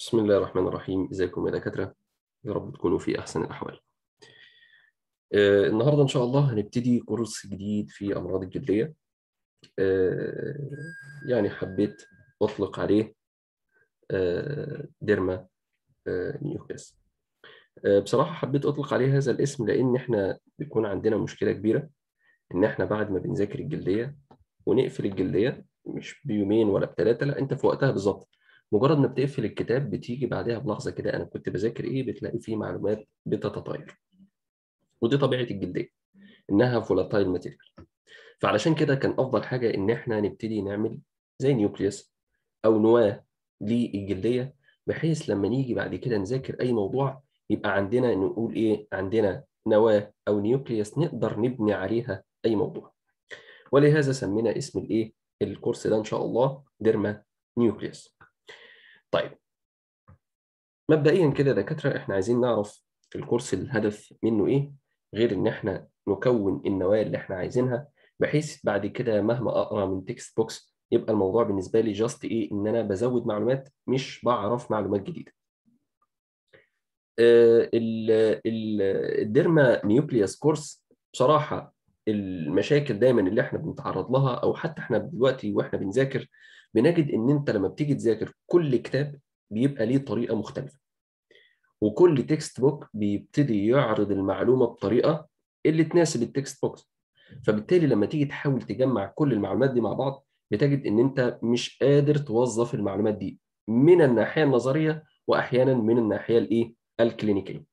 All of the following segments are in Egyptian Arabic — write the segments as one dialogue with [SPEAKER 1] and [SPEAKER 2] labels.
[SPEAKER 1] بسم الله الرحمن الرحيم ازيكم يا دكاترة يا رب تكونوا في أحسن الأحوال آه، النهاردة إن شاء الله هنبتدي كورس جديد في أمراض الجلدية آه، يعني حبيت أطلق عليه آه، ديرما آه، نيوكليس آه، بصراحة حبيت أطلق عليه هذا الاسم لأن إحنا بيكون عندنا مشكلة كبيرة إن إحنا بعد ما بنذاكر الجلدية ونقفل الجلدية مش بيومين ولا بثلاثة لا أنت في وقتها بالظبط مجرد ما بتقفل الكتاب بتيجي بعدها بلحظة كده أنا كنت بذاكر إيه بتلاقي فيه معلومات بتتطاير ودي طبيعة الجلدية إنها فولاتايل ماتيريال فعلشان كده كان أفضل حاجة إن إحنا نبتدي نعمل زي نيوكليوس أو نواة للجلدية بحيث لما نيجي بعد كده نذاكر أي موضوع يبقى عندنا نقول إيه عندنا نواة أو نيوكليوس نقدر نبني عليها أي موضوع ولهذا سمينا اسم الإيه الكورس ده إن شاء الله ديرما نيوكليوس طيب مبدئيا كده يا دكاترة احنا عايزين نعرف الكورس الهدف منه ايه غير ان احنا نكون النوايا اللي احنا عايزينها بحيث بعد كده مهما اقرا من تكست بوكس يبقى الموضوع بالنسبة لي جاست ايه ان انا بزود معلومات مش بعرف معلومات جديدة آه، ال- ال- الديرما نيوكليوس كورس بصراحة المشاكل دايما اللي احنا بنتعرض لها او حتى احنا دلوقتي واحنا بنذاكر بنجد ان انت لما بتيجي تذاكر كل كتاب بيبقى ليه طريقة مختلفة وكل تكست بوك بيبتدي يعرض المعلومة بطريقة اللي تناسب التكست بوكس فبالتالي لما تيجي تحاول تجمع كل المعلومات دي مع بعض بتجد ان انت مش قادر توظف المعلومات دي من الناحية النظرية واحيانا من الناحية الايه الكلينيكية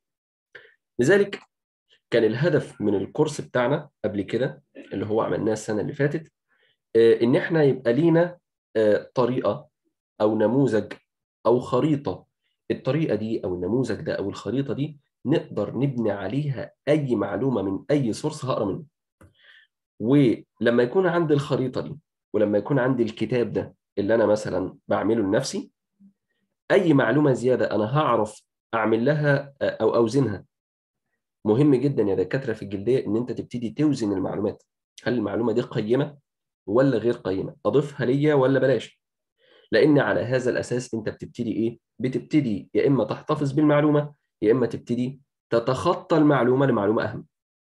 [SPEAKER 1] لذلك كان الهدف من الكورس بتاعنا قبل كده اللي هو عملناه السنة اللي فاتت آه، ان احنا يبقى لينا آه، طريقة او نموذج او خريطة الطريقة دي او النموذج ده او الخريطة دي نقدر نبني عليها اي معلومة من اي سورس هقرا منه ولما يكون عندي الخريطة دي ولما يكون عندي الكتاب ده اللي انا مثلا بعمله لنفسي اي معلومة زيادة انا هعرف اعمل لها آه، او اوزنها مهم جدا يا دكاترة في الجلدية ان انت تبتدي توزن المعلومات هل المعلومة دي قيمة ولا غير قيمة اضيفها ليا ولا بلاش لان على هذا الاساس انت بتبتدي ايه بتبتدي يا اما تحتفظ بالمعلومه يا اما تبتدي تتخطى المعلومه لمعلومه اهم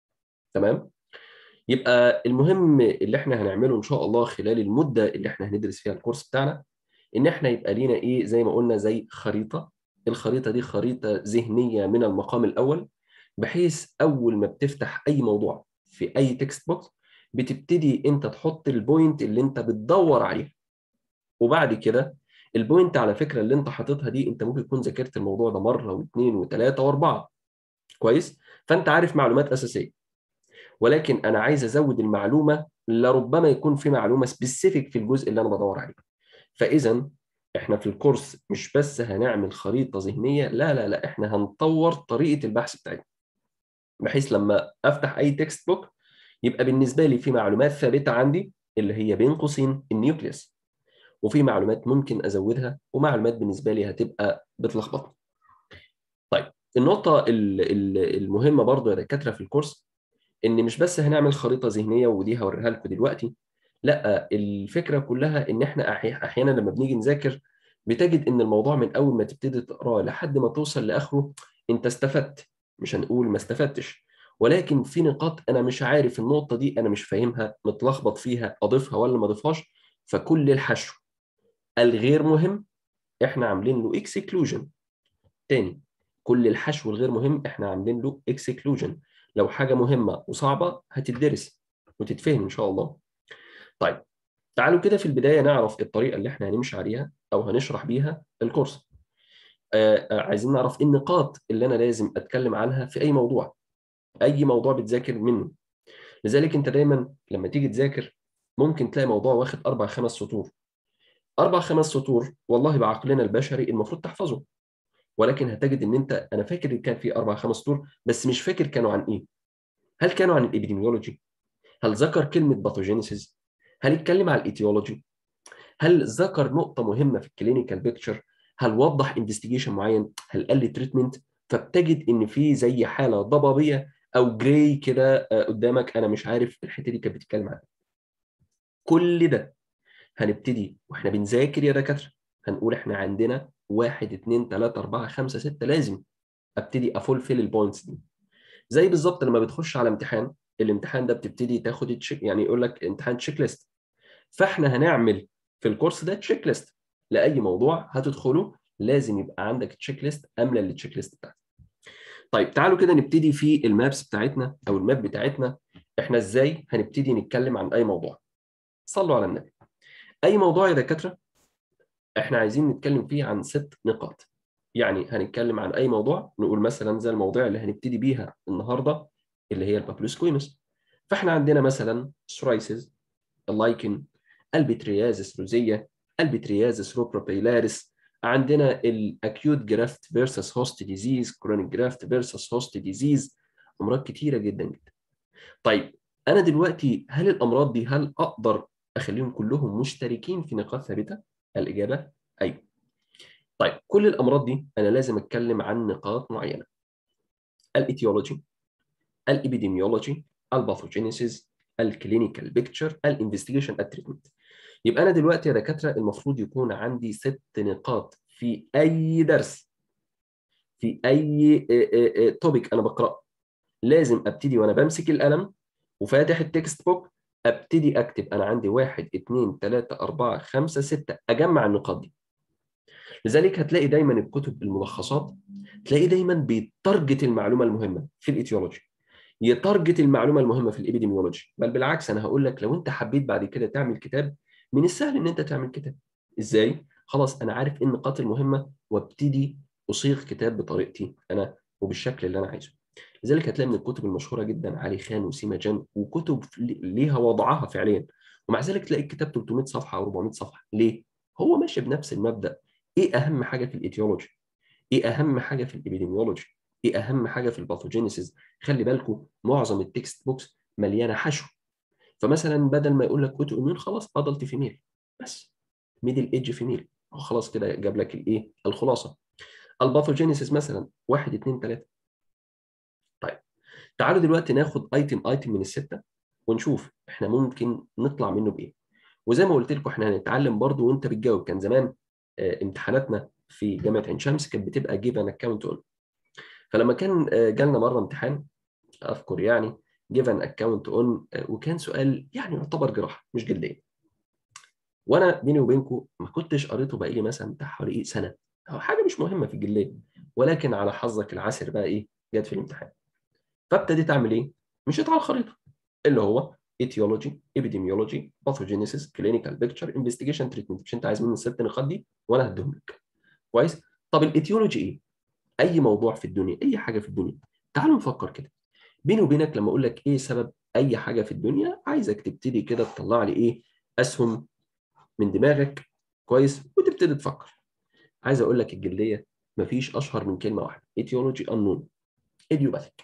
[SPEAKER 1] تمام يبقى المهم اللي احنا هنعمله ان شاء الله خلال المده اللي احنا هندرس فيها الكورس بتاعنا ان احنا يبقى لينا ايه زي ما قلنا زي خريطه الخريطه دي خريطه ذهنيه من المقام الاول بحيث اول ما بتفتح اي موضوع في اي تكست بوكس بتبتدي انت تحط البوينت اللي انت بتدور عليها وبعد كده البوينت على فكره اللي انت حاططها دي انت ممكن تكون ذاكرت الموضوع ده مره واثنين وثلاثه واربعه كويس فانت عارف معلومات اساسيه ولكن انا عايز ازود المعلومه لربما يكون في معلومه سبيسيفيك في الجزء اللي انا بدور عليه فاذا احنا في الكورس مش بس هنعمل خريطه ذهنيه لا لا لا احنا هنطور طريقه البحث بتاعتنا بحيث لما افتح اي تكست بوك يبقى بالنسبه لي في معلومات ثابته عندي اللي هي بين قوسين النيوكليوس وفي معلومات ممكن ازودها ومعلومات بالنسبه لي هتبقى بتلخبطني. طيب النقطه ال- ال- المهمه برضو يا دكاتره في الكورس ان مش بس هنعمل خريطه ذهنيه ودي هوريها لكم دلوقتي لا الفكره كلها ان احنا أحي- احيانا لما بنيجي نذاكر بتجد ان الموضوع من اول ما تبتدي تقراه لحد ما توصل لاخره انت استفدت مش هنقول ما استفدتش ولكن في نقاط انا مش عارف النقطه دي انا مش فاهمها متلخبط فيها اضيفها ولا ما اضيفهاش فكل الحشو الغير مهم احنا عاملين له اكسكلوجن تاني كل الحشو الغير مهم احنا عاملين له اكسكلوجن لو حاجه مهمه وصعبه هتدرس وتتفهم ان شاء الله طيب تعالوا كده في البدايه نعرف الطريقه اللي احنا هنمشي عليها او هنشرح بيها الكورس آه آه عايزين نعرف ايه النقاط اللي انا لازم اتكلم عنها في اي موضوع اي موضوع بتذاكر منه لذلك انت دايما لما تيجي تذاكر ممكن تلاقي موضوع واخد اربع خمس سطور اربع خمس سطور والله بعقلنا البشري المفروض تحفظه ولكن هتجد ان انت انا فاكر ان كان في اربع خمس سطور بس مش فاكر كانوا عن ايه هل كانوا عن الابيديميولوجي هل ذكر كلمه باثوجينيسيس هل اتكلم عن الايتيولوجي هل ذكر نقطه مهمه في الكلينيكال بيكتشر هل وضح انفستيجيشن معين هل قال لي تريتمنت فبتجد ان في زي حاله ضبابيه او جراي كده آه، قدامك انا مش عارف الحته دي كانت بتتكلم عن إيه. كل ده هنبتدي واحنا بنذاكر يا دكاتره هنقول احنا عندنا 1 2 3 4 5 6 لازم ابتدي افولفل البوينتس دي زي بالظبط لما بتخش على امتحان الامتحان ده بتبتدي تاخد تشيك يعني يقول لك امتحان تشيك ليست فاحنا هنعمل في الكورس ده تشيك ليست لاي موضوع هتدخله لازم يبقى عندك تشيك ليست امله للتشيك ليست بتاعتك طيب تعالوا كده نبتدي في المابس بتاعتنا او الماب بتاعتنا احنا ازاي هنبتدي نتكلم عن اي موضوع صلوا على النبي اي موضوع يا دكاتره احنا عايزين نتكلم فيه عن ست نقاط يعني هنتكلم عن اي موضوع نقول مثلا زي المواضيع اللي هنبتدي بيها النهارده اللي هي البابلوسكوينوس فاحنا عندنا مثلا سورايسيس اللايكن البتريازس روزيه البتريازس روبروبيلاريس عندنا الاكيوت جرافت فيرسس هوست ديزيز كرونيك جرافت فيرسس هوست ديزيز امراض كتيره جدا جدا طيب انا دلوقتي هل الامراض دي هل اقدر اخليهم كلهم مشتركين في نقاط ثابته الاجابه ايوه طيب كل الامراض دي انا لازم اتكلم عن نقاط معينه الايتيولوجي الابيديميولوجي الباثوجينيسيس الكلينيكال بيكتشر الانفستيجيشن التريتمنت يبقى انا دلوقتي يا دكاتره المفروض يكون عندي ست نقاط في اي درس في اي توبيك انا بقراه لازم ابتدي وانا بمسك القلم وفاتح التكست بوك ابتدي اكتب انا عندي واحد اثنين ثلاثة أربعة خمسة ستة اجمع النقاط دي لذلك هتلاقي دايما الكتب الملخصات تلاقي دايما بيتارجت المعلومه المهمه في الايتيولوجي يتارجت المعلومه المهمه في الابيديميولوجي بل بالعكس انا هقول لك لو انت حبيت بعد كده تعمل كتاب من السهل ان انت تعمل كتاب ازاي خلاص انا عارف ايه النقاط المهمه وابتدي اصيغ كتاب بطريقتي انا وبالشكل اللي انا عايزه لذلك هتلاقي من الكتب المشهوره جدا علي خان وسيما جان وكتب ليها وضعها فعليا ومع ذلك تلاقي الكتاب 300 صفحه او 400 صفحه ليه هو ماشي بنفس المبدا ايه اهم حاجه في الايتيولوجي ايه اهم حاجه في الابيديميولوجي ايه اهم حاجه في الباثوجينيسيس خلي بالكم معظم التكست بوكس مليانه حشو فمثلا بدل ما يقول لك اوتو اميون خلاص ادلت فيميل بس ميدل ايدج فيميل خلاص كده جاب لك الايه الخلاصه الباثوجينيسيس مثلا واحد اثنين ثلاثه طيب تعالوا دلوقتي ناخد ايتم ايتم من السته ونشوف احنا ممكن نطلع منه بايه وزي ما قلت لكم احنا هنتعلم برضو وانت بتجاوب كان زمان امتحاناتنا في جامعه عين شمس كانت بتبقى جيف ان اكونت اون فلما كان جالنا مره امتحان اذكر يعني جيف ان اكونت اون وكان سؤال يعني يعتبر جراحه مش جلديه وانا بيني وبينكم ما كنتش قريته بقى لي مثلا بتاع حوالي سنه او حاجه مش مهمه في الجلديه ولكن على حظك العسر بقى ايه جت في الامتحان فابتديت اعمل ايه؟ مشيت على الخريطه اللي هو ايتيولوجي ابيديميولوجي باثوجينيسيس كلينيكال بيكتشر انفستيجيشن تريتمنت مش انت عايز مني الست نقاط دي وانا هديهم لك كويس طب الايتيولوجي ايه اي موضوع في الدنيا اي حاجه في الدنيا تعالوا نفكر كده بيني وبينك لما اقول لك ايه سبب اي حاجه في الدنيا عايزك تبتدي كده تطلع لي ايه اسهم من دماغك كويس وتبتدي تفكر عايز اقول لك الجلديه مفيش اشهر من كلمه واحده ايتيولوجي انون ايديوباثيك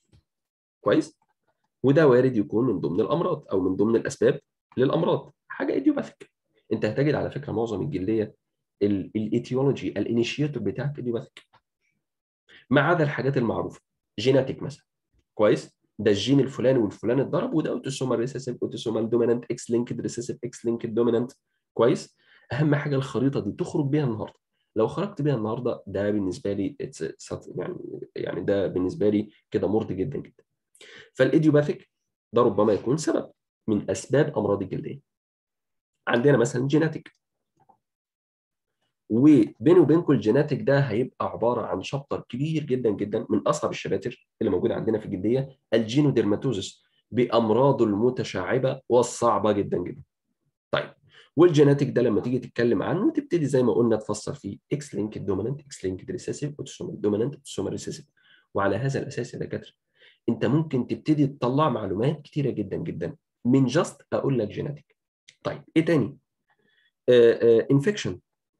[SPEAKER 1] كويس وده وارد يكون من ضمن الامراض او من ضمن الاسباب للامراض حاجه ايديوباثيك انت هتجد على فكره معظم الجلديه الايتيولوجي الانيشيتور بتاعك ايديوباثيك ما عدا الحاجات المعروفه جيناتيك مثلا كويس ده الجين الفلاني والفلاني اتضرب وده اوتوسومال ريسيسيف اوتوسومال دومينانت اكس لينكد ريسيسيف اكس لينكد دومينانت كويس اهم حاجه الخريطه دي تخرج بيها النهارده لو خرجت بيها النهارده ده بالنسبه لي يعني يعني ده بالنسبه لي كده مرضي جدا جدا فالايديوباثيك ده ربما يكون سبب من اسباب امراض الجلديه عندنا مثلا جيناتيك وبيني وبينكم الجيناتيك ده هيبقى عباره عن شابتر كبير جدا جدا من اصعب الشباتر اللي موجوده عندنا في الجلديه الجينوديرماتوزس بامراضه المتشعبه والصعبه جدا جدا. طيب والجيناتيك ده لما تيجي تتكلم عنه تبتدي زي ما قلنا تفسر فيه اكس لينكد دومينانت اكس لينكد ريسيسيف اوتوسومال دومينانت اوتوسومال ريسيسيف وعلى هذا الاساس يا دكاتره انت ممكن تبتدي تطلع معلومات كتيره جدا جدا من جاست اقول لك جيناتيك. طيب ايه تاني؟ انفكشن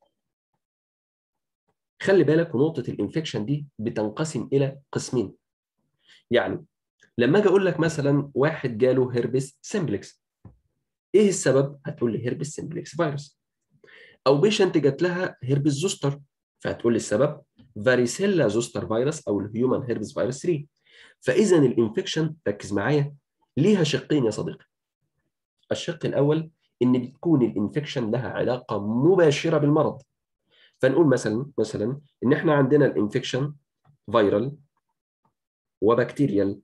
[SPEAKER 1] خلي بالك ونقطة الانفكشن دي بتنقسم إلى قسمين. يعني لما أجي أقول لك مثلا واحد جاله هيربس سمبلكس. إيه السبب؟ هتقول لي هيربس سمبلكس فيروس. أو بيشنت جات لها هيربس زوستر فهتقول لي السبب فاريسيلا زوستر فيروس أو الهيومن هيربس فيروس 3. فإذا الانفكشن ركز معايا ليها شقين يا صديقي. الشق الأول إن بتكون الانفكشن لها علاقة مباشرة بالمرض. فنقول مثلا مثلا ان احنا عندنا الانفكشن فيرال وبكتيريال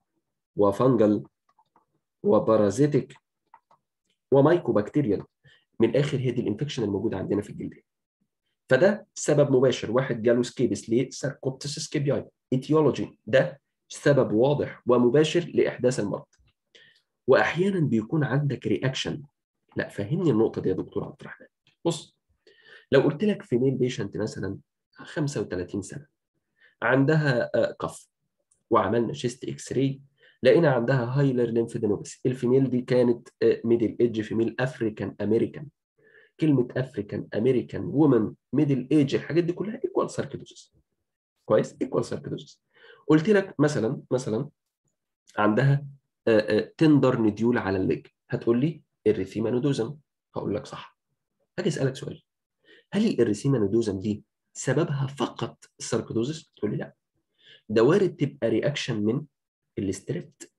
[SPEAKER 1] وفنجل وبارازيتيك ومايكوبكتيريال من الاخر هي دي الانفكشن الموجوده عندنا في الجلد فده سبب مباشر واحد جاله سكيبس ليه ساركوبتس سكيبياي ايتيولوجي ده سبب واضح ومباشر لاحداث المرض واحيانا بيكون عندك رياكشن لا فهمني النقطه دي يا دكتور عبد الرحمن بص لو قلت لك فيميل بيشنت مثلا 35 سنه عندها قف وعملنا شيست اكس راي لقينا عندها هايلر ليمفيدينوباثي الفيميل دي كانت ميدل ايدج فيميل افريكان امريكان كلمه افريكان امريكان وومن ميدل ايج الحاجات دي كلها ايكوال ساركيدوزس كويس ايكوال ساركيدوزس قلت لك مثلا مثلا عندها تندر نديول على الليج هتقول لي الريثيما نودوزم هقول لك صح هاجي اسالك سؤال هل الريثيما نودوزم دي سببها فقط الساركيدوزس تقول لي لا ده وارد تبقى رياكشن من الاستريبت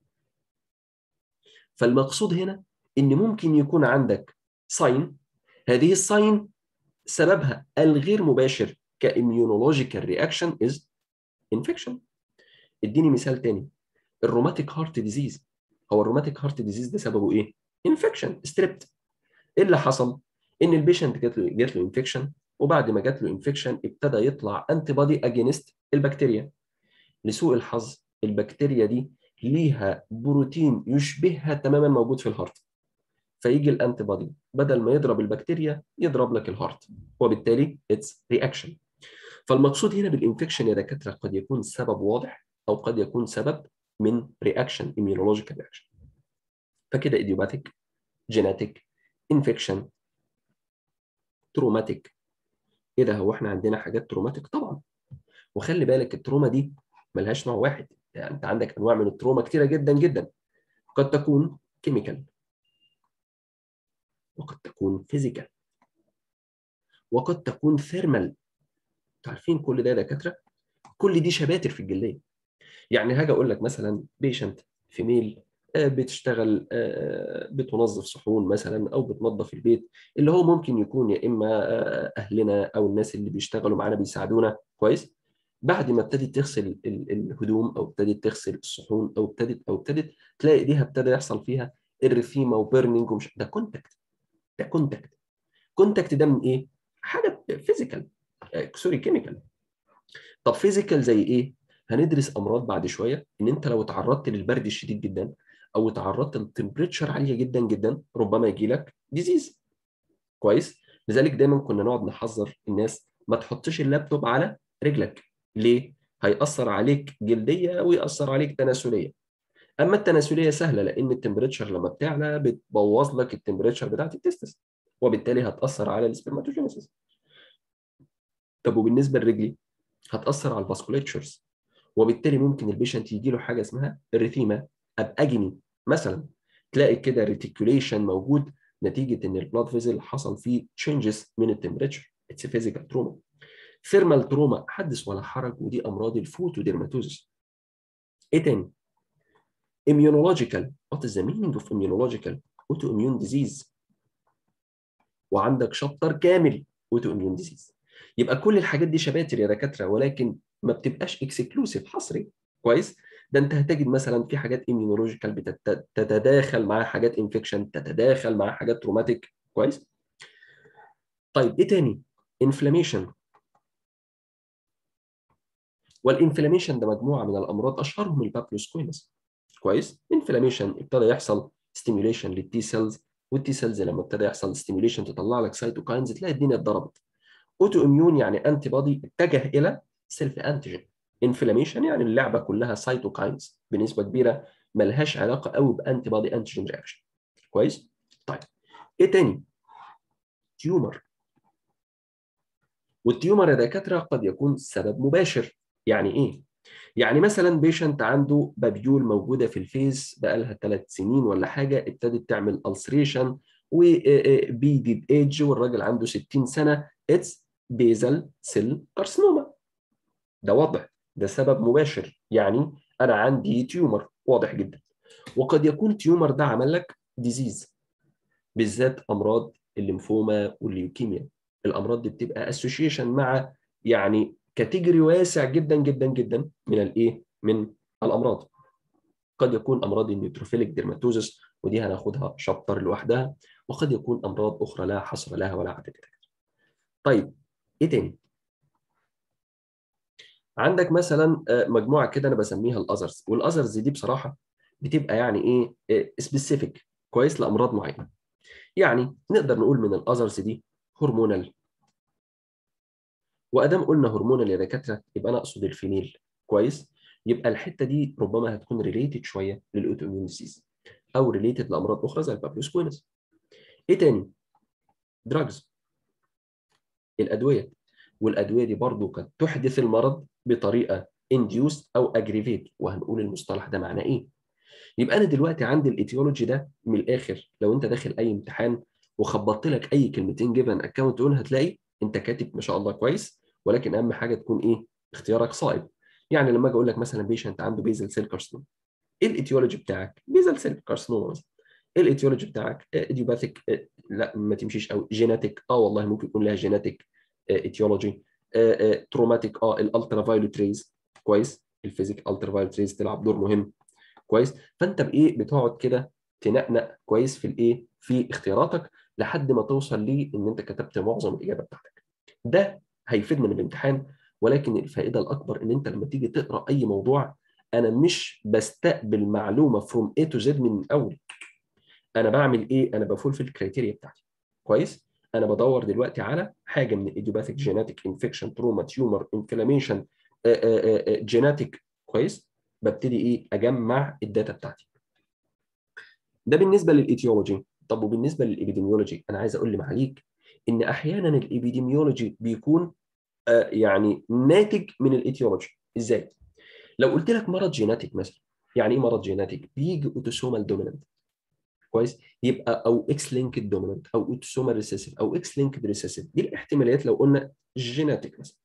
[SPEAKER 1] فالمقصود هنا ان ممكن يكون عندك ساين هذه الساين سببها الغير مباشر كاميونولوجيكال رياكشن از انفكشن اديني مثال تاني الروماتيك هارت ديزيز هو الروماتيك هارت ديزيز ده سببه ايه انفكشن ستريبت ايه اللي حصل ان البيشنت جات له جات له انفكشن وبعد ما جات له انفكشن ابتدى يطلع انتي بادي اجينست البكتيريا لسوء الحظ البكتيريا دي ليها بروتين يشبهها تماما موجود في الهارت فيجي الانتي بادي بدل ما يضرب البكتيريا يضرب لك الهارت وبالتالي اتس رياكشن فالمقصود هنا بالانفكشن يا دكاتره قد يكون سبب واضح او قد يكون سبب من رياكشن immunological رياكشن فكده ايديوباثيك جيناتيك انفكشن تروماتيك ايه ده هو احنا عندنا حاجات تروماتيك طبعا وخلي بالك التروما دي ملهاش نوع واحد يعني انت عندك انواع من التروما كتيره جدا جدا قد تكون كيميكال وقد تكون فيزيكال وقد تكون ثيرمال عارفين كل ده يا دكاتره كل دي شباتر في الجلديه يعني هاجي اقول لك مثلا بيشنت فيميل بتشتغل بتنظف صحون مثلا او بتنظف البيت اللي هو ممكن يكون يا اما اهلنا او الناس اللي بيشتغلوا معانا بيساعدونا كويس بعد ما ابتدت تغسل الهدوم او ابتدت تغسل الصحون او ابتدت او ابتدت تلاقي ايديها ابتدى يحصل فيها الرثيمه وبيرنينج ومش ده كونتاكت ده كونتاكت كونتاكت ده من ايه؟ حاجه فيزيكال سوري كيميكال طب فيزيكال زي ايه؟ هندرس امراض بعد شويه ان انت لو تعرضت للبرد الشديد جدا او تعرضت لتمبريتشر عاليه جدا جدا ربما يجي لك ديزيز كويس لذلك دايما كنا نقعد نحذر الناس ما تحطش اللابتوب على رجلك ليه هيأثر عليك جلديه ويأثر عليك تناسليه اما التناسليه سهله لان التمبريتشر لما بتعلى بتبوظ لك التمبريتشر بتاعت التستس وبالتالي هتأثر على السبرماتوجينيسيس طب وبالنسبه لرجلي هتأثر على الفاسكوليتشرز وبالتالي ممكن البيشنت يجي له حاجه اسمها الريثيما اباجني مثلا تلاقي كده ريتيكوليشن موجود نتيجه ان البلاد فيزل حصل فيه تشينجز من التمبريتشر اتس فيزيكال تروما ثيرمال تروما حدث ولا حرج ودي امراض الفوتوديرماتوزس ايه تاني immunological what is the meaning of immunological autoimmune disease وعندك شابتر كامل autoimmune disease يبقى كل الحاجات دي شباتر يا دكاتره ولكن ما بتبقاش اكسكلوسيف حصري كويس ده انت هتجد مثلا في حاجات immunological بتتداخل مع حاجات انفكشن تتداخل مع حاجات تروماتيك كويس طيب ايه تاني انفلاميشن والانفلاميشن ده مجموعه من الامراض اشهرهم البابلوسكوينس كويس انفلاميشن ابتدى يحصل ستيميوليشن للتي سيلز والتي سيلز لما ابتدى يحصل ستيميوليشن تطلع لك سايتوكاينز تلاقي الدنيا اتضربت اوتو اميون يعني انتي بودي اتجه الى سيلف انتيجين انفلاميشن يعني اللعبه كلها سايتوكاينز بنسبه كبيره ملهاش علاقه قوي بانتي بودي انتيجين رياكشن كويس طيب ايه تاني تيومر والتيومر يا دكاتره قد يكون سبب مباشر يعني ايه يعني مثلا بيشنت عنده بابيول موجوده في الفيس بقالها ثلاث سنين ولا حاجه ابتدت تعمل السريشن وبيدد ايدج والراجل عنده 60 سنه اتس بيزل سيل كارسينوما ده واضح ده سبب مباشر يعني انا عندي تيومر واضح جدا وقد يكون تيومر ده عمل لك ديزيز بالذات امراض الليمفوما والليوكيميا الامراض دي بتبقى اسوشيشن مع يعني كاتيجوري واسع جدا جدا جدا من الايه من الامراض قد يكون امراض النيوتروفيليك ديرماتوزس ودي هناخدها شابتر لوحدها وقد يكون امراض اخرى لا حصر لها ولا عدد طيب ايه تاني عندك مثلا مجموعه كده انا بسميها الاذرز والاذرز دي بصراحه بتبقى يعني ايه سبيسيفيك كويس لامراض معينه يعني نقدر نقول من الاذرز دي هرمونال وادام قلنا هرمونال يا دكاتره يبقى انا اقصد الفينيل كويس يبقى الحته دي ربما هتكون ريليتد شويه للاوتوميون ديزيز او ريليتد لامراض اخرى زي البابلوس كوينس ايه تاني دراجز الادويه والادويه دي برضو قد تحدث المرض بطريقه انديوس او اجريفيت وهنقول المصطلح ده معناه ايه يبقى انا دلوقتي عندي الايتيولوجي ده من الاخر لو انت داخل اي امتحان وخبطت لك اي كلمتين جيفن اكونت اون هتلاقي انت كاتب ما شاء الله كويس ولكن اهم حاجه تكون ايه اختيارك صائب يعني لما اجي اقول لك مثلا بيشنت عنده بيزل سيل كارسنوم ايه الايتيولوجي بتاعك بيزل سيل كارسنوم مثلا ايه الايتيولوجي بتاعك ايديوباثيك لا ما تمشيش قوي جيناتيك اه والله ممكن يكون لها جيناتيك ايتيولوجي تروماتيك اه الالترا فايولت ريز كويس الفيزيك الترا فايولت ريز تلعب دور مهم كويس فانت بايه بتقعد كده تنقنق كويس في الايه في اختياراتك لحد ما توصل ليه ان انت كتبت معظم الاجابه بتاعتك ده هيفيدنا من الامتحان ولكن الفائده الاكبر ان انت لما تيجي تقرا اي موضوع انا مش بستقبل معلومه فروم اي تو زد من الاول انا بعمل ايه انا بفول في الكريتيريا بتاعتي كويس انا بدور دلوقتي على حاجه من الايديوباثيك جيناتيك انفكشن تروما تيومر انفلاميشن جيناتيك كويس ببتدي ايه اجمع الداتا بتاعتي ده بالنسبه للايتيولوجي طب وبالنسبه للابيديميولوجي انا عايز اقول لمعاليك ان احيانا الابيديميولوجي بيكون آه يعني ناتج من الايتيولوجي ازاي لو قلت لك مرض جيناتيك مثلا يعني ايه مرض جيناتيك بيجي اوتوسومال دومينانت كويس يبقى او اكس لينكد دومينانت او اوتوسومال ريسيسيف او اكس لينكد ريسيسيف دي الاحتماليات لو قلنا جيناتيك مثلا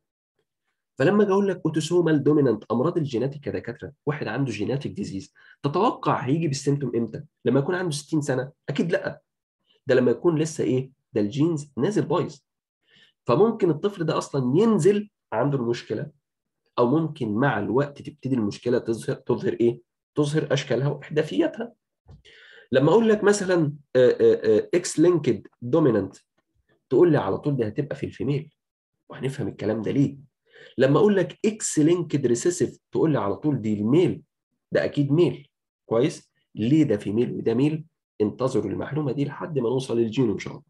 [SPEAKER 1] فلما اجي اقول لك اوتوسومال دومينانت امراض الجيناتيك يا دكاتره واحد عنده جيناتيك ديزيز تتوقع هيجي بالسيمتوم امتى؟ لما يكون عنده 60 سنه؟ اكيد لا ده لما يكون لسه ايه؟ ده الجينز نازل بايظ فممكن الطفل ده اصلا ينزل عنده المشكله او ممكن مع الوقت تبتدي المشكله تظهر تظهر ايه؟ تظهر اشكالها واحداثياتها لما اقول لك مثلا اكس لينكد دومينانت تقول لي على طول دي هتبقى في الفيميل وهنفهم الكلام ده ليه لما اقول لك اكس لينكد ريسيسيف تقول لي على طول دي الميل ده اكيد ميل كويس ليه ده في ميل وده ميل انتظروا المعلومه دي لحد ما نوصل للجين ان شاء الله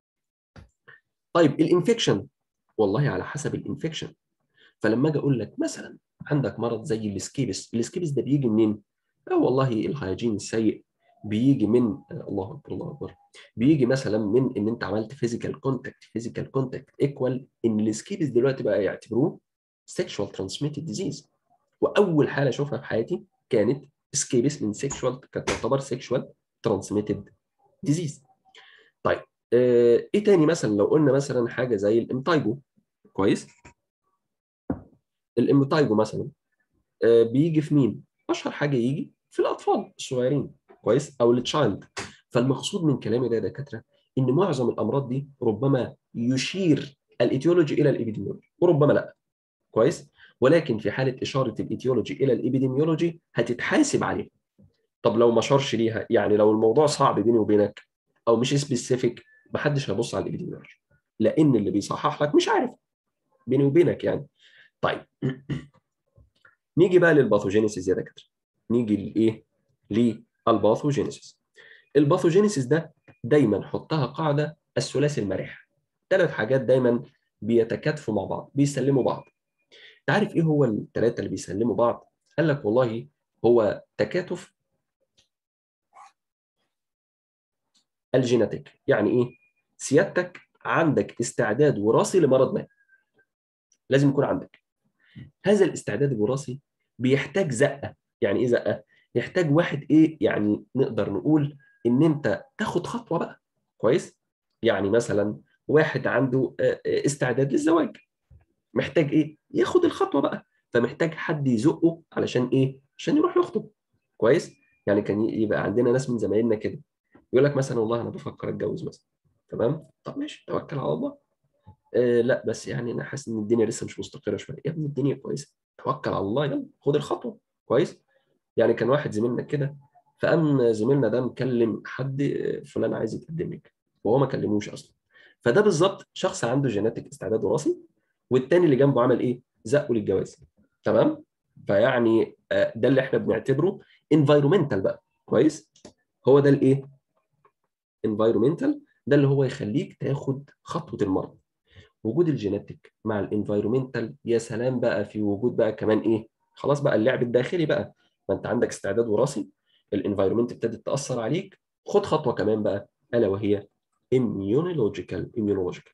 [SPEAKER 1] طيب الانفكشن والله على حسب الانفكشن فلما اجي اقول لك مثلا عندك مرض زي السكيبس السكيبس ده بيجي منين اه والله الهيجين السيء بيجي من الله اكبر الله اكبر بيجي مثلا من ان انت عملت فيزيكال كونتاكت فيزيكال كونتاكت ايكوال ان السكيبس دلوقتي بقى يعتبروه سيكشوال ترانسميتد ديزيز واول حاله اشوفها في حياتي كانت سكيبس من سيكشوال كانت تعتبر سيكشوال ترانسميتد ديزيز طيب آه ايه تاني مثلا لو قلنا مثلا حاجه زي الامتايجو كويس الامتايجو مثلا آه بيجي في مين اشهر حاجه يجي في الاطفال الصغيرين كويس او التشايلد فالمقصود من كلامي ده يا دكاتره ان معظم الامراض دي ربما يشير الايتيولوجي الى الابيديميولوجي وربما لا كويس ولكن في حاله اشاره الايتيولوجي الى الابيديميولوجي هتتحاسب عليه طب لو ما شارش ليها يعني لو الموضوع صعب بيني وبينك او مش سبيسيفيك محدش هيبص على الابيديميولوجي لان اللي بيصحح لك مش عارف بيني وبينك يعني طيب نيجي بقى للباثوجينيسيس يا دكاتره نيجي لايه للباثوجينيسيس الباثوجينيسيس ده دايما حطها قاعده الثلاثي المرح ثلاث حاجات دايما بيتكاتفوا مع بعض بيسلموا بعض تعرف ايه هو الثلاثه اللي بيسلموا بعض قال لك والله هو تكاتف الجيناتيك يعني ايه سيادتك عندك استعداد وراثي لمرض ما لازم يكون عندك هذا الاستعداد الوراثي بيحتاج زقه يعني ايه زقه يحتاج واحد ايه يعني نقدر نقول ان انت تاخد خطوه بقى كويس يعني مثلا واحد عنده استعداد للزواج محتاج ايه ياخد الخطوه بقى فمحتاج حد يزقه علشان ايه عشان يروح يخطب كويس يعني كان يبقى عندنا ناس من زمايلنا كده يقول لك مثلا والله انا بفكر اتجوز مثلا تمام طب ماشي توكل على الله آه لا بس يعني انا حاسس ان الدنيا لسه مش مستقره شويه يا ابني الدنيا كويسه توكل على الله يلا خد الخطوه كويس يعني كان واحد زميلنا كده فقام زميلنا ده مكلم حد آه، فلان عايز يتقدم لك وهو ما كلموش اصلا فده بالظبط شخص عنده جيناتيك استعداد وراثي والتاني اللي جنبه عمل ايه؟ زقه للجواز تمام؟ فيعني آه، ده اللي احنا بنعتبره انفايرومنتال بقى كويس؟ هو ده الايه؟ انفايرومنتال ده اللي هو يخليك تاخد خطوه المرض وجود الجيناتيك مع الانفايرومنتال يا سلام بقى في وجود بقى كمان ايه؟ خلاص بقى اللعب الداخلي بقى ما انت عندك استعداد وراثي الانفايرومنت ابتدت تاثر عليك خد خطوه كمان بقى الا وهي immunological immunological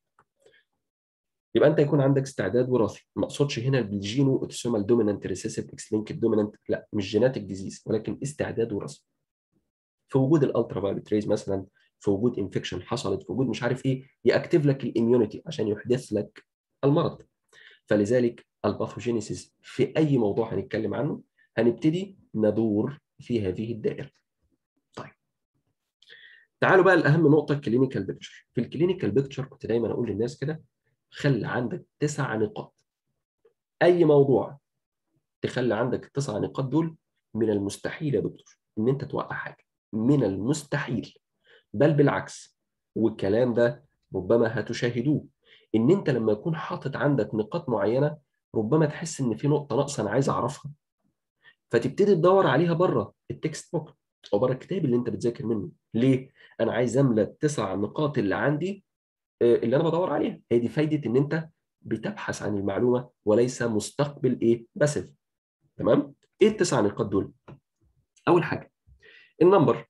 [SPEAKER 1] يبقى انت يكون عندك استعداد وراثي ما اقصدش هنا بالجينو اوتوسومال دومينانت ريسيسيف اكس لينك دومينانت لا مش جيناتيك ديزيز ولكن استعداد وراثي في وجود الالترا فايولت ريز مثلا في وجود انفكشن حصلت في وجود مش عارف ايه ياكتيف لك الاميونيتي عشان يحدث لك المرض فلذلك الباثوجينيسيس في اي موضوع هنتكلم عنه هنبتدي ندور في هذه الدائره طيب تعالوا بقى لاهم نقطه الكلينيكال بيكتشر في الكلينيكال بيكتشر كنت دايما اقول للناس كده خلي عندك تسع نقاط اي موضوع تخلي عندك التسع نقاط دول من المستحيل يا دكتور ان انت توقع حاجه من المستحيل بل بالعكس والكلام ده ربما هتشاهدوه ان انت لما يكون حاطط عندك نقاط معينه ربما تحس ان في نقطه ناقصه انا عايز اعرفها فتبتدي تدور عليها بره التكست بوك او بره الكتاب اللي انت بتذاكر منه ليه انا عايز املى التسع نقاط اللي عندي آه، اللي انا بدور عليها هي دي فايده ان انت بتبحث عن المعلومه وليس مستقبل ايه باسف تمام ايه التسع نقاط دول اول حاجه النمبر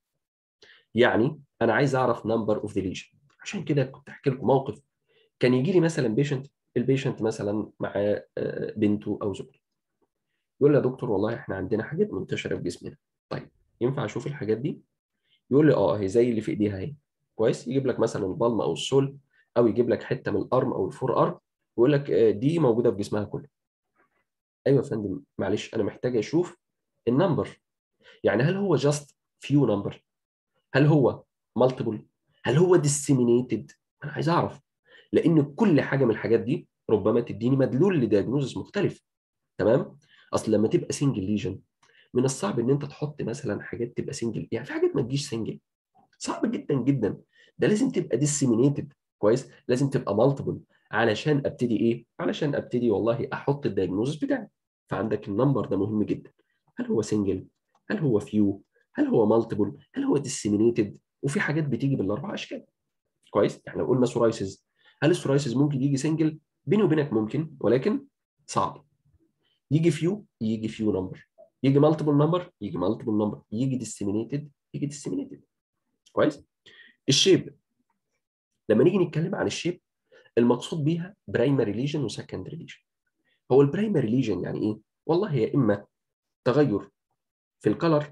[SPEAKER 1] يعني انا عايز اعرف نمبر اوف ذا ليجن عشان كده كنت احكي لكم موقف كان يجي لي مثلا بيشنت البيشنت مثلا مع آه، بنته او زوجته يقول لي يا دكتور والله احنا عندنا حاجات منتشره في جسمنا طيب ينفع اشوف الحاجات دي يقول لي اه هي زي اللي في ايديها اهي كويس يجيب لك مثلا البالم او السول او يجيب لك حته من الارم او الفور ارم ويقول لك آه، دي موجوده في جسمها كله ايوه يا فندم معلش انا محتاج اشوف النمبر يعني هل هو جاست فيو نمبر هل هو مالتيبل هل هو disseminated انا عايز اعرف لان كل حاجه من الحاجات دي ربما تديني مدلول لدياجنوزس مختلف تمام اصل لما تبقى سنجل ليجن من الصعب ان انت تحط مثلا حاجات تبقى سنجل يعني في حاجات ما تجيش سنجل صعب جدا جدا ده لازم تبقى disseminated كويس لازم تبقى مالتيبل علشان ابتدي ايه علشان ابتدي والله احط الدياجنوزس بتاعي فعندك النمبر ده مهم جدا هل هو سنجل هل هو فيو هل هو مالتيبل هل هو disseminated وفي حاجات بتيجي بالاربع اشكال كويس يعني لو قلنا سورايسيس هل السورايسيس ممكن يجي سنجل بيني وبينك ممكن ولكن صعب يجي فيو يجي فيو نمبر يجي مالتيبل نمبر يجي مالتيبل نمبر يجي disseminated يجي disseminated كويس الشيب لما نيجي نتكلم عن الشيب المقصود بيها برايمري ليجن وسكندري ليجن هو البرايمري ليجن يعني ايه والله يا اما تغير في الكلر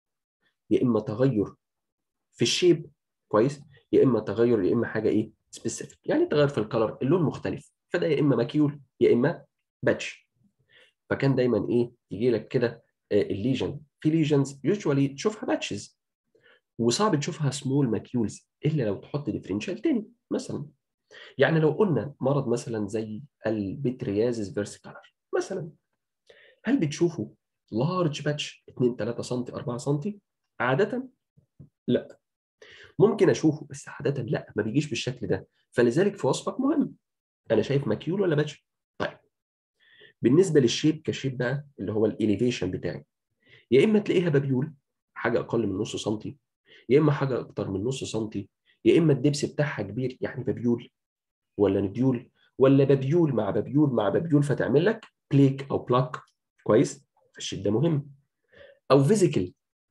[SPEAKER 1] يا اما تغير في الشيب كويس يا اما تغير يا اما حاجه ايه سبيسيفيك يعني تغير في الكلر اللون مختلف فده يا اما ماكيول يا اما باتش فكان دايما ايه يجي لك كده آه، الليجن في ليجنز يوجوالي تشوفها باتشز وصعب تشوفها سمول ماكيولز الا لو تحط ديفرنشال تاني مثلا يعني لو قلنا مرض مثلا زي البتريازيس فيرسيكالر مثلا هل بتشوفه لارج باتش 2 3 سم 4 سم عاده لا ممكن اشوفه بس عاده لا ما بيجيش بالشكل ده فلذلك في وصفك مهم انا شايف ماكيول ولا باتش طيب بالنسبه للشيب كشيب بقى اللي هو الاليفيشن بتاعي يا اما تلاقيها بابيول حاجه اقل من نص سنتي يا اما حاجه اكتر من نص سنتي يا اما الدبس بتاعها كبير يعني بابيول ولا نديول ولا بابيول مع بابيول مع بابيول فتعمل لك بليك او بلاك كويس فالشيب ده مهم او فيزيكال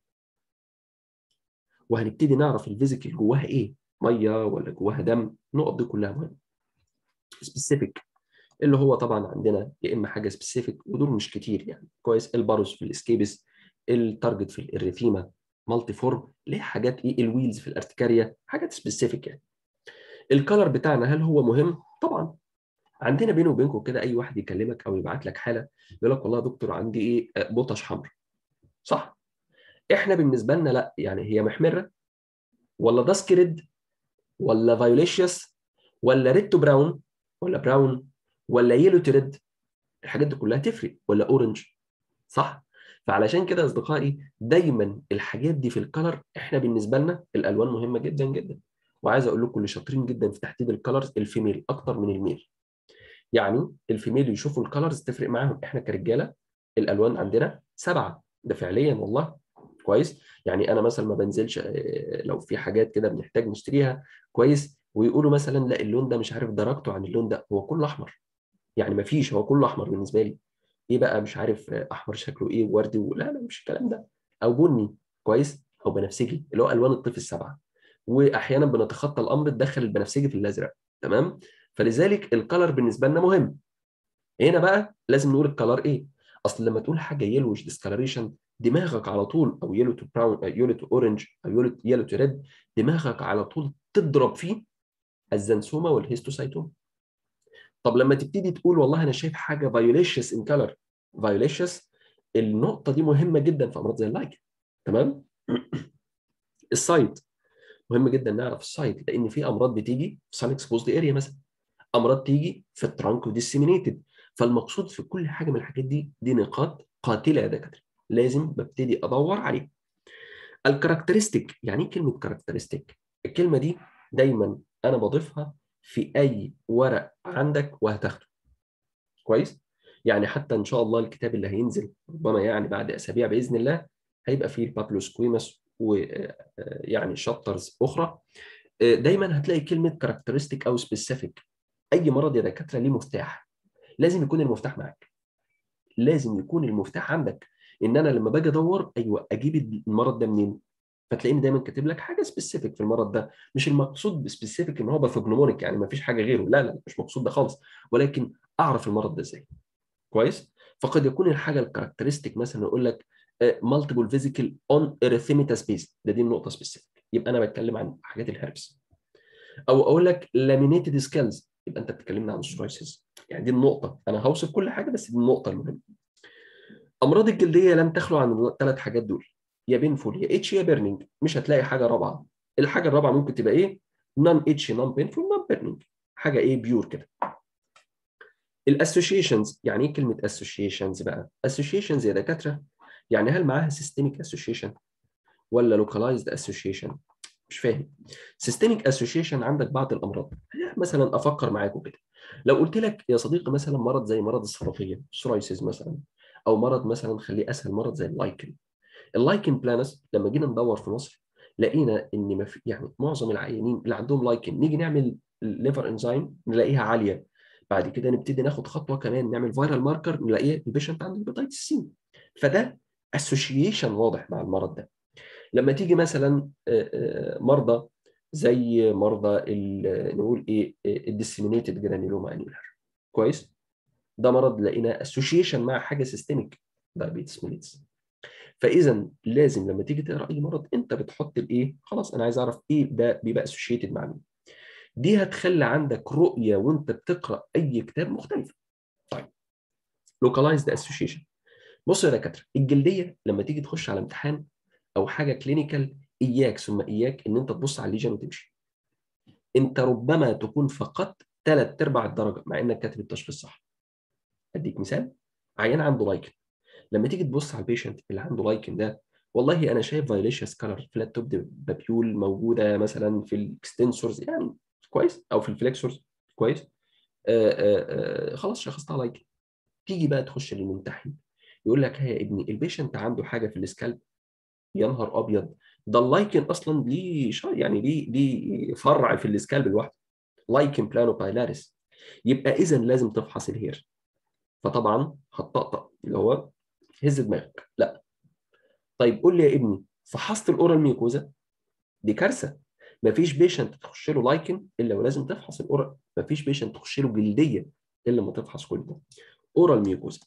[SPEAKER 1] وهنبتدي نعرف الفيزيكال جواها ايه ميه ولا جواها دم النقط دي كلها مهمه سبيسيفيك اللي هو طبعا عندنا يا اما حاجه سبيسيفيك ودول مش كتير يعني كويس الباروس في الاسكيبس التارجت في الاريثيما مالتي فورم ليه حاجات ايه الويلز في الارتكاريا حاجات سبيسيفيك يعني الكلر بتاعنا هل هو مهم طبعا عندنا بينه وبينكم كده اي واحد يكلمك او يبعت لك حاله يقول لك والله يا دكتور عندي ايه آه، بطش حمراء صح احنا بالنسبه لنا لا يعني هي محمره ولا داسك ريد ولا فايوليشيوس ولا ريد تو براون ولا براون ولا يلو تو ريد الحاجات دي كلها تفرق ولا اورنج صح فعلشان كده يا اصدقائي دايما الحاجات دي في الكلر احنا بالنسبه لنا الالوان مهمه جدا جدا وعايز اقول لكم اللي شاطرين جدا في تحديد الكلرز الفيميل اكتر من الميل يعني الفيميل يشوفوا الكلرز تفرق معاهم احنا كرجاله الالوان عندنا سبعه ده فعليا والله كويس يعني انا مثلا ما بنزلش لو في حاجات كده بنحتاج نشتريها كويس ويقولوا مثلا لا اللون ده مش عارف درجته عن اللون ده هو كله احمر يعني ما فيش هو كله احمر بالنسبه لي ايه بقى مش عارف احمر شكله ايه وردي لا لا مش الكلام ده او بني كويس او بنفسجي اللي هو الوان الطيف السبعه واحيانا بنتخطى الامر تدخل البنفسجي في الازرق تمام فلذلك الكلر بالنسبه لنا مهم هنا بقى لازم نقول الكلر ايه اصل لما تقول حاجه يلوش ديسكلريشن دماغك على طول او يلو تو براون يلو تو اورنج او يلو يلو تو ريد دماغك على طول تضرب فيه الزنسومه والهيستوسايتوما طب لما تبتدي تقول والله انا شايف حاجه فايوليشس ان كلر فايوليشس النقطه دي مهمه جدا في امراض زي اللايك تمام السايت مهم جدا نعرف السايت لان في امراض بتيجي في سان اكسبوزد اريا مثلا امراض تيجي في الترانك وديسيمينيتد فالمقصود في كل حاجه من الحاجات دي دي نقاط قاتله يا دكاتره لازم ببتدي ادور عليها الكاركترستيك يعني ايه كلمه كاركترستيك الكلمه دي دايما انا بضيفها في اي ورق عندك وهتاخده كويس يعني حتى ان شاء الله الكتاب اللي هينزل ربما يعني بعد اسابيع باذن الله هيبقى فيه البابلوسكويمس ويعني شابترز اخرى دايما هتلاقي كلمه كاركترستيك او سبيسيفيك اي مرض يا دكاتره ليه مفتاح لازم يكون المفتاح معاك لازم يكون المفتاح عندك ان انا لما باجي ادور ايوه اجيب المرض ده منين فتلاقيني دايما كاتب لك حاجه سبيسيفيك في المرض ده مش المقصود بسبيسيفيك ان هو باثوجنومونيك يعني ما فيش حاجه غيره لا لا مش مقصود ده خالص ولكن اعرف المرض ده ازاي كويس فقد يكون الحاجه الكاركترستيك مثلا يقول لك مالتيبل فيزيكال اون اريثيميتاس بيز ده دي النقطه سبيسيفيك يبقى انا بتكلم عن حاجات الهربس او اقول لك لامينيتد سكيلز يبقى انت بتكلمنا عن السورايسيس يعني دي النقطه انا هوصف كل حاجه بس دي النقطه المهمه امراض الجلديه لم تخلو عن الثلاث حاجات دول يا بينفول يا اتش يا بيرنينج مش هتلاقي حاجه رابعه الحاجه الرابعه ممكن تبقى ايه نون اتش نون بينفول نون بيرنينج حاجه ايه بيور كده الاسوشيشنز يعني ايه كلمه اسوشيشنز بقى اسوشيشنز يا دكاتره يعني هل معاها سيستميك اسوشيشن ولا لوكالايزد اسوشيشن مش فاهم سيستميك اسوشيشن عندك بعض الامراض مثلا افكر معاكم كده لو قلت لك يا صديقي مثلا مرض زي مرض الصرفيه سورايسيس مثلا او مرض مثلا خليه اسهل مرض زي اللايكن اللايكن بلانس لما جينا ندور في مصر لقينا ان ما في يعني معظم العيانين اللي عندهم لايكن نيجي نعمل ليفر انزيم نلاقيها عاليه بعد كده نبتدي ناخد خطوه كمان نعمل فيرال ماركر نلاقيه البيشنت عنده هيباتيتس سي فده اسوشيشن واضح مع المرض ده لما تيجي مثلا مرضى زي مرضى نقول ايه الديسيمينيتد جرانيلوما انيولار كويس ده مرض لقينا اسوشيشن مع حاجه سيستميك دايابيتس ميليتس فاذا لازم لما تيجي تقرا اي مرض انت بتحط الايه خلاص انا عايز اعرف ايه ده بيبقى اسوشيتد مع مين دي هتخلي عندك رؤيه وانت بتقرا اي كتاب مختلفه طيب لوكالايزد اسوشيشن بص يا دكاتره الجلديه لما تيجي تخش على امتحان او حاجه كلينيكال اياك ثم اياك ان انت تبص على الليجن وتمشي انت ربما تكون فقدت ثلاث ارباع الدرجه مع انك كاتب التشخيص صح اديك مثال عيان عنده لايكن لما تيجي تبص على البيشنت اللي عنده لايكن ده والله انا شايف فايليشيس كلر فلات توب بابيول موجوده مثلا في الاكستنسورز يعني كويس او في الفليكسورز كويس آآ آآ خلاص شخصتها لايكن تيجي بقى تخش للممتحن يقول لك ها يا ابني البيشنت عنده حاجه في السكالب يا نهار ابيض ده اللايكن اصلا ليه يعني ليه ليه فرع في السكالب لوحده لايكن بلانو بايلاريس يبقى اذا لازم تفحص الهير فطبعا هتطقطق اللي هو هز دماغك لا طيب قول لي يا ابني فحصت الاورال ميوكوزا دي كارثه مفيش بيشنت تخش له لايكن الا ولازم تفحص الاورال مفيش بيشنت تخش له جلديه الا لما تفحص كل ده اورال ميوكوزا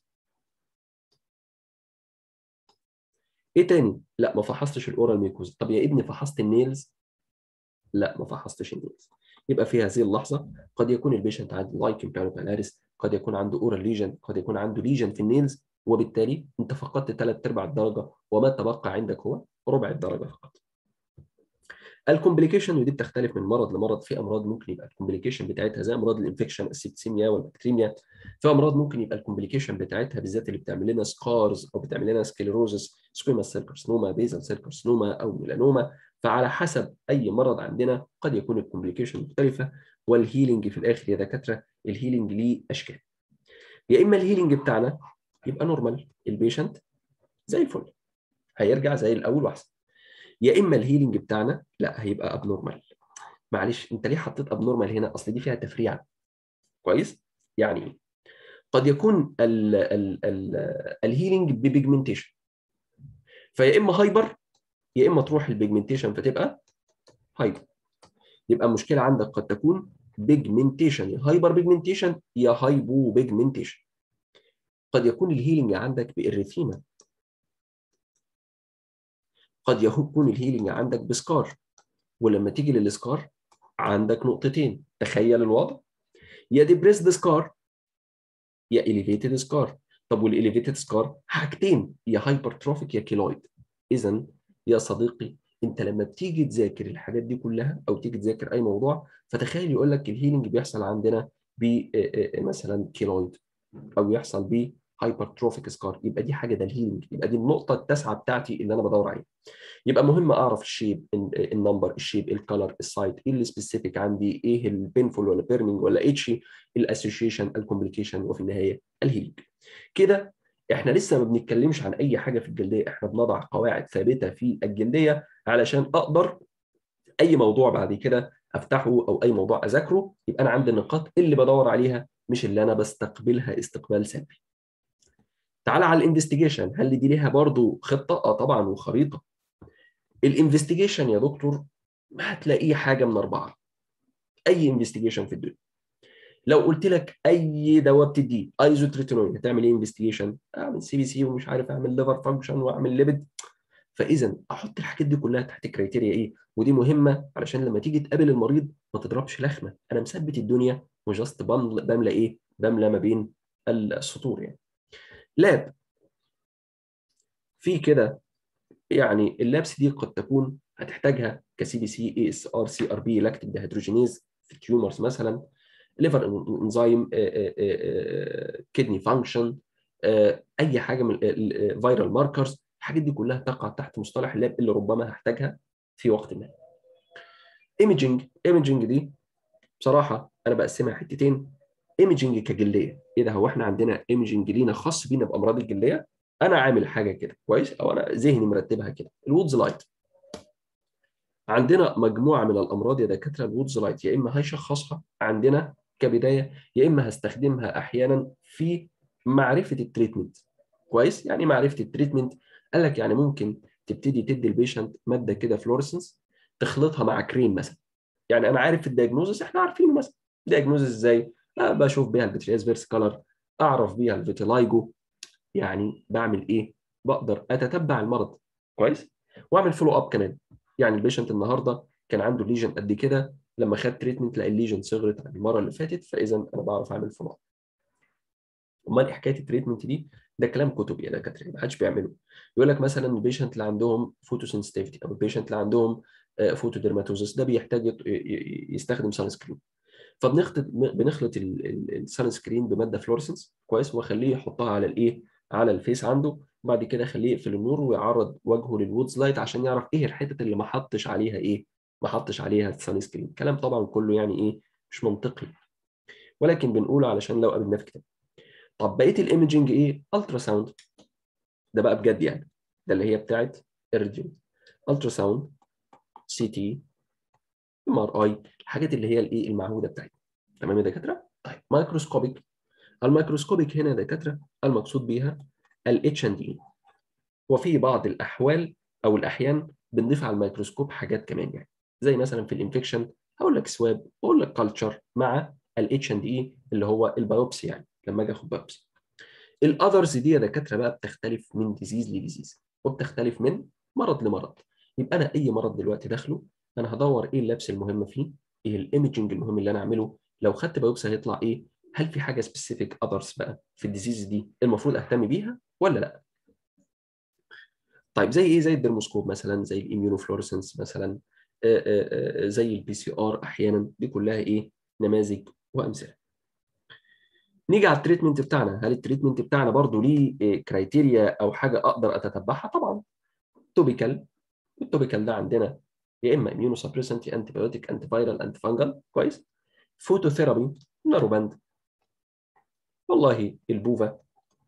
[SPEAKER 1] ايه تاني لا ما فحصتش الاورال ميوكوزا طب يا ابني فحصت النيلز لا ما فحصتش النيلز يبقى في هذه اللحظه قد يكون البيشنت عنده لايكن بلانوبالاريس قد يكون عنده اورال ليجن قد يكون عنده ليجن في النيلز وبالتالي انت فقدت ثلاث ارباع الدرجه وما تبقى عندك هو ربع الدرجه فقط. الكومبليكيشن ودي بتختلف من مرض لمرض في امراض ممكن يبقى الكومبليكيشن بتاعتها زي امراض الانفكشن السيبتسيميا والبكتيريميا في امراض ممكن يبقى الكومبليكيشن بتاعتها بالذات اللي بتعمل لنا سكارز او بتعمل لنا سكليروزس سكويما سيل كارسينوما بيزل سيل كارسينوما او ميلانوما فعلى حسب اي مرض عندنا قد يكون الكومبليكيشن مختلفه والهيلينج في الاخر يا دكاتره الهيلينج ليه اشكال يا اما الهيلينج بتاعنا يبقى نورمال البيشنت زي الفل هيرجع زي الاول واحسن يا اما الهيلينج بتاعنا لا هيبقى ابنورمال معلش انت ليه حطيت ابنورمال هنا اصل دي فيها تفريعه كويس يعني ايه قد يكون ال ال ال الهيلينج ببيجمنتيشن فيا اما هايبر يا اما تروح البيجمنتيشن فتبقى هايبر يبقى المشكله عندك قد تكون بيجمنتيشن يا هايبر بيجمنتيشن يا هايبو بيجمنتيشن قد يكون الهيلينج عندك بإريثيما قد يكون الهيلينج عندك بسكار ولما تيجي للسكار عندك نقطتين تخيل الوضع يا ديبريسد سكار يا اليفيتد سكار طب والاليفيتد سكار حاجتين يا هايبرتروفيك يا كيلويد اذا يا صديقي انت لما بتيجي تذاكر الحاجات دي كلها او تيجي تذاكر اي موضوع فتخيل يقول لك الهيلينج بيحصل عندنا ب مثلا كيلويد او يحصل ب هايبرتروفيك سكار يبقى دي حاجه ده الهيلينج يبقى دي النقطه التاسعه بتاعتي اللي انا بدور عليها يبقى مهم اعرف الشيب النمبر الشيب الكالر السايت ايه السبيسيفيك عندي ايه البينفول ولا بيرنينج ولا اتشي الاسوشيشن الكومبليكيشن وفي النهايه الهيلينج كده احنا لسه ما بنتكلمش عن اي حاجه في الجلديه احنا بنضع قواعد ثابته في الجلديه علشان اقدر اي موضوع بعد كده افتحه او اي موضوع اذاكره يبقى انا عندي النقاط اللي بدور عليها مش اللي انا بستقبلها استقبال سلبي تعال على الانفستيجيشن هل دي ليها برضو خطه اه طبعا وخريطه الانفستيجيشن يا دكتور ما هتلاقيه حاجه من اربعه اي انفستيجيشن في الدنيا لو قلت لك اي دواء بتديه ايزوتريتينول هتعمل ايه انفستيجيشن اعمل سي بي سي ومش عارف اعمل ليفر فانكشن واعمل ليبيد فاذا احط الحاجات دي كلها تحت كريتيريا ايه ودي مهمه علشان لما تيجي تقابل المريض ما تضربش لخمه انا مثبت الدنيا وجاست بملى ايه بملى ما بين السطور يعني لاب في كده يعني اللابس دي قد تكون هتحتاجها كسي بي سي اي اس ار سي ار بي لاكتيك ديهيدروجينيز في التيومرز مثلا ليفر انزيم كدني فانكشن اي حاجه من الفيرال ماركرز الحاجات دي كلها تقع تحت مصطلح اللاب اللي ربما هحتاجها في وقت ما ايمجنج ايمجنج دي بصراحه انا بقسمها حتتين ايمجنج كجلديه ايه ده هو احنا عندنا ايمجنج لينا خاص بينا بامراض الجلديه انا عامل حاجه كده كويس او انا ذهني مرتبها كده الوودز لايت عندنا مجموعه من الامراض يا دكاتره الوودز لايت يا اما هيشخصها عندنا كبدايه يا اما هستخدمها احيانا في معرفه التريتمنت كويس يعني معرفه التريتمنت قال لك يعني ممكن تبتدي تدي البيشنت ماده كده فلورسنس تخلطها مع كريم مثلا يعني انا عارف الدياجنوزس احنا عارفينه مثلا دياجنوزس ازاي أه بشوف بيها البترياز فيرس كلر اعرف بيها الفيتيلايجو يعني بعمل ايه بقدر اتتبع المرض كويس واعمل فولو اب كمان يعني البيشنت النهارده كان عنده ليجن قد كده لما خد تريتمنت لقى الليجن صغرت عن المره اللي فاتت فاذا انا بعرف اعمل فولو اب امال حكايه التريتمنت دي ده كلام كتب يا دكاتره ما حدش بيعمله يقول لك مثلا البيشنت اللي عندهم فوتو سنسيتيفيتي او البيشنت اللي عندهم فوتو ديرماتوزس ده بيحتاج يستخدم سان سكرين فبنخلط بنخلط السان سكرين بماده فلورسنس كويس واخليه يحطها على الايه على الفيس عنده وبعد كده اخليه يقفل النور ويعرض وجهه للوودز لايت عشان يعرف ايه الحتت اللي ما حطش عليها ايه ما حطش عليها السان سكرين كلام طبعا كله يعني ايه مش منطقي ولكن بنقوله علشان لو قابلناه في كتاب طب بقيه الايمجنج ايه الترا ساوند ده بقى بجد يعني ده اللي هي بتاعت الراديو الترا ساوند سي تي ام ار اي الحاجات اللي هي الايه المعهوده بتاعتنا تمام يا دكاتره طيب مايكروسكوبيك الميكروسكوبيك هنا يا دكاتره المقصود بيها الاتش اند اي وفي بعض الاحوال او الاحيان بنضيف على الميكروسكوب حاجات كمان يعني زي مثلا في الانفكشن هقول لك سواب واقول لك كلتشر مع الاتش اند اي اللي هو البيوبسي يعني لما اجي اخد بيوبسي الاذرز دي يا دكاتره بقى بتختلف من ديزيز لديزيز وبتختلف من مرض لمرض يبقى انا اي مرض دلوقتي داخله انا هدور ايه اللبس المهم فيه ايه الايمجنج المهم اللي انا اعمله لو خدت بايوبسي هيطلع ايه هل في حاجه سبيسيفيك اذرز بقى في الديزيز دي المفروض اهتم بيها ولا لا طيب زي ايه زي الدرموسكوب مثلا زي الاميونوفلورسنس مثلا زي البي سي ار احيانا دي كلها ايه نماذج وامثله نيجي على التريتمنت بتاعنا هل التريتمنت بتاعنا برضو ليه كرايتيريا او حاجه اقدر اتتبعها طبعا توبيكال التوبيكال ده عندنا يا اما اميونو سبريسنت يا انتي بايوتيك انتي فايرال انتي فانجل كويس فوتوثيرابي ناروباند والله البوفا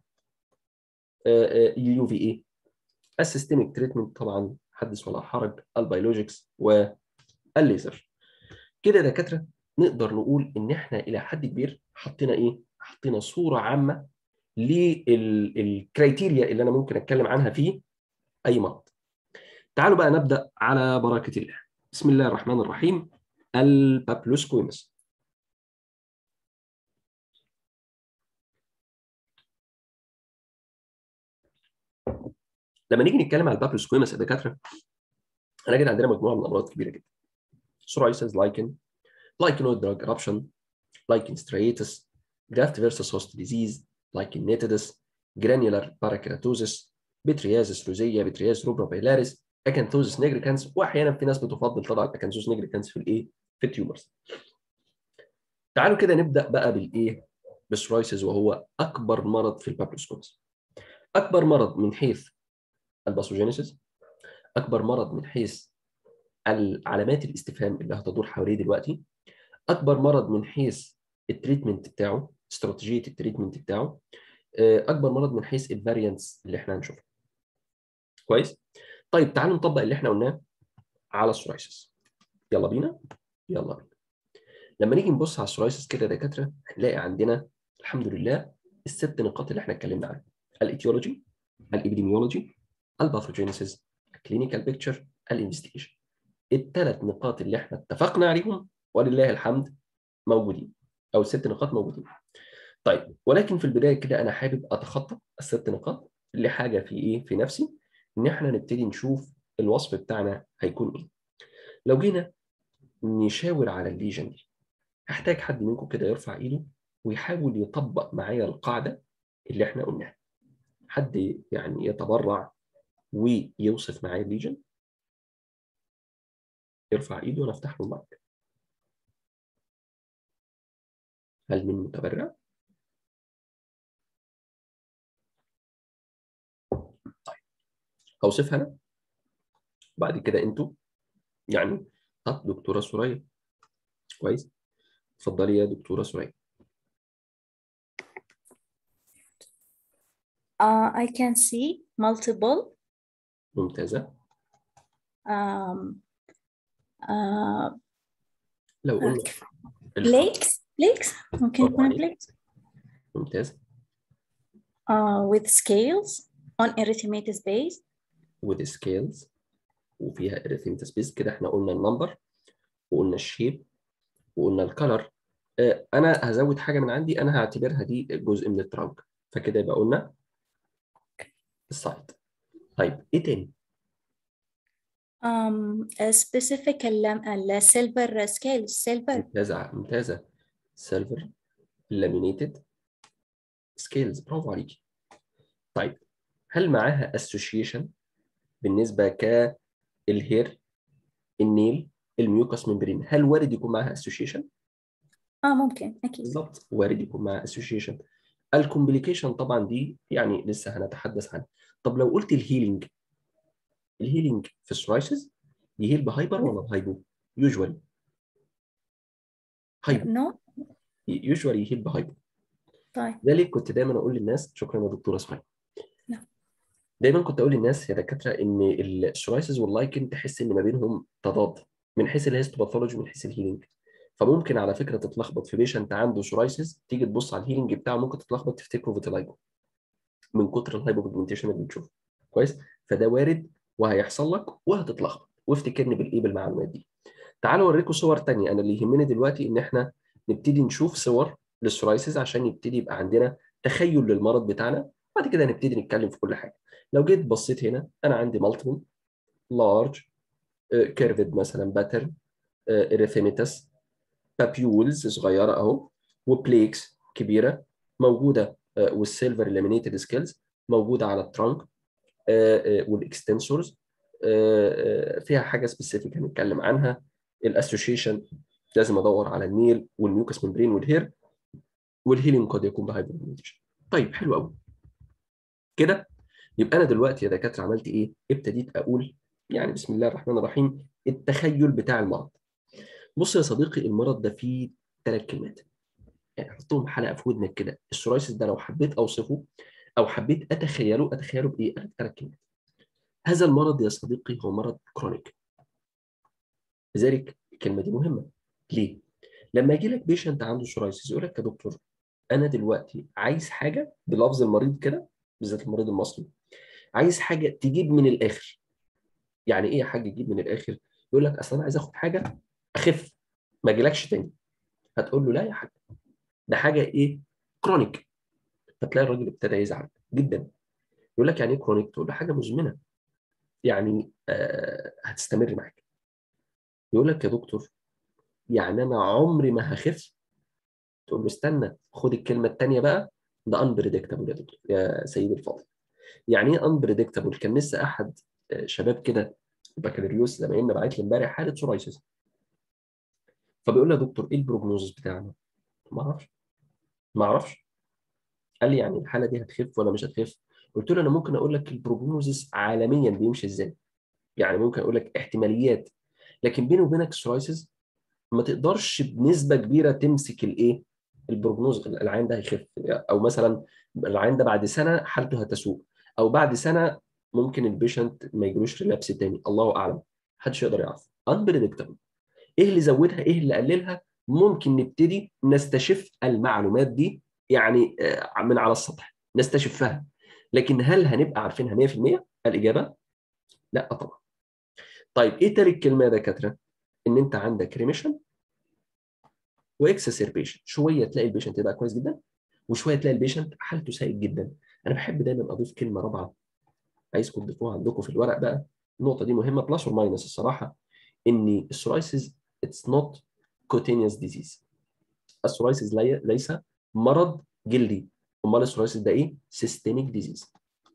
[SPEAKER 1] يو في اي السيستميك تريتمنت طبعا حدث ولا حرج البيولوجيكس والليزر كده دكاتره نقدر نقول ان احنا الى حد كبير حطينا ايه حطينا صوره عامه للكرايتيريا اللي انا ممكن اتكلم عنها في اي مرض تعالوا بقى نبدا على بركه الله بسم الله الرحمن الرحيم البابلوسكويمس لما نيجي نتكلم على البابلوسكويمس يا دكاتره هنجد عندنا مجموعه من الامراض كبيره جدا psoriasis lichen lichenoid drug eruption lichen striatus graft versus host disease lichen nitidus granular parakeratosis بتريازس روزيا بترياز روبرا بايلاريس اكانثوزس نيجريكانس واحيانا في ناس بتفضل طبعا اكانثوزس نيجريكانس في الايه في التيومرز تعالوا كده نبدا بقى بالايه بالسرايسز وهو اكبر مرض في البابلوسكومس اكبر مرض من حيث الباثوجينيسيس اكبر مرض من حيث علامات الاستفهام اللي هتدور حواليه دلوقتي اكبر مرض من حيث التريتمنت بتاعه استراتيجيه التريتمنت بتاعه اكبر مرض من حيث الفاريانتس اللي احنا هنشوفها كويس طيب تعالوا نطبق اللي احنا قلناه على السورايسيس يلا بينا يلا بينا لما نيجي نبص على السورايسيس كده يا دكاتره هنلاقي عندنا الحمد لله الست نقاط اللي احنا اتكلمنا عنها الايتيولوجي الابيديميولوجي الباثوجينيسيس الكلينيكال بيكتشر الانفستيجيشن الثلاث نقاط اللي احنا اتفقنا عليهم ولله الحمد موجودين او الست نقاط موجودين طيب ولكن في البدايه كده انا حابب اتخطى الست نقاط لحاجه في ايه في نفسي ان احنا نبتدي نشوف الوصف بتاعنا هيكون ايه لو جينا نشاور على الليجن دي هحتاج حد منكم كده يرفع ايده ويحاول يطبق معايا القاعده اللي احنا قلناها حد يعني يتبرع ويوصف معايا الليجن يرفع ايده وانا افتح له المايك هل من متبرع؟ طيب هوصفها انا بعد كده انتوا يعني طب دكتوره سوريا كويس اتفضلي يا دكتوره سوريا
[SPEAKER 2] Uh, I can see multiple
[SPEAKER 1] ممتازه
[SPEAKER 2] um, uh,
[SPEAKER 1] لو قلنا
[SPEAKER 2] plaques plaques ممكن
[SPEAKER 1] برافو
[SPEAKER 2] يكون
[SPEAKER 1] عليك.
[SPEAKER 2] plaques
[SPEAKER 1] ممتاز
[SPEAKER 2] uh, with scales on erythematous base
[SPEAKER 1] with scales وفيها erythematous base كده احنا قلنا النمبر وقلنا الشيب وقلنا الكلر انا هزود حاجه من عندي انا هعتبرها دي جزء من الترانك فكده يبقى قلنا السايت طيب ايه تاني
[SPEAKER 2] um, a specific ال- ال- silver scales silver
[SPEAKER 1] ممتازه ممتازه سيلفر لامينيتد سكيلز برافو عليكي طيب هل معاها اسوشيشن بالنسبه كالهير النيل الميوكس ممبرين هل وارد يكون معاها اسوشيشن
[SPEAKER 2] اه ممكن اكيد
[SPEAKER 1] بالظبط وارد يكون معاها اسوشيشن الكومبليكيشن طبعا دي يعني لسه هنتحدث عنها طب لو قلت الهيلينج الهيلينج في السورايسز يهيل بهايبر ولا بهايبو يوجوالي هايبو
[SPEAKER 2] no
[SPEAKER 1] يوجوالي يهيل بهايبو
[SPEAKER 2] طيب
[SPEAKER 1] لذلك كنت دايما اقول للناس شكرا يا دكتوره اسماعيل
[SPEAKER 2] نعم.
[SPEAKER 1] دايما كنت اقول للناس يا دكاتره ان السورايسز واللايكن تحس ان ما بينهم تضاد من حيث الهيستوباثولوجي ومن حيث الهيلينج فممكن على فكره تتلخبط في بيشنت عنده سورايسز تيجي تبص على الهيلينج بتاعه ممكن تتلخبط تفتكره فيتيلايجو من كتر الهايبوبيجمنتيشن اللي بتشوفه كويس فده وارد وهيحصل لك وهتتلخبط وافتكرني بالايه بالمعلومات دي تعالوا اوريكم صور تانية انا اللي يهمني دلوقتي ان احنا نبتدي نشوف صور للسورايسز عشان يبتدي يبقى عندنا تخيل للمرض بتاعنا بعد كده نبتدي نتكلم في كل حاجه لو جيت بصيت هنا انا عندي مالتيبل لارج كيرفد مثلا باترن اريثيميتس بابيولز صغيره اهو وبليكس كبيره موجوده والسيلفر لامينيتد سكيلز موجوده على الترانك والاكستنسورز فيها حاجه سبيسيفيك هنتكلم عنها الاسوشيشن لازم ادور على النيل والميوكس ممبرين والهير والهيلينج قد يكون بهايبرميتيشن طيب حلو قوي كده يبقى انا دلوقتي يا دكاتره عملت ايه؟ ابتديت اقول يعني بسم الله الرحمن الرحيم التخيل بتاع المرض. بص يا صديقي المرض ده فيه ثلاث كلمات. يعني حطهم حلقه في ودنك كده، السورايسيس ده لو حبيت اوصفه او حبيت اتخيله اتخيله بايه؟ ثلاث كلمات. هذا المرض يا صديقي هو مرض كرونيك. لذلك الكلمه دي مهمه. ليه؟ لما يجي لك بيشنت عنده سورايسيس يقول لك يا دكتور انا دلوقتي عايز حاجه بلفظ المريض كده بالذات المريض المصري عايز حاجه تجيب من الاخر يعني ايه يا حاج تجيب من الاخر يقول لك اصل انا عايز اخد حاجه اخف ما اجيلكش تاني هتقول له لا يا حاج ده حاجه ايه كرونيك فتلاقي الراجل ابتدى يزعل جدا يقول لك يعني ايه كرونيك تقول له حاجه مزمنه يعني آه هتستمر معاك يقول لك يا دكتور يعني انا عمري ما هخف تقول له استنى خد الكلمه الثانيه بقى ده unpredictable يا دكتور يا سيدي الفاضل يعني ايه unpredictable كان لسه احد شباب كده بكالوريوس زمايلنا باعت لي امبارح حاله سورايسيس فبيقول لي يا دكتور ايه البروجنوزس بتاعنا؟ ما اعرفش ما اعرفش قال لي يعني الحاله دي هتخف ولا مش هتخف؟ قلت له انا ممكن اقول لك البروجنوزس عالميا بيمشي ازاي؟ يعني ممكن اقول لك احتماليات لكن بيني وبينك السورايسيس ما تقدرش بنسبه كبيره تمسك الايه؟ البروجنوز العين ده هيخف او مثلا العين ده بعد سنه حالته هتسوء او بعد سنه ممكن البيشنت ما يجيلوش ريلابس تاني الله اعلم محدش يقدر يعرف unpredictable ايه اللي زودها ايه اللي قللها ممكن نبتدي نستشف المعلومات دي يعني من على السطح نستشفها لكن هل هنبقى عارفينها 100% الاجابه لا طبعا طيب ايه تالت كلمه يا دكاتره ان انت عندك ريميشن واكسسربيشن شويه تلاقي البيشنت يبقى كويس جدا وشويه تلاقي البيشنت حالته سيء جدا انا بحب دايما اضيف كلمه رابعه عايزكم تضيفوها عندكم في الورق بقى النقطه دي مهمه بلس اور ماينس الصراحه ان السورايسيس اتس نوت كوتينيوس ديزيز السورايسيس ليس مرض جلدي امال السورايسيس ده ايه سيستميك ديزيز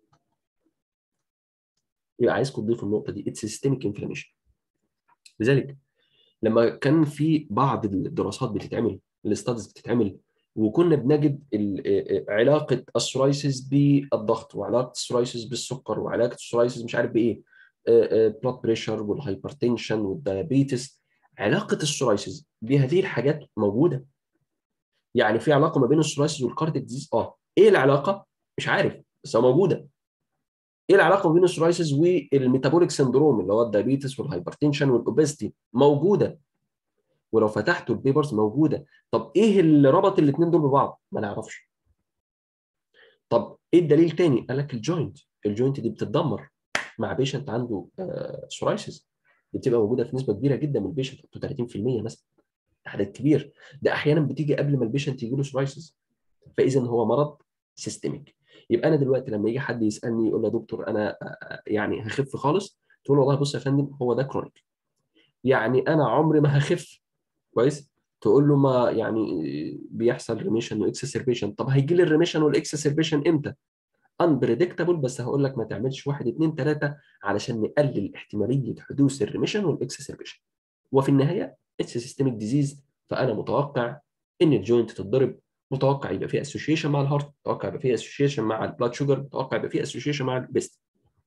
[SPEAKER 1] يبقى عايزكم تضيفوا النقطه دي اتس سيستميك انفلاميشن لذلك لما كان في بعض الدراسات بتتعمل الاستادز بتتعمل وكنا بنجد علاقه السورايسيس بالضغط وعلاقه السورايسيس بالسكر وعلاقه السورايسيس مش عارف بايه بلاد بريشر والهايبرتنشن والديابيتس علاقه السورايسيس بهذه الحاجات موجوده يعني في علاقه ما بين السورايسيس والكارديك ديزيز اه ايه العلاقه مش عارف بس هي موجوده ايه العلاقه ما بين السورايسيس والميتابوليك سندروم اللي هو الدايابيتس والهايبرتنشن والاوبستي موجوده ولو فتحتوا البيبرز موجوده طب ايه اللي ربط الاثنين دول ببعض ما نعرفش طب ايه الدليل تاني قال لك الجوينت الجوينت دي بتتدمر مع بيشنت عنده آه سورايسيس دي بتبقى موجوده في نسبه كبيره جدا من البيشنت 30% مثلا عدد كبير ده احيانا بتيجي قبل ما البيشنت يجي له سورايسيس فاذا هو مرض سيستميك يبقى انا دلوقتي لما يجي حد يسالني يقول له يا دكتور انا يعني هخف خالص تقول له والله بص يا فندم هو ده كرونيك يعني انا عمري ما هخف كويس تقول له ما يعني بيحصل ريميشن واكسسربيشن طب هيجي لي الريميشن والاكسسربيشن امتى unpredictable بس هقول لك ما تعملش واحد اثنين ثلاثه علشان نقلل احتماليه حدوث الريميشن والاكسسربيشن وفي النهايه اتس سيستميك ديزيز فانا متوقع ان الجوينت تتضرب متوقع يبقى فيه اسوشيشن مع الهارت متوقع يبقى فيه اسوشيشن مع البلاد شوجر متوقع يبقى فيه اسوشيشن مع البيست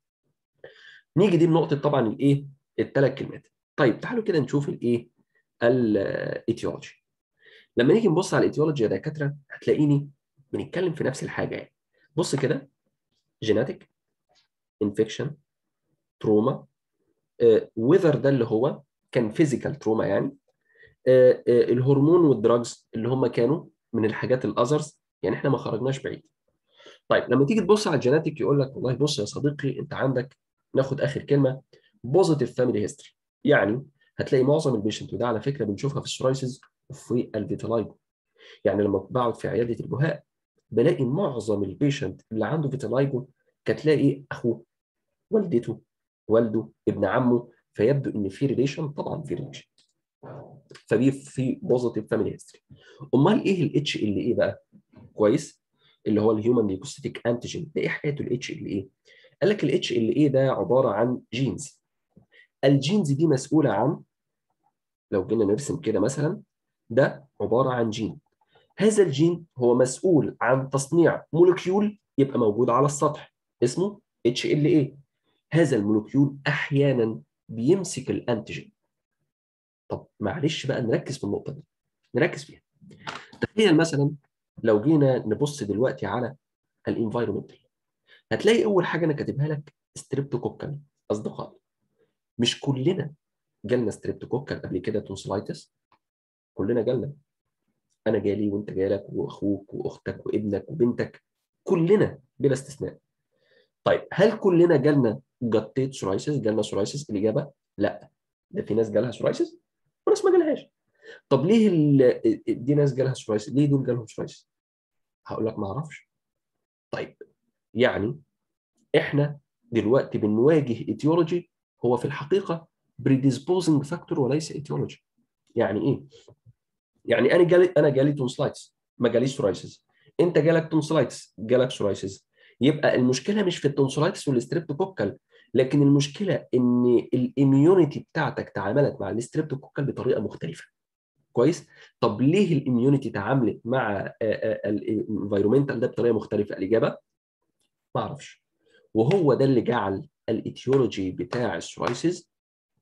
[SPEAKER 1] نيجي دي بنقطه طبعا الايه الثلاث كلمات طيب تعالوا كده نشوف الايه الايتيولوجي لما نيجي نبص على الايتيولوجي يا دكاتره هتلاقيني بنتكلم في نفس الحاجه يعني بص كده جيناتيك انفكشن تروما وذر ده اللي هو كان فيزيكال تروما يعني آه آه الهرمون والدراجز اللي هم كانوا من الحاجات الاذرز يعني احنا ما خرجناش بعيد طيب لما تيجي تبص على الجيناتيك يقول لك والله بص يا صديقي انت عندك ناخد اخر كلمه بوزيتيف فاميلي هيستوري يعني هتلاقي معظم البيشنت وده على فكره بنشوفها في السورايسيس وفي الفيتلايجو يعني لما بقعد في عياده البهاء بلاقي معظم البيشنت اللي عنده فيتلايجو كتلاقي اخوه والدته والده ابن عمه فيبدو ان في ريليشن طبعا في ريليشن فبي في بوزيتيف فاميلي هيستوري امال ايه الاتش ال ايه بقى كويس اللي هو الهيومن ليكوسيتيك انتيجين ده ايه حكايه الاتش ال ايه قال لك الاتش ال ايه ده عباره عن جينز الجينز دي مسؤوله عن لو جينا نرسم كده مثلا ده عباره عن جين هذا الجين هو مسؤول عن تصنيع مولكيول يبقى موجود على السطح اسمه HLA هذا المولكيول احيانا بيمسك الانتيجين طب معلش بقى نركز في النقطه دي نركز فيها تخيل مثلا لو جينا نبص دلوقتي على الانفايرمنتال هتلاقي اول حاجه انا كاتبها لك ستريبتوكوكال اصدقائي مش كلنا جالنا ستريبتوكوكال قبل كده تونسلايتس كلنا جالنا انا جالي وانت جالك واخوك واختك وابنك وبنتك كلنا بلا استثناء طيب هل كلنا جالنا جتيت سورايسيس جالنا سورايسيس الاجابه لا ده في ناس جالها سورايسيس وناس ما جالهاش طب ليه ال... دي ناس جالها سورايسيس ليه دول جالهم سورايسيس هقول لك ما اعرفش طيب يعني احنا دلوقتي بنواجه ايتيولوجي هو في الحقيقه بريديسبوزنج فاكتور وليس ايتيولوجي يعني ايه يعني انا جالي انا جالي تونسلايتس ما جاليش سورايسيس انت جالك تونسلايتس جالك سورايسيس يبقى المشكله مش في التونسلايتس والستريبتوكوكال لكن المشكله ان الاميونيتي بتاعتك تعاملت مع الستريبتوكوكال بطريقه مختلفه كويس طب ليه الاميونيتي تعاملت مع الانفايرمنتال ده بطريقه مختلفه الاجابه ما اعرفش وهو ده اللي جعل الايتيولوجي بتاع السورايسيس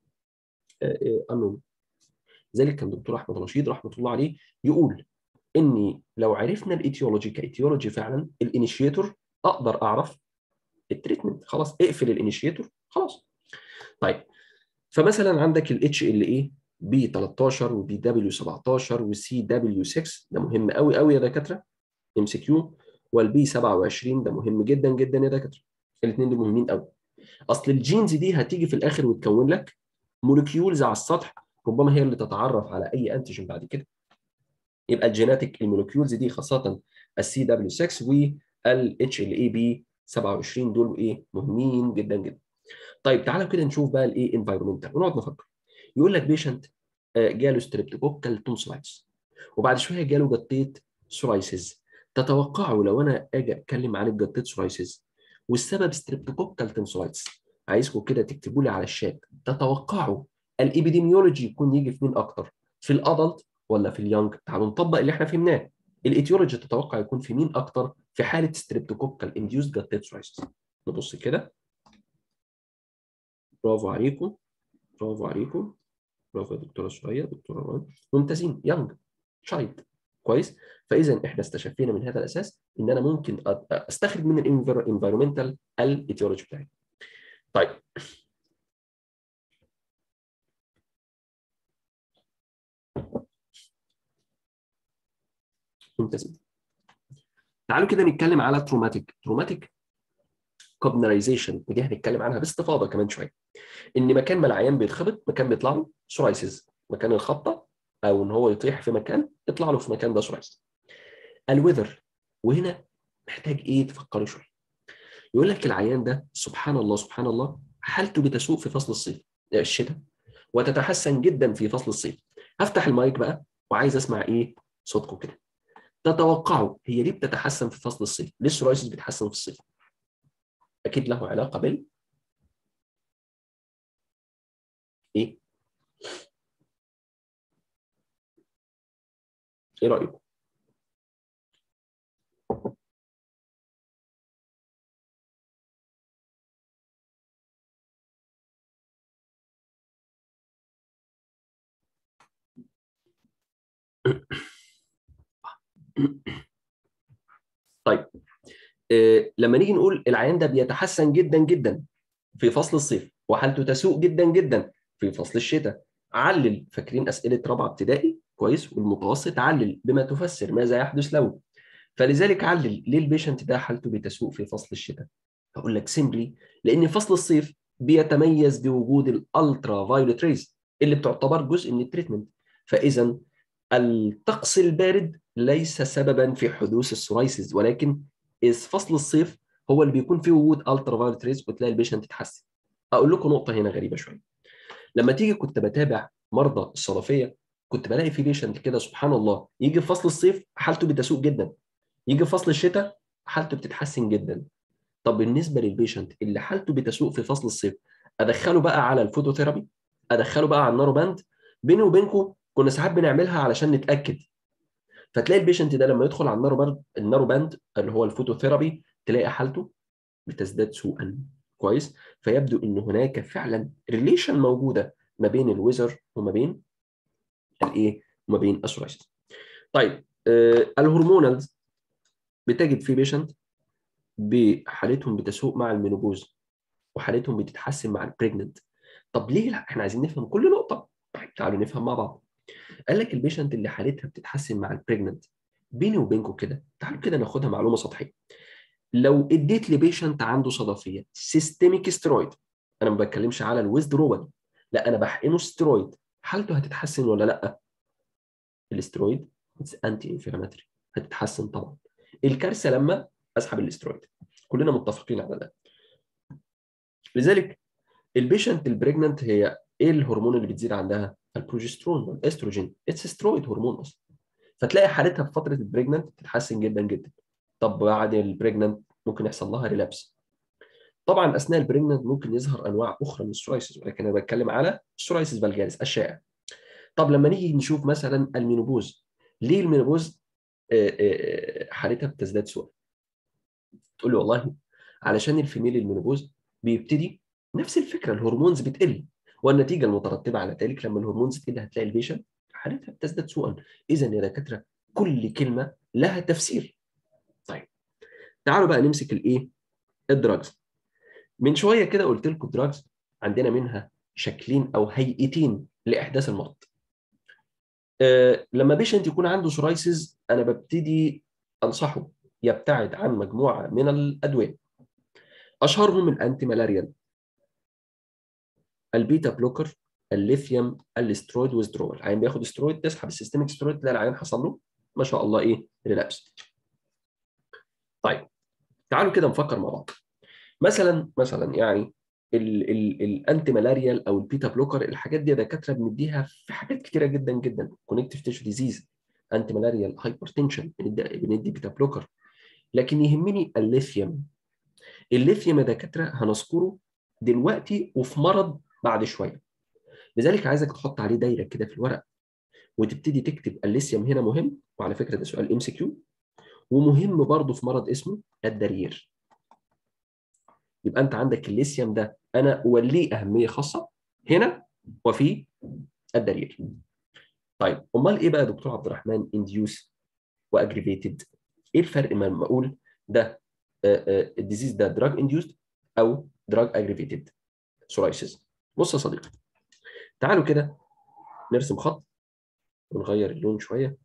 [SPEAKER 1] انون ذلك كان دكتور احمد رشيد رحمه الله عليه يقول اني لو عرفنا الايتيولوجي كايتيولوجي فعلا الانيشيتور اقدر اعرف التريتمنت خلاص اقفل الانيشيتور خلاص طيب فمثلا عندك الاتش ال اي بي 13 وبي دبليو 17 وسي دبليو 6 ده مهم قوي قوي يا دكاتره ام سي كيو والبي 27 ده مهم جدا جدا يا دكاتره الاثنين دول مهمين قوي اصل الجينز دي هتيجي في الاخر وتكون لك مولكيولز على السطح ربما هي اللي تتعرف على اي انتيجين بعد كده يبقى الجيناتيك المولكيولز دي خاصه السي دبليو 6 والاتش ال اي بي 27 دول ايه مهمين جدا جدا طيب تعالوا كده نشوف بقى الايه انفايرمنتال ونقعد نفكر يقول لك بيشنت جاله ستريبتوكوكال تونسلايتس وبعد شويه جاله جتيت سورايسيس تتوقعوا لو انا اجي اتكلم عن الجتيت سورايسيس والسبب ستريبتوكوكال تونسلايتس عايزكم كده تكتبوا لي على الشات تتوقعوا الابيديميولوجي يكون يجي في مين اكتر في الادلت ولا في اليونج تعالوا نطبق اللي احنا فهمناه الايتيولوجي تتوقع يكون في مين اكتر في حاله ستريبتوكوكال انديوس جتيت سورايسيس نبص كده برافو عليكم برافو عليكم برافو يا دكتوره سوريا دكتوره روان ممتازين يونج تشايلد كويس فاذا احنا استشفينا من هذا الاساس ان انا ممكن استخرج من الانفيرمنتال الايتيولوجي بتاعي طيب ممتازين تعالوا كده نتكلم على تروماتيك تروماتيك كوبنرايزيشن ودي هنتكلم عنها باستفاضه كمان شويه ان مكان ما العيان بيتخبط مكان بيطلع له سورايسيس مكان الخبطه او ان هو يطيح في مكان يطلع له في مكان ده سورايسيس الويذر وهنا محتاج ايه تفكروا شويه يقول لك العيان ده سبحان الله سبحان الله حالته بتسوء في فصل الصيف الشتاء وتتحسن جدا في فصل الصيف هفتح المايك بقى وعايز اسمع ايه صوتكم كده تتوقعوا هي ليه بتتحسن في فصل الصيف ليه السورايسيس بيتحسن في الصيف اكيد له علاقه بال ايه ايه رايكم طيب إيه لما نيجي نقول العيان ده بيتحسن جدا جدا في فصل الصيف وحالته تسوء جدا جدا في فصل الشتاء علل فاكرين اسئله رابعه ابتدائي كويس والمتوسط علل بما تفسر ماذا يحدث له فلذلك علل ليه البيشنت ده حالته بتسوء في فصل الشتاء هقول لك سيمبلي لان فصل الصيف بيتميز بوجود الالترا فايولت ريز اللي بتعتبر جزء من التريتمنت فاذا الطقس البارد ليس سببا في حدوث السورايسيس ولكن إذ فصل الصيف هو اللي بيكون فيه وجود الترا فايولت ريز وتلاقي البيشنت تتحسن اقول لكم نقطه هنا غريبه شويه لما تيجي كنت بتابع مرضى الصرفيه كنت بلاقي في بيشنت كده سبحان الله يجي في فصل الصيف حالته بتسوء جدا يجي في فصل الشتاء حالته بتتحسن جدا طب بالنسبه للبيشنت اللي حالته بتسوء في فصل الصيف ادخله بقى على الفوتوثيرابي ادخله بقى على النارو باند بيني وبينكم كنا ساعات بنعملها علشان نتاكد فتلاقي البيشنت ده لما يدخل على النارو باند النارو باند اللي هو الفوتوثيرابي تلاقي حالته بتزداد سوءا كويس فيبدو ان هناك فعلا ريليشن موجوده ما بين الويزر وما بين الايه وما بين السورايسيس طيب آه الهرمونالز بتجد في بيشنت بحالتهم بتسوء مع المينوبوز وحالتهم بتتحسن مع البريجننت طب ليه لا احنا عايزين نفهم كل نقطه طيب تعالوا نفهم مع بعض قال لك البيشنت اللي حالتها بتتحسن مع البريجننت بيني وبينكم كده تعالوا كده ناخدها معلومه سطحيه لو اديت لبيشنت عنده صدفيه سيستميك سترويد انا ما بتكلمش على الويزدرول لا انا بحقنه سترويد حالته هتتحسن ولا لا الاسترويد انتي انفلاماتوري هتتحسن طبعا الكارثه لما اسحب الاسترويد كلنا متفقين على ده لذلك البيشنت البريجننت هي ايه الهرمون اللي بتزيد عندها البروجسترون والاستروجين اتس سترويد هرمون اصلا فتلاقي حالتها في فتره البريجننت تتحسن جدا جدا طب بعد البريجننت ممكن يحصل لها ريلابس طبعا اثناء البريجننت ممكن يظهر انواع اخرى من السورايسيس ولكن انا بتكلم على السورايسيس فالجاريس الشائع طب لما نيجي نشوف مثلا المينوبوز ليه المينوبوز حالتها بتزداد سوء تقول لي والله علشان الفيميل المينوبوز بيبتدي نفس الفكره الهرمونز بتقل والنتيجه المترتبه على ذلك لما الهرمونز تقل هتلاقي البيشنت حالتها بتزداد سوءا اذا يا دكاتره كل كلمه لها تفسير طيب تعالوا بقى نمسك الايه الدراجز من شويه كده قلت لكم الدراجز عندنا منها شكلين او هيئتين لاحداث المرض أه لما بيشنت يكون عنده سورايسيس انا ببتدي انصحه يبتعد عن مجموعه من الادويه اشهرهم الانتي مالاريال البيتا بلوكر الليثيوم الاسترويد ويزدرول العيان بياخد استرويد تسحب السيستميك استرويد تلاقي العيان حصل له ما شاء الله ايه ريلابس طيب تعالوا كده نفكر مع بعض مثلا مثلا يعني الانتي مالاريال او البيتا بلوكر الحاجات دي دكاتره بنديها في حاجات كتيره جدا جدا كونكتيف تيشو ديزيز انتي مالاريال هايبرتنشن بندي بندي بيتا بلوكر لكن يهمني الليثيوم الليثيوم يا دكاتره هنذكره دلوقتي وفي مرض بعد شويه لذلك عايزك تحط عليه دايره كده في الورق وتبتدي تكتب الليثيوم هنا مهم وعلى فكره ده سؤال ام سي كيو ومهم برضه في مرض اسمه الدرير يبقى انت عندك الليثيوم ده انا اوليه اهميه خاصه هنا وفي الدرير طيب امال ايه بقى يا دكتور عبد الرحمن انديوس واجريفيتد ايه الفرق لما اقول ده الديزيز ده دراج انديوسد او دراج اجريفيتد سورايسيس بص يا صديقي تعالوا كده نرسم خط ونغير اللون شويه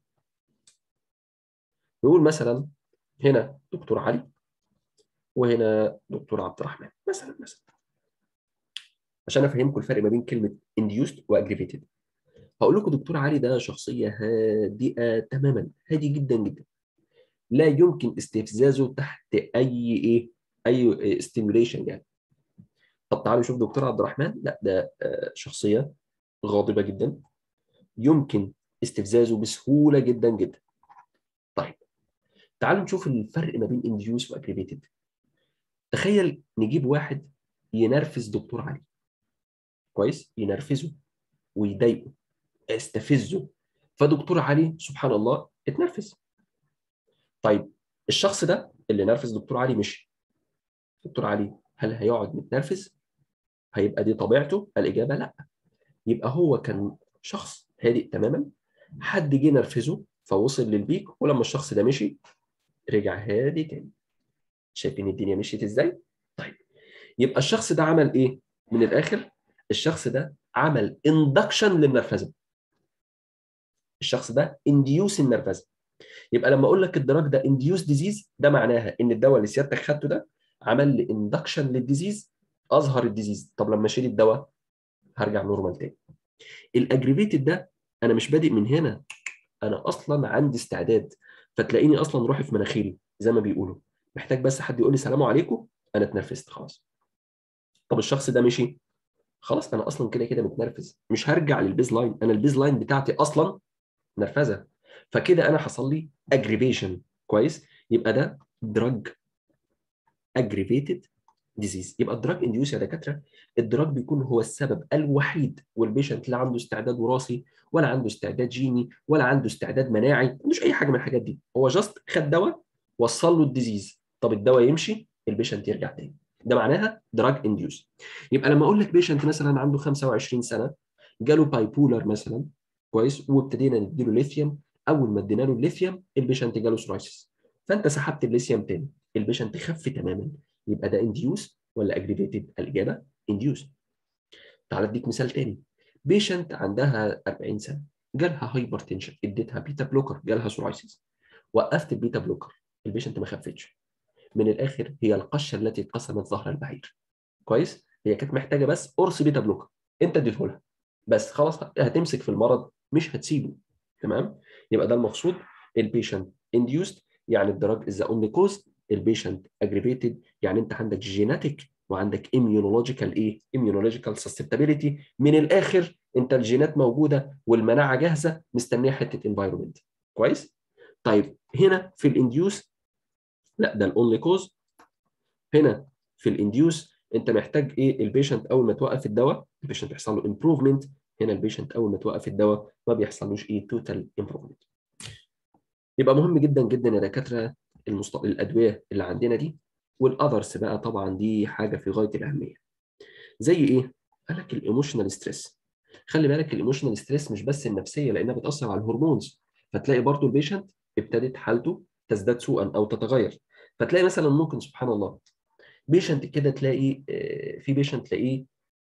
[SPEAKER 1] نقول مثلا هنا دكتور علي وهنا دكتور عبد الرحمن مثلا مثلا عشان افهمكم الفرق ما بين كلمه induced واجريفيتد هقول لكم دكتور علي ده شخصيه هادئه تماما هادي جدا جدا لا يمكن استفزازه تحت اي ايه اي ستيموليشن يعني طب تعالوا نشوف دكتور عبد الرحمن لا ده شخصيه غاضبه جدا يمكن استفزازه بسهوله جدا جدا طيب تعالوا نشوف الفرق ما بين انديوس واجريفيتد تخيل نجيب واحد ينرفز دكتور علي كويس ينرفزه ويضايقه يستفزه فدكتور علي سبحان الله اتنرفز طيب الشخص ده اللي نرفز دكتور علي مشي دكتور علي هل هيقعد متنرفز هيبقى دي طبيعته الاجابه لا يبقى هو كان شخص هادئ تماما حد جه نرفزه فوصل للبيك ولما الشخص ده مشي رجع هادي تاني شايفين الدنيا مشيت ازاي طيب يبقى الشخص ده عمل ايه من الاخر الشخص ده عمل اندكشن للنرفزه الشخص ده انديوس النرفزه يبقى لما اقول لك الدراج ده انديوس ديزيز ده معناها ان الدواء اللي سيادتك خدته ده عمل لي اندكشن للديزيز اظهر الديزيز طب لما اشيل الدواء هرجع نورمال تاني الاجريفيتد ده انا مش بادئ من هنا انا اصلا عندي استعداد فتلاقيني اصلا روحي في مناخيري زي ما بيقولوا محتاج بس حد يقول لي سلام عليكم انا اتنرفزت خلاص طب الشخص ده مشي خلاص انا اصلا كده كده متنرفز مش هرجع للبيز لاين انا البيز لاين بتاعتي اصلا نرفزه فكده انا حصل لي اجريفيشن كويس يبقى ده دراج اجريفيتد ديزيز يبقى الدراج انديوس يا دكاتره الدراج بيكون هو السبب الوحيد والبيشنت لا عنده استعداد وراثي ولا عنده استعداد جيني ولا عنده استعداد مناعي ما عندوش اي حاجه من الحاجات دي هو جاست خد دواء وصل له الديزيز طب الدواء يمشي البيشنت يرجع تاني ده معناها دراج انديوس يبقى لما اقول لك بيشنت مثلا عنده 25 سنه جاله باي بولر مثلا كويس وابتدينا نديله ليثيوم اول ما ادينا له الليثيوم البيشنت جاله سورايسيس فانت سحبت الليثيوم تاني البيشنت خف تماما يبقى ده انديوس ولا اجريفيتد الاجابه انديوس تعال اديك مثال تاني بيشنت عندها 40 سنه جالها هايبر تنشن اديتها بيتا بلوكر جالها سورايسيس وقفت البيتا بلوكر البيشنت ما خفتش من الاخر هي القشه التي قسمت ظهر البعير كويس هي كانت محتاجه بس قرص بيتا بلوكر انت اديته لها بس خلاص هتمسك في المرض مش هتسيبه تمام يبقى ده المقصود البيشنت انديوست يعني الدراج از اونلي كوز البيشنت اجريفيتد يعني انت عندك جيناتيك وعندك اميونولوجيكال ايه اميونولوجيكال سسبتابيليتي من الاخر انت الجينات موجوده والمناعه جاهزه مستنيه حته انفايرمنت كويس طيب هنا في الانديوس لا ده الاونلي كوز هنا في الانديوس انت محتاج ايه البيشنت اول ما توقف الدواء البيشنت يحصل له امبروفمنت هنا البيشنت اول ما توقف الدواء ما بيحصلوش ايه توتال امبروفمنت يبقى مهم جدا جدا يا دكاتره المست... الادويه اللي عندنا دي والاذرز بقى طبعا دي حاجه في غايه الاهميه زي ايه قال لك الايموشنال ستريس خلي بالك الايموشنال ستريس مش بس النفسيه لانها بتاثر على الهرمونز فتلاقي برضو البيشنت ابتدت حالته تزداد سوءا او تتغير فتلاقي مثلا ممكن سبحان الله بيشنت كده تلاقي في بيشنت تلاقيه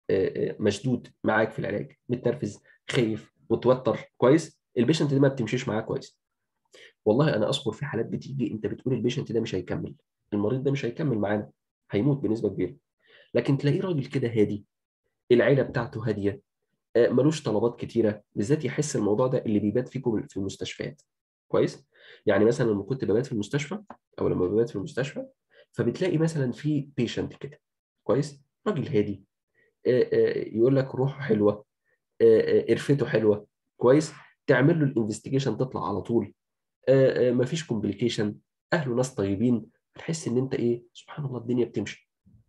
[SPEAKER 1] مشدود معاك في العلاج متنرفز خايف متوتر كويس البيشنت دي ما بتمشيش معاه كويس والله انا اذكر في حالات بتيجي انت بتقول البيشنت ده مش هيكمل المريض ده مش هيكمل معانا هيموت بنسبه كبيره لكن تلاقيه راجل كده هادي العيله بتاعته هاديه ملوش طلبات كتيره بالذات يحس الموضوع ده اللي بيبات فيكم في المستشفيات كويس يعني مثلا لما كنت ببات في المستشفى او لما ببات في المستشفى فبتلاقي مثلا في بيشنت كده كويس راجل هادي يقول لك روحه حلوه قرفته حلوه كويس تعمل له الانفستيجيشن تطلع على طول مفيش كومبليكيشن اهله ناس طيبين تحس ان انت ايه سبحان الله الدنيا بتمشي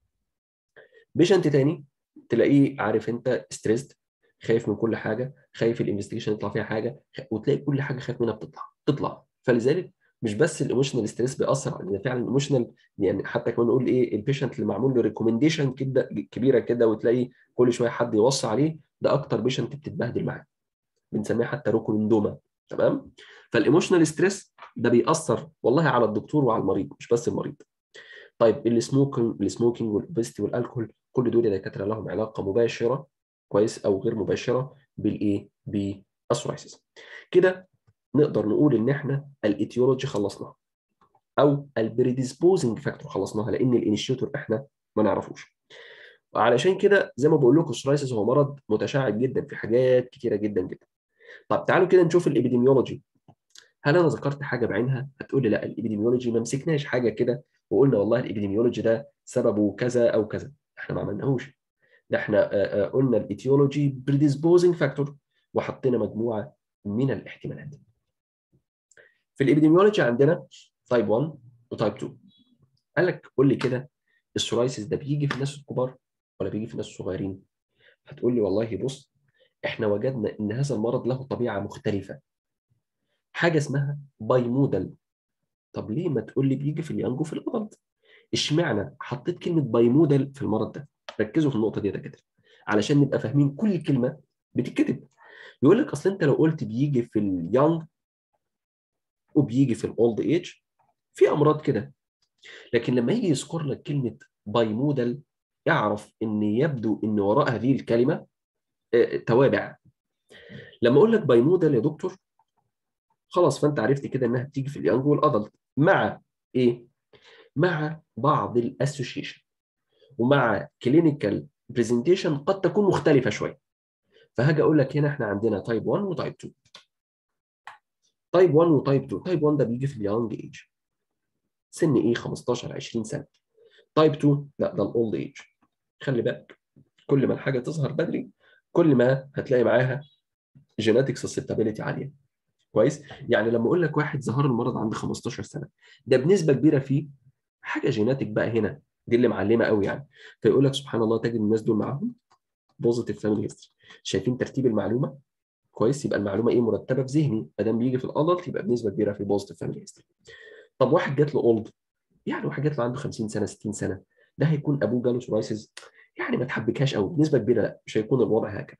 [SPEAKER 1] بيشنت تاني تلاقيه عارف انت ستريسد خايف من كل حاجه خايف الانفستيجيشن يطلع فيها حاجه وتلاقي كل حاجه خايف منها بتطلع تطلع فلذلك مش بس الايموشنال ستريس بيأثر على فعلا الايموشنال يعني حتى كمان نقول ايه البيشنت اللي معمول له ريكومنديشن كده كبيره كده وتلاقي كل شويه حد يوصي عليه ده اكتر بيشنت بتتبهدل معاه بنسميه حتى روكومندوما تمام فالايموشنال ستريس ده بيأثر والله على الدكتور وعلى المريض مش بس المريض طيب السموكينج السموكينج والاوبستي والالكول كل دول يا دكاتره لهم علاقه مباشره كويس او غير مباشره بالايه بالسورايسيس كده نقدر نقول ان احنا الايتيولوجي خلصناها او البريديسبوزنج فاكتور خلصناها لان الانيشيتور احنا ما نعرفوش علشان كده زي ما بقول لكم السورايسيس هو مرض متشعب جدا في حاجات كتيره جدا جدا طب تعالوا كده نشوف الابيديميولوجي هل انا ذكرت حاجه بعينها هتقول لي لا الابيديميولوجي ما مسكناش حاجه كده وقلنا والله الابيديميولوجي ده سببه كذا او كذا احنا ما عملناهوش ده احنا قلنا الايتيولوجي بريديسبوزنج فاكتور وحطينا مجموعه من الاحتمالات في الابيديميولوجي عندنا تايب 1 وتايب 2 قال لك قول لي كده السورايسيس ده بيجي في الناس الكبار ولا بيجي في الناس الصغيرين هتقول لي والله بص احنا وجدنا ان هذا المرض له طبيعه مختلفه حاجه اسمها بايمودال طب ليه ما تقول لي بيجي في اليانج وفي الادلت اشمعنى حطيت كلمه بايمودال في المرض ده ركزوا في النقطه دي يا دكاتره علشان نبقى فاهمين كل كلمه بتتكتب يقول لك اصل انت لو قلت بيجي في اليانج وبيجي في الاولد ايج في امراض كده لكن لما يجي يذكر لك كلمه بايمودال يعرف ان يبدو ان وراء هذه الكلمه توابع لما اقول لك بايمودال يا دكتور خلاص فانت عرفت كده انها بتيجي في اليانج والادلت مع ايه مع بعض الاسوشيشن ومع كلينيكال برزنتيشن قد تكون مختلفه شويه فهاجي اقول لك هنا احنا عندنا تايب 1 وتايب 2 تايب 1 وتايب 2 تايب 1 ده بيجي في اليانج ايج سن ايه 15 20 سنه تايب 2 لا ده الاولد ايج خلي بالك كل ما الحاجه تظهر بدري كل ما هتلاقي معاها جيناتيك سسبتابيليتي عاليه كويس يعني لما اقول لك واحد ظهر المرض عند 15 سنه ده بنسبه كبيره فيه حاجه جيناتيك بقى هنا دي اللي معلمه قوي يعني فيقول لك سبحان الله تجد الناس دول معاهم بوزيتيف فاميلي هيستوري شايفين ترتيب المعلومه كويس يبقى المعلومه ايه مرتبه في ذهني ما دام بيجي في الادلت يبقى بنسبه كبيره في بوزيتيف فاميلي هيستوري طب واحد جات له اولد يعني واحد جات له عنده 50 سنه 60 سنه ده هيكون ابوه جاله سورايسز يعني ما تحبكهاش قوي بنسبه كبيره لا مش هيكون الوضع هكذا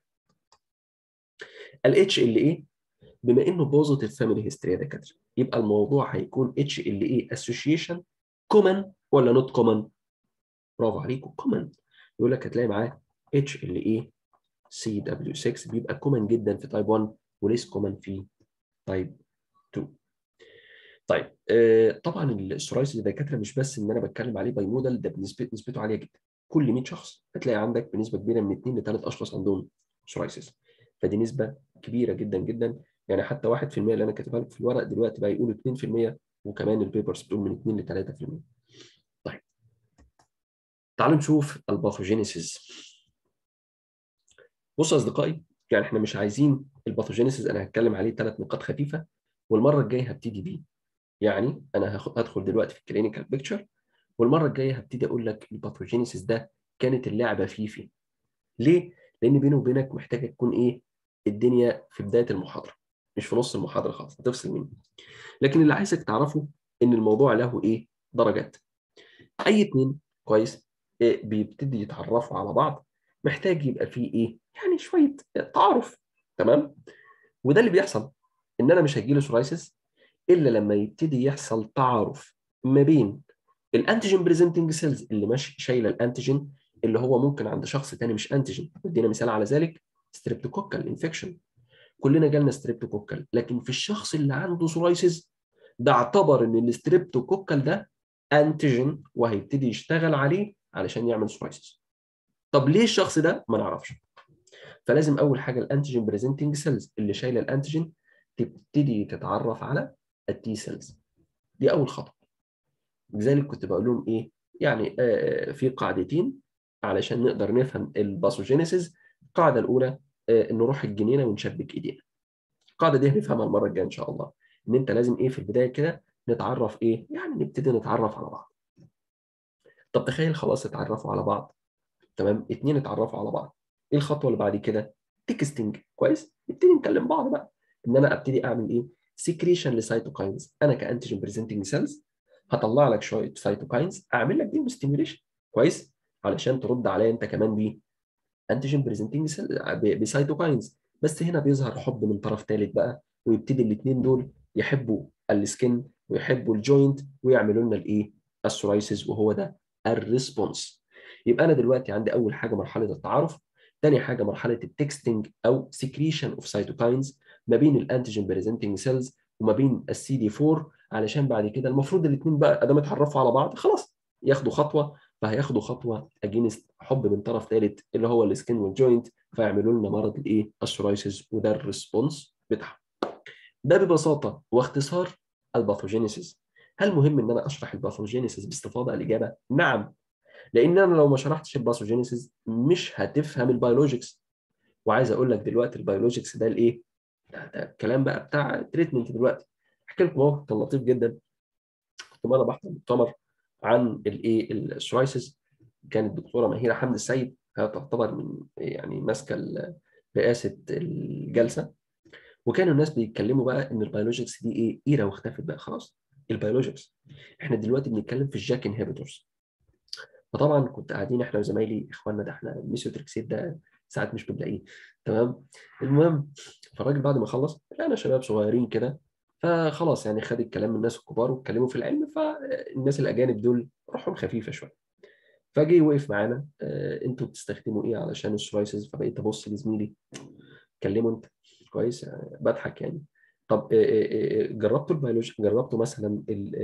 [SPEAKER 1] الاتش ال ايه بما انه بوزيتيف فاميلي هيستوري يا دكاتره يبقى الموضوع هيكون اتش ال ايه اسوشيشن كومن ولا نوت كومن برافو عليكم كومن يقول لك هتلاقي معاه اتش ال ايه سي دبليو 6 بيبقى كومن جدا في تايب 1 وليس كومن في تايب 2 طيب آه طبعا السورايسيس الدكاتره مش بس ان انا بتكلم عليه باي موديل ده بنسبه نسبته عاليه جدا كل 100 شخص هتلاقي عندك بنسبه كبيره من 2 ل 3 اشخاص عندهم سورايسيس فدي نسبه كبيره جدا جدا يعني حتى 1% اللي انا كاتبها لك في الورق دلوقتي بقى يقولوا 2% وكمان البيبرز بتقول من 2 ل 3% طيب تعالوا نشوف الباثوجينيسيس بصوا يا اصدقائي يعني احنا مش عايزين الباثوجينيسيس انا هتكلم عليه ثلاث نقاط خفيفه والمره الجايه هبتدي بيه يعني انا هدخل دلوقتي في الكلينيكال بيكتشر والمره الجايه هبتدي اقول لك الباثوجينيسيس ده كانت اللعبه فيه فيه ليه؟ لان بيني وبينك محتاجه تكون ايه؟ الدنيا في بدايه المحاضره مش في نص المحاضره خالص هتفصل مني لكن اللي عايزك تعرفه ان الموضوع له ايه؟ درجات اي اتنين كويس إيه بيبتدي يتعرفوا على بعض محتاج يبقى فيه ايه؟ يعني شويه تعارف تمام؟ وده اللي بيحصل ان انا مش هيجيلي سورايسيس الا لما يبتدي يحصل تعارف ما بين الانتيجين بريزنتنج سيلز اللي ماشي شايله الانتيجين اللي هو ممكن عند شخص تاني مش انتيجين ادينا مثال على ذلك ستريبتوكوكال انفكشن كلنا جالنا ستريبتوكوكال لكن في الشخص اللي عنده سورايسيس ده اعتبر ان الستريبتوكوكال ده انتيجين وهيبتدي يشتغل عليه علشان يعمل سورايسيس طب ليه الشخص ده ما نعرفش فلازم اول حاجه الانتيجين بريزنتنج سيلز اللي شايله الانتيجين تبتدي تتعرف على التي سيلز دي اول خطوه لذلك كنت بقول لهم ايه يعني آه في قاعدتين علشان نقدر نفهم الباثوجينيسيس القاعده الاولى آه نروح الجنينه ونشبك ايدينا القاعده دي هنفهمها المره الجايه ان شاء الله ان انت لازم ايه في البدايه كده نتعرف ايه يعني نبتدي نتعرف على بعض طب تخيل خلاص اتعرفوا على بعض تمام اتنين اتعرفوا على بعض ايه الخطوه اللي بعد كده تكستنج كويس نبتدي نكلم بعض بقى ان انا ابتدي اعمل ايه سكريشن لسيتوكاينز انا كانتيجين بريزنتنج سيلز هطلع لك شويه سيتوكاينز اعمل لك بيهم ستيميوليشن كويس علشان ترد عليا انت كمان بيه انتيجين بريزنتنج بسيتوكاينز بس هنا بيظهر حب من طرف ثالث بقى ويبتدي الاثنين دول يحبوا السكن ويحبوا الجوينت ويعملوا لنا الايه السورايسيس وهو ده الريسبونس يبقى انا دلوقتي عندي اول حاجه مرحله التعارف ثاني حاجه مرحله التكستنج او سكريشن اوف سيتوكاينز ما بين الانتيجين بريزنتنج سيلز وما بين السي دي 4 علشان بعد كده المفروض الاثنين بقى ادام اتعرفوا على بعض خلاص ياخدوا خطوه فهياخدوا خطوه اجينست حب من طرف ثالث اللي هو السكن والجوينت فيعملوا لنا مرض الايه السورايسيس وده الريسبونس بتاعهم ده ببساطه واختصار الباثوجينيسيس هل مهم ان انا اشرح الباثوجينيسيس باستفاضه الاجابه نعم لان انا لو ما شرحتش الباثوجينيسيس مش هتفهم البيولوجيكس وعايز اقول لك دلوقتي البيولوجيكس ده الايه ده, ده الكلام بقى بتاع تريتمنت دلوقتي احكي لكم موقف كان لطيف جدا كنت مره بحضر مؤتمر عن الايه السورايسيس كانت الدكتوره مهيره حمد السيد هي تعتبر من يعني ماسكه رئاسه الجلسه وكانوا الناس بيتكلموا بقى ان البيولوجيكس دي ايه ايرا واختفت بقى خلاص البيولوجيكس احنا دلوقتي بنتكلم في الجاك انهبيتورز فطبعا كنت قاعدين احنا وزمايلي اخواننا ده احنا الميثوتريكسيت ده ساعات مش بنلاقيه تمام المهم فالراجل بعد ما خلص لقينا شباب صغيرين كده فخلاص يعني خد الكلام من الناس الكبار واتكلموا في العلم فالناس الاجانب دول روحهم خفيفه شويه فجي وقف معانا اه انتوا بتستخدموا ايه علشان السورايسز فبقيت ابص لزميلي كلمه انت كويس يعني بضحك يعني طب جربتوا البيولوجي جربتوا مثلا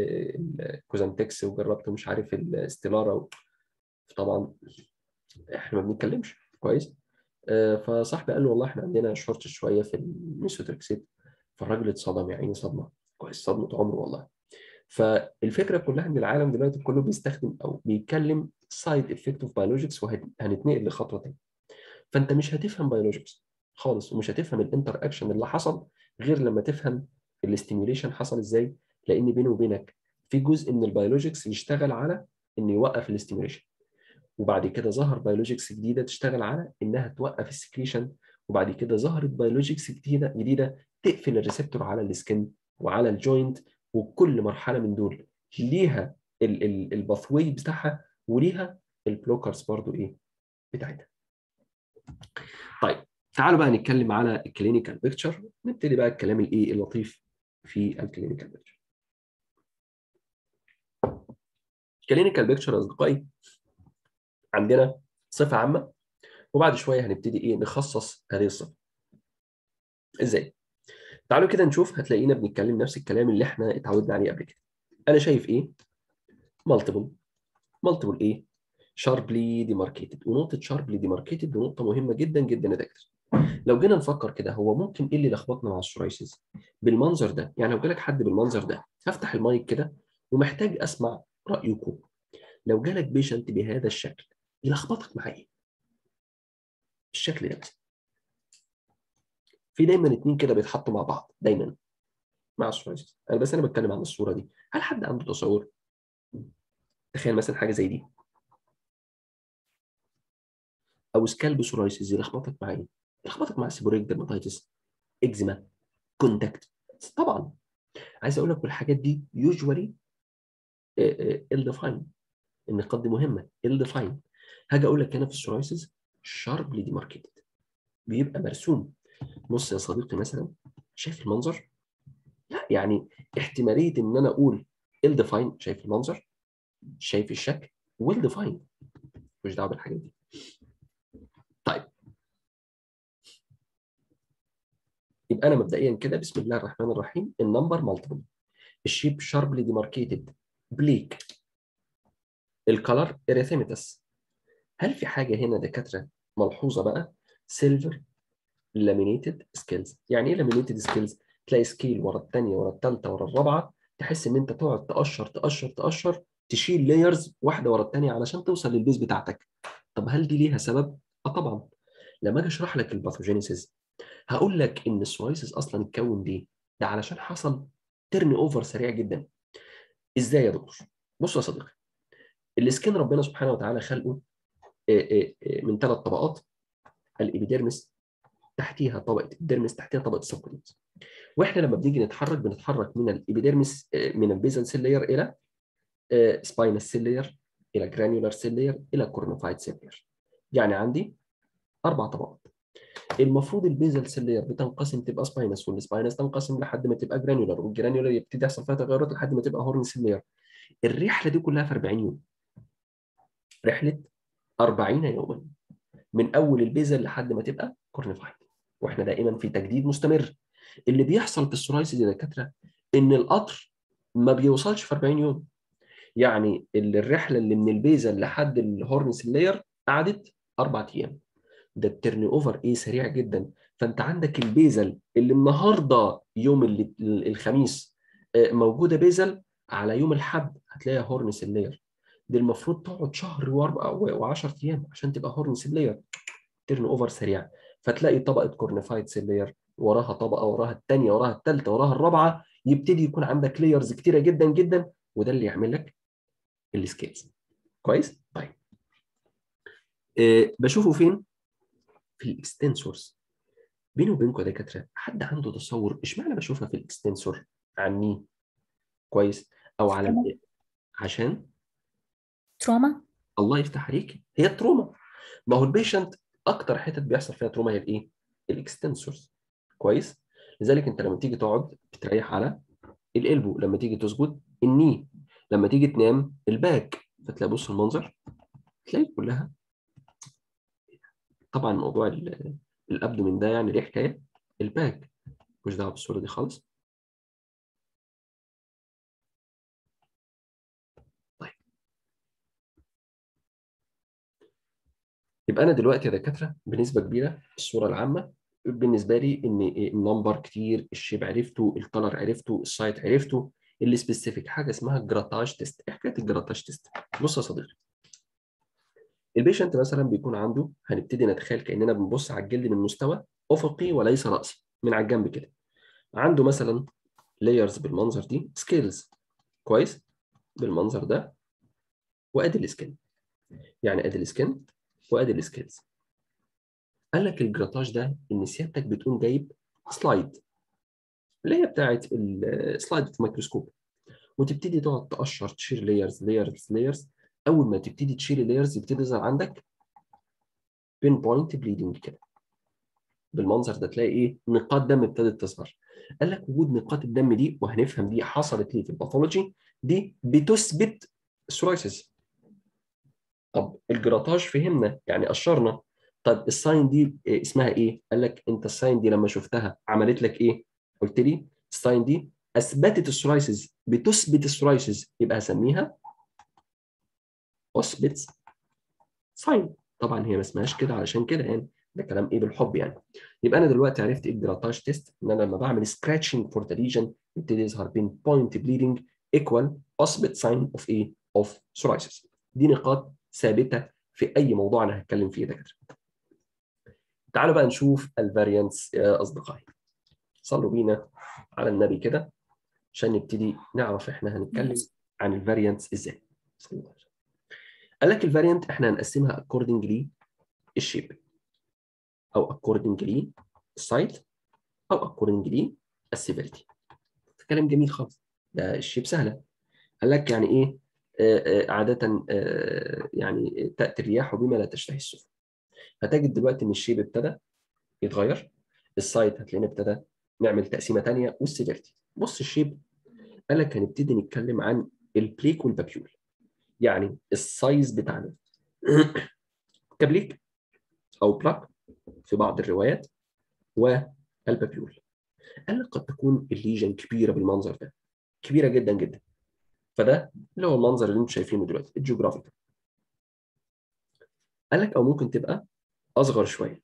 [SPEAKER 1] الكوزانتكس وجربتوا مش عارف الستيلارا طبعا احنا ما بنتكلمش كويس فصاحبي قال له والله احنا عندنا شورت شويه في الميثوتريكسيت فالراجل اتصدم يا عيني صدمه كويس صدمه عمره والله فالفكره كلها ان العالم دلوقتي كله بيستخدم او بيتكلم سايد افكت اوف بيولوجيكس وهنتنقل لخطوه ثانيه فانت مش هتفهم بيولوجيكس خالص ومش هتفهم الانتر اكشن اللي حصل غير لما تفهم الاستيميوليشن حصل ازاي لان بيني وبينك في جزء من البيولوجيكس يشتغل على انه يوقف الاستيميوليشن وبعد كده ظهر بيولوجيكس جديده تشتغل على انها توقف السكريشن وبعد كده ظهرت بيولوجيكس جديده جديده تقفل الريسبتور على السكن وعلى الجوينت وكل مرحله من دول ليها الباثوي بتاعها وليها البلوكرز برضو ايه بتاعتها طيب تعالوا بقى نتكلم على الكلينيكال بيكتشر نبتدي بقى الكلام الايه اللطيف في الكلينيكال بيكتشر الكلينيكال بيكتشر يا اصدقائي عندنا صفه عامه وبعد شويه هنبتدي ايه نخصص هذه الصفه ازاي تعالوا كده نشوف هتلاقينا بنتكلم نفس الكلام اللي احنا اتعودنا عليه قبل كده انا شايف ايه مالتيبل مالتيبل ايه شاربلي ديماركيتد ونقطه شاربلي ديماركيتد دي نقطه مهمه جدا جدا يا دكتور لو جينا نفكر كده هو ممكن ايه اللي لخبطنا مع السورايسيس بالمنظر ده يعني لو جالك حد بالمنظر ده هفتح المايك كده ومحتاج اسمع رايكم لو جالك بيشنت بهذا الشكل يلخبطك مع ايه الشكل ده مثلا في دايما اتنين كده بيتحطوا مع بعض دايما مع السورايسيس انا بس انا بتكلم عن الصوره دي هل حد عنده تصور تخيل مثلا حاجه زي دي او سكالب سورايسيس يلخبطك مع ايه يلخبطك مع سيبوريك ديرماتيتس اكزيما كونتاكت طبعا عايز اقول لك الحاجات دي يوجوالي ال ديفاين النقاط دي مهمه ال ديفاين هاجي اقول لك هنا في السورايسيس شاربلي ديماركيتد بيبقى مرسوم بص يا صديقي مثلا شايف المنظر لا يعني احتماليه ان انا اقول ال ديفاين شايف المنظر شايف الشكل ويل ديفاين مش دعوه بالحاجات دي طيب يبقى انا مبدئيا كده بسم الله الرحمن الرحيم النمبر مالتيبل الشيب شاربلي ديماركيتد بليك الكلر اريثيميتس هل في حاجه هنا دكاتره ملحوظه بقى سيلفر لامينيتد سكيلز يعني ايه لامينيتد سكيلز تلاقي سكيل ورا الثانيه ورا الثالثه ورا الرابعه تحس ان انت تقعد تقشر تقشر تقشر تشيل لايرز واحده ورا الثانيه علشان توصل للبيز بتاعتك طب هل دي ليها سبب اه طبعا لما اجي اشرح لك الباثوجينيسيس هقول لك ان السورايسيس اصلا اتكون ليه ده علشان حصل تيرن اوفر سريع جدا ازاي يا دكتور بص يا صديقي السكين ربنا سبحانه وتعالى خلقه من ثلاث طبقات الابيديرمس تحتيها طبقه الديرمس تحتيها طبقه السبكوتينز واحنا لما بنيجي نتحرك بنتحرك من الابيديرمس من البيزل سيل لاير الى سباينال سيل لاير الى جرانيولار سيل لاير الى كورنفايد سيل لاير يعني عندي اربع طبقات المفروض البيزل سيل لاير بتنقسم تبقى سباينس والسباينس تنقسم لحد ما تبقى جرانيولار والجرانيولار يبتدي يحصل فيها تغيرات لحد ما تبقى هورن سيل لاير الرحله دي كلها في 40 يوم رحله 40 يوما من اول البيزل لحد ما تبقى كورنفايد واحنا دائما في تجديد مستمر اللي بيحصل في السورايسيس يا دكاتره ان القطر ما بيوصلش في 40 يوم يعني الرحله اللي من البيزل لحد الهورنس لاير قعدت اربع ايام ده التيرن اوفر ايه سريع جدا فانت عندك البيزل اللي النهارده يوم اللي الخميس موجوده بيزل على يوم الاحد هتلاقيها هورنس لاير دي المفروض تقعد شهر و10 ايام عشان تبقى هورنس لاير تيرن اوفر سريع فتلاقي طبقه كورنفايد سيل لاير وراها طبقه وراها الثانيه وراها الثالثه وراها الرابعه يبتدي يكون عندك لايرز كتيره جدا جدا وده اللي يعمل لك السكيلز كويس طيب أه بشوفه فين في الاكستنسورز بيني وبينكم يا دكاتره حد عنده تصور اشمعنى بشوفها في الاكستنسور عن مين كويس او على
[SPEAKER 2] تروما.
[SPEAKER 1] عشان
[SPEAKER 2] تروما
[SPEAKER 1] الله يفتح عليك هي التروما ما هو البيشنت اكتر حتت بيحصل فيها تروما هي الايه الاكستنسورز كويس لذلك انت لما تيجي تقعد بتريح على الالبو لما تيجي تسجد الني لما تيجي تنام الباك فتلاقي بص المنظر تلاقي كلها طبعا موضوع الابدومين ده يعني ليه حكايه الباك مش دعوه بالصوره دي خالص طيب يبقى انا دلوقتي يا دكاتره بنسبه كبيره الصوره العامه بالنسبه لي ان النمبر كتير الشيب عرفته الكلر عرفته السايت عرفته السبيسيفيك حاجه اسمها الجراتاج تيست ايه حكايه الجراتاج تيست بص يا صديقي البيشنت مثلا بيكون عنده هنبتدي نتخيل كاننا بنبص على الجلد من مستوى افقي وليس راسي من على الجنب كده عنده مثلا لايرز بالمنظر دي سكيلز كويس بالمنظر ده وادي السكن يعني ادي السكن وادي السكيلز قال لك الجراتاج ده ان سيادتك بتقوم جايب سلايد اللي هي بتاعت السلايد في ميكروسكوب وتبتدي تقعد تقشر تشيل لايرز لايرز لايرز اول ما تبتدي تشيل لايرز يبتدي يظهر عندك بين بوينت بليدنج كده بالمنظر ده تلاقي ايه نقاط دم ابتدت تظهر قال لك وجود نقاط الدم دي وهنفهم دي حصلت ليه في الباثولوجي دي بتثبت السورايسيس طب الجراتاج فهمنا يعني قشرنا طب الساين دي اسمها ايه؟ قال لك انت الساين دي لما شفتها عملت لك ايه؟ قلت لي الساين دي اثبتت السورايسيس بتثبت السورايسيس يبقى هسميها اثبت ساين طبعا هي ما اسمهاش كده علشان كده يعني ده كلام ايه بالحب يعني يبقى انا دلوقتي عرفت ايه الجراتاج تيست ان انا لما بعمل سكراتشنج فور ذا ليجن يبتدي يظهر بين بوينت بليدنج ايكوال اثبت ساين اوف ايه؟ اوف سورايسيس دي نقاط ثابته في اي موضوع انا هتكلم فيه دكاتره تعالوا بقى نشوف الفاريانتس يا اصدقائي صلوا بينا على النبي كده عشان نبتدي نعرف احنا هنتكلم عن الفاريانتس ازاي قال لك الفاريانت احنا هنقسمها accordingly الشيب او accordingly السايت او accordingly السيفيريتي كلام جميل خالص ده الشيب سهله قال لك يعني ايه آآ آآ عاده آآ يعني تاتي الرياح بما لا تشتهي السفن هتجد دلوقتي ان الشيب ابتدى يتغير السايت هتلاقينا ابتدى نعمل تقسيمه ثانيه والسيفيرتي بص الشيب قال لك هنبتدي نتكلم عن البليك والبابيول يعني السايز بتاعنا كبليك او بلاك في بعض الروايات والبابيول قال لك قد تكون الليجن كبيره بالمنظر ده كبيره جدا جدا فده اللي هو المنظر اللي انتم شايفينه دلوقتي الجيوغرافيك قال لك او ممكن تبقى اصغر شويه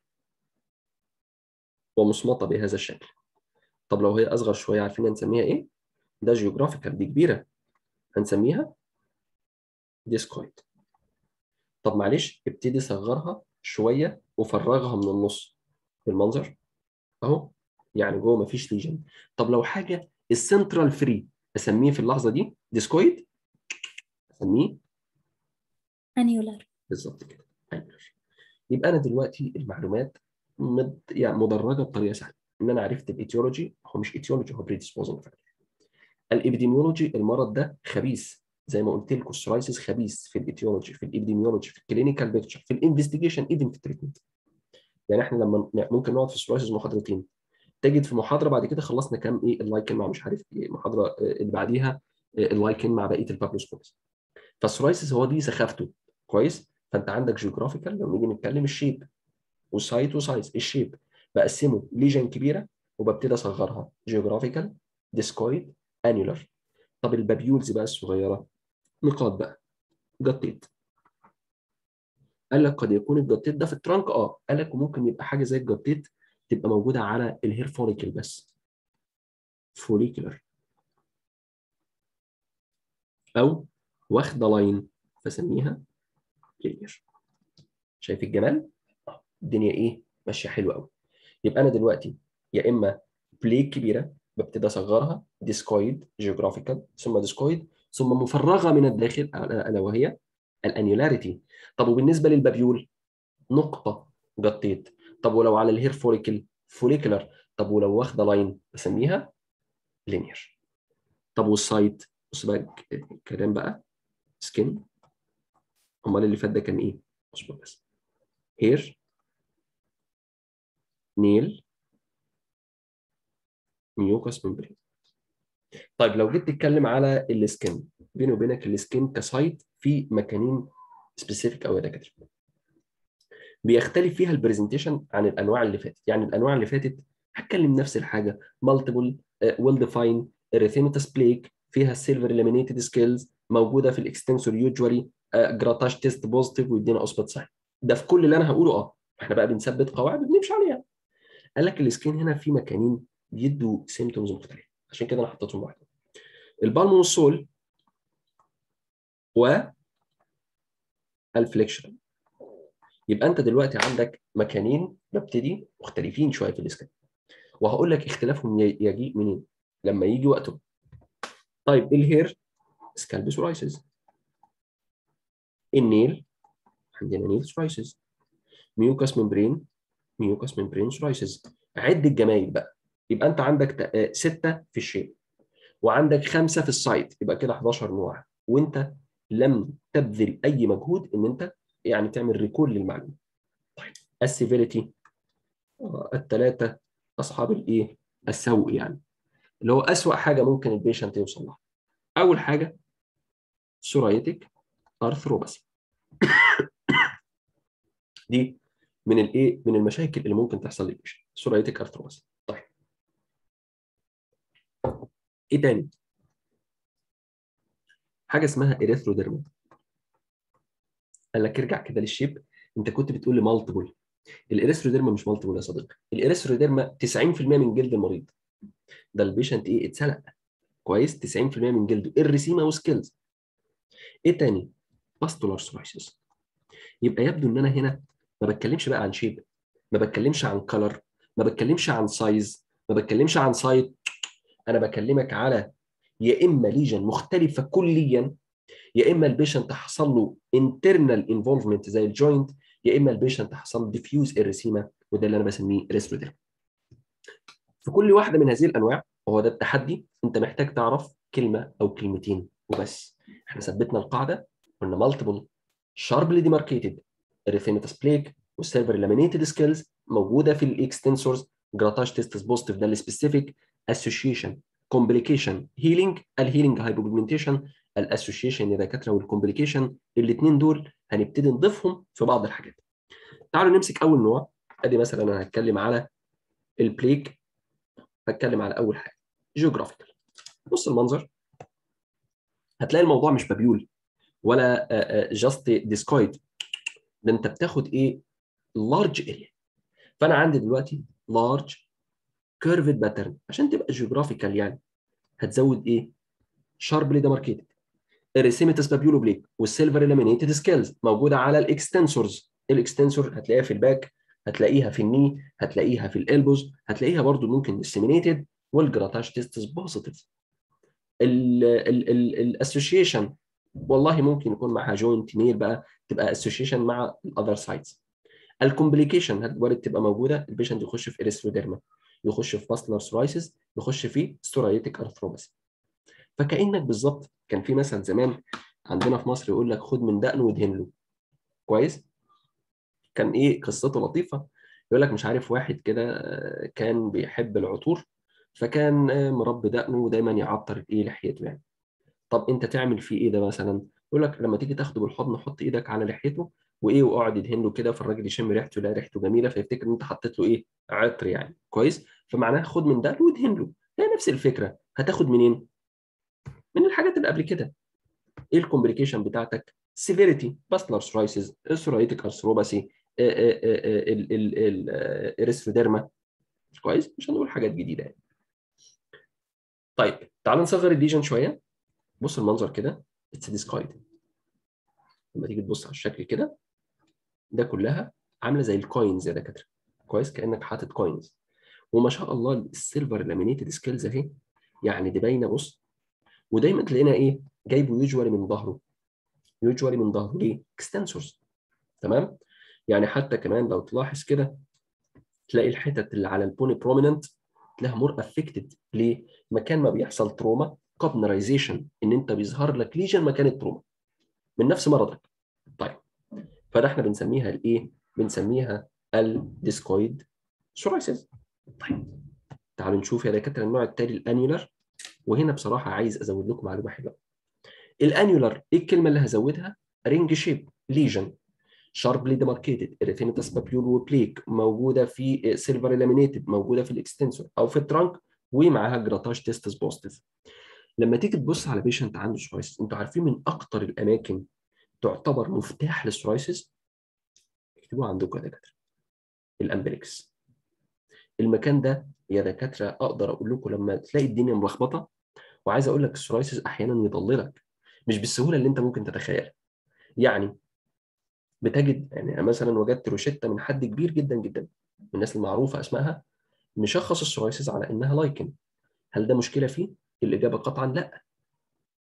[SPEAKER 1] ومصمطه بهذا الشكل طب لو هي اصغر شويه عارفين هنسميها ايه ده جيوغرافيكال دي كبيره هنسميها ديسكويد طب معلش ابتدي صغرها شويه وفرغها من النص بالمنظر اهو يعني جوه مفيش ليجن طب لو حاجه السنترال فري اسميه في اللحظه دي ديسكويد اسميه
[SPEAKER 2] انيولار
[SPEAKER 1] بالظبط كده انيولار يبقى انا دلوقتي المعلومات مد... يعني مدرجه بطريقه سهله ان انا عرفت الايتيولوجي هو مش ايتيولوجي هو بريديسبوزنج فاكتور الابيديميولوجي المرض ده خبيث زي ما قلت لكم السورايسيس خبيث في الايتيولوجي في الابيديميولوجي في الكلينيكال بيكتشر في الانفستيجيشن ايفن في التريتمنت يعني احنا لما ممكن نقعد في السورايسيس محاضرتين تجد في محاضره بعد كده خلصنا كام ايه اللايكن مع مش عارف ايه المحاضره اللي بعديها اللايكن مع بقيه البابلوسكوبس فالسورايسيس هو دي سخافته كويس فانت عندك جيوغرافيكال لو نيجي نتكلم الشيب وسايت وسايز الشيب بقسمه ليجن كبيره وببتدي اصغرها جيوغرافيكال ديسكويد انيولار طب البابيولز بقى الصغيره نقاط بقى جطيت قال لك قد يكون الجطيت ده في الترانك اه قال لك وممكن يبقى حاجه زي الجطيت تبقى موجوده على الهير فوليكل بس فوليكولر او واخده لاين فسميها لينير شايف الجمال الدنيا ايه ماشيه حلوه قوي يبقى انا دلوقتي يا اما بليك كبيره ببتدي اصغرها ديسكويد جيوغرافيكال ثم ديسكويد ثم مفرغه من الداخل الا وهي الانيولاريتي طب وبالنسبه للبابيول نقطه جطيت طب ولو على الهير فوليكل فوليكولر طب ولو واخده لاين بسميها لينير طب والسايت بص بقى الكلام بقى سكين امال اللي فات ده كان ايه اصبر بس هير نيل ميوكس ممبرين طيب لو جيت تتكلم على السكن بيني وبينك السكن كسايت في مكانين سبيسيفيك قوي يا دكاتره بيختلف فيها البرزنتيشن عن الانواع اللي فاتت يعني الانواع اللي فاتت هتكلم نفس الحاجه مالتيبل ويل ديفاين اريثيماتس بليك فيها السيلفر ليمينيتد سكيلز موجوده في الاكستنسور يوجوالي جراتاج تيست بوزيتيف ويدينا اوسبت ساين ده في كل اللي انا هقوله اه احنا بقى بنثبت قواعد وبنمشي عليها قال لك السكين هنا في مكانين بيدوا سيمتومز مختلفه عشان كده انا حطيتهم واحده البالم والسول و الفليكشن يبقى انت دلوقتي عندك مكانين ببتدي مختلفين شويه في الاسكان وهقول لك اختلافهم يجيء منين لما يجي وقته طيب الهير سكالب سورايسيس النيل عندنا نيل سرايسز ميوكاس ممبرين ميوكاس ممبرين سرايسز عد الجمايل بقى يبقى انت عندك سته في الشيب وعندك خمسه في السايت يبقى كده 11 نوع وانت لم تبذل اي مجهود ان انت يعني تعمل ريكول للمعلومه. طيب السيفيريتي الثلاثه اصحاب الايه؟ السوء يعني اللي هو اسوء حاجه ممكن البيشنت يوصل لها. اول حاجه سورايتك ارثروباسي دي من الايه؟ من المشاكل اللي ممكن تحصل للبيشنت سورايتك ارثروباسي. طيب ايه تاني؟ حاجه اسمها اريثروديرما قال لك ارجع كده للشيب انت كنت بتقول لي مالتيبل الاريثروديرما مش مالتيبل يا صديقي الاريثروديرما 90% من جلد المريض ده البيشنت ايه اتسلق كويس 90% من جلده الرسيمه وسكيلز ايه تاني باستولار سورايسيس يبقى يبدو ان انا هنا ما بتكلمش بقى عن شيب ما بتكلمش عن كلر ما بتكلمش عن سايز ما بتكلمش عن سايت انا بكلمك على يا اما ليجن مختلفه كليا يا اما البيشنت حصل له انترنال انفولفمنت زي الجوينت يا اما البيشنت حصل له ديفيوز اريسيما وده اللي انا بسميه ريسبيرتيرم في كل واحده من هذه الانواع وهو ده التحدي انت محتاج تعرف كلمه او كلمتين وبس احنا ثبتنا القاعده قلنا مالتيبل شاربلي ديماركيتد اريثيماتس بليك والسيرفر لامينيتد سكيلز موجوده في الاكستنسورز جراتاج تيستس بوزيتيف ده السبيسيفيك اسوشيشن كومبليكيشن هيلينج الهيلينج هايبوبيجمنتيشن الاسوشيشن يا دكاتره والكومبليكيشن الاثنين دول هنبتدي نضيفهم في بعض الحاجات تعالوا نمسك اول نوع ادي مثلا انا هتكلم على البليك هتكلم على اول حاجه جيوغرافيكال بص المنظر هتلاقي الموضوع مش بابيول ولا جاست ديسكويد ده انت بتاخد ايه لارج اريا فانا عندي دلوقتي لارج كيرفد باترن عشان تبقى جيوغرافيكال يعني هتزود ايه شاربلي ديماركيتد الريسيمتس بابيولو بليك والسيلفر الامينيتد سكيلز موجوده على الاكستنسورز الاكستنسور هتلاقيها في الباك هتلاقيها في الني هتلاقيها في الالبوز هتلاقيها برضو ممكن ديسيمينيتد والجراتاج تيستس بوزيتيف الاسوشيشن والله ممكن يكون معها جوينت نيل بقى تبقى اسوشيشن مع الاذر سايتس الكومبليكيشن هتوارد تبقى موجوده البيشنت يخش في اريثروديرما يخش في باستلر سورايسيس يخش في ستورايتك ارثروباسي فكانك بالظبط كان في مثل زمان عندنا في مصر يقول لك خد من دقنه وادهن له كويس كان ايه قصته لطيفه يقول لك مش عارف واحد كده كان بيحب العطور فكان مربي دقنه ودايما يعطر ايه لحيته يعني طب انت تعمل فيه ايه ده مثلا يقول لك لما تيجي تاخده بالحضن حط ايدك على لحيته وايه واقعد يدهن له كده فالراجل يشم ريحته يلاقي ريحته جميله فيفتكر ان انت حطيت له ايه عطر يعني كويس فمعناها خد من ده وادهن له هي نفس الفكره هتاخد منين من الحاجات اللي قبل كده ايه الكومبليكيشن بتاعتك سيفيريتي باستلر سرايسيس سورايتك ارثروباسي الاريثروديرما كويس مش هنقول حاجات جديده يعني طيب تعال نصغر الليجن شويه بص المنظر كده اتس ديسكايد لما تيجي تبص على الشكل كده ده كلها عامله زي الكوينز يا دكاتره كويس كانك حاطط كوينز وما شاء الله السيلفر لامينيتد سكيلز اهي يعني دي باينه بص ودايما تلاقينا ايه جايبه يوجوالي من ظهره يوجوالي من ظهره ليه؟ اكستنسورز تمام؟ يعني حتى كمان لو تلاحظ كده تلاقي الحتت اللي على البوني بروميننت تلاقيها مور افكتد ليه؟ مكان ما بيحصل تروما كوبنرايزيشن ان انت بيظهر لك ليجن مكان التروما من نفس مرضك طيب فده احنا بنسميها الايه؟ بنسميها الديسكويد سورايسيس طيب تعالوا نشوف يا دكاتره النوع التالي الانيولار وهنا بصراحه عايز ازود لكم معلومه حلوه الانيولار ايه الكلمه اللي هزودها؟ رينج شيب ليجن شاربلي ديماركيتد اريثيماتس بابيول وبليك موجوده في سيلفر لامينيتد موجوده في الاكستنسور او في الترانك ومعاها جراتاج تيستس بوزيتيف لما تيجي تبص على بيشنت عنده سورايسيس انتوا عارفين من اكتر الاماكن تعتبر مفتاح للسورايسيس اكتبوها عندكم يا دكاتره الامبليكس المكان ده يا دكاتره اقدر اقول لكم لما تلاقي الدنيا ملخبطه وعايز اقول لك السورايسيس احيانا يضللك مش بالسهوله اللي انت ممكن تتخيلها يعني بتجد يعني مثلا وجدت روشته من حد كبير جدا جدا من الناس المعروفه اسمائها مشخص السورايسيس على انها لايكن هل ده مشكله فيه؟ الاجابه قطعا لا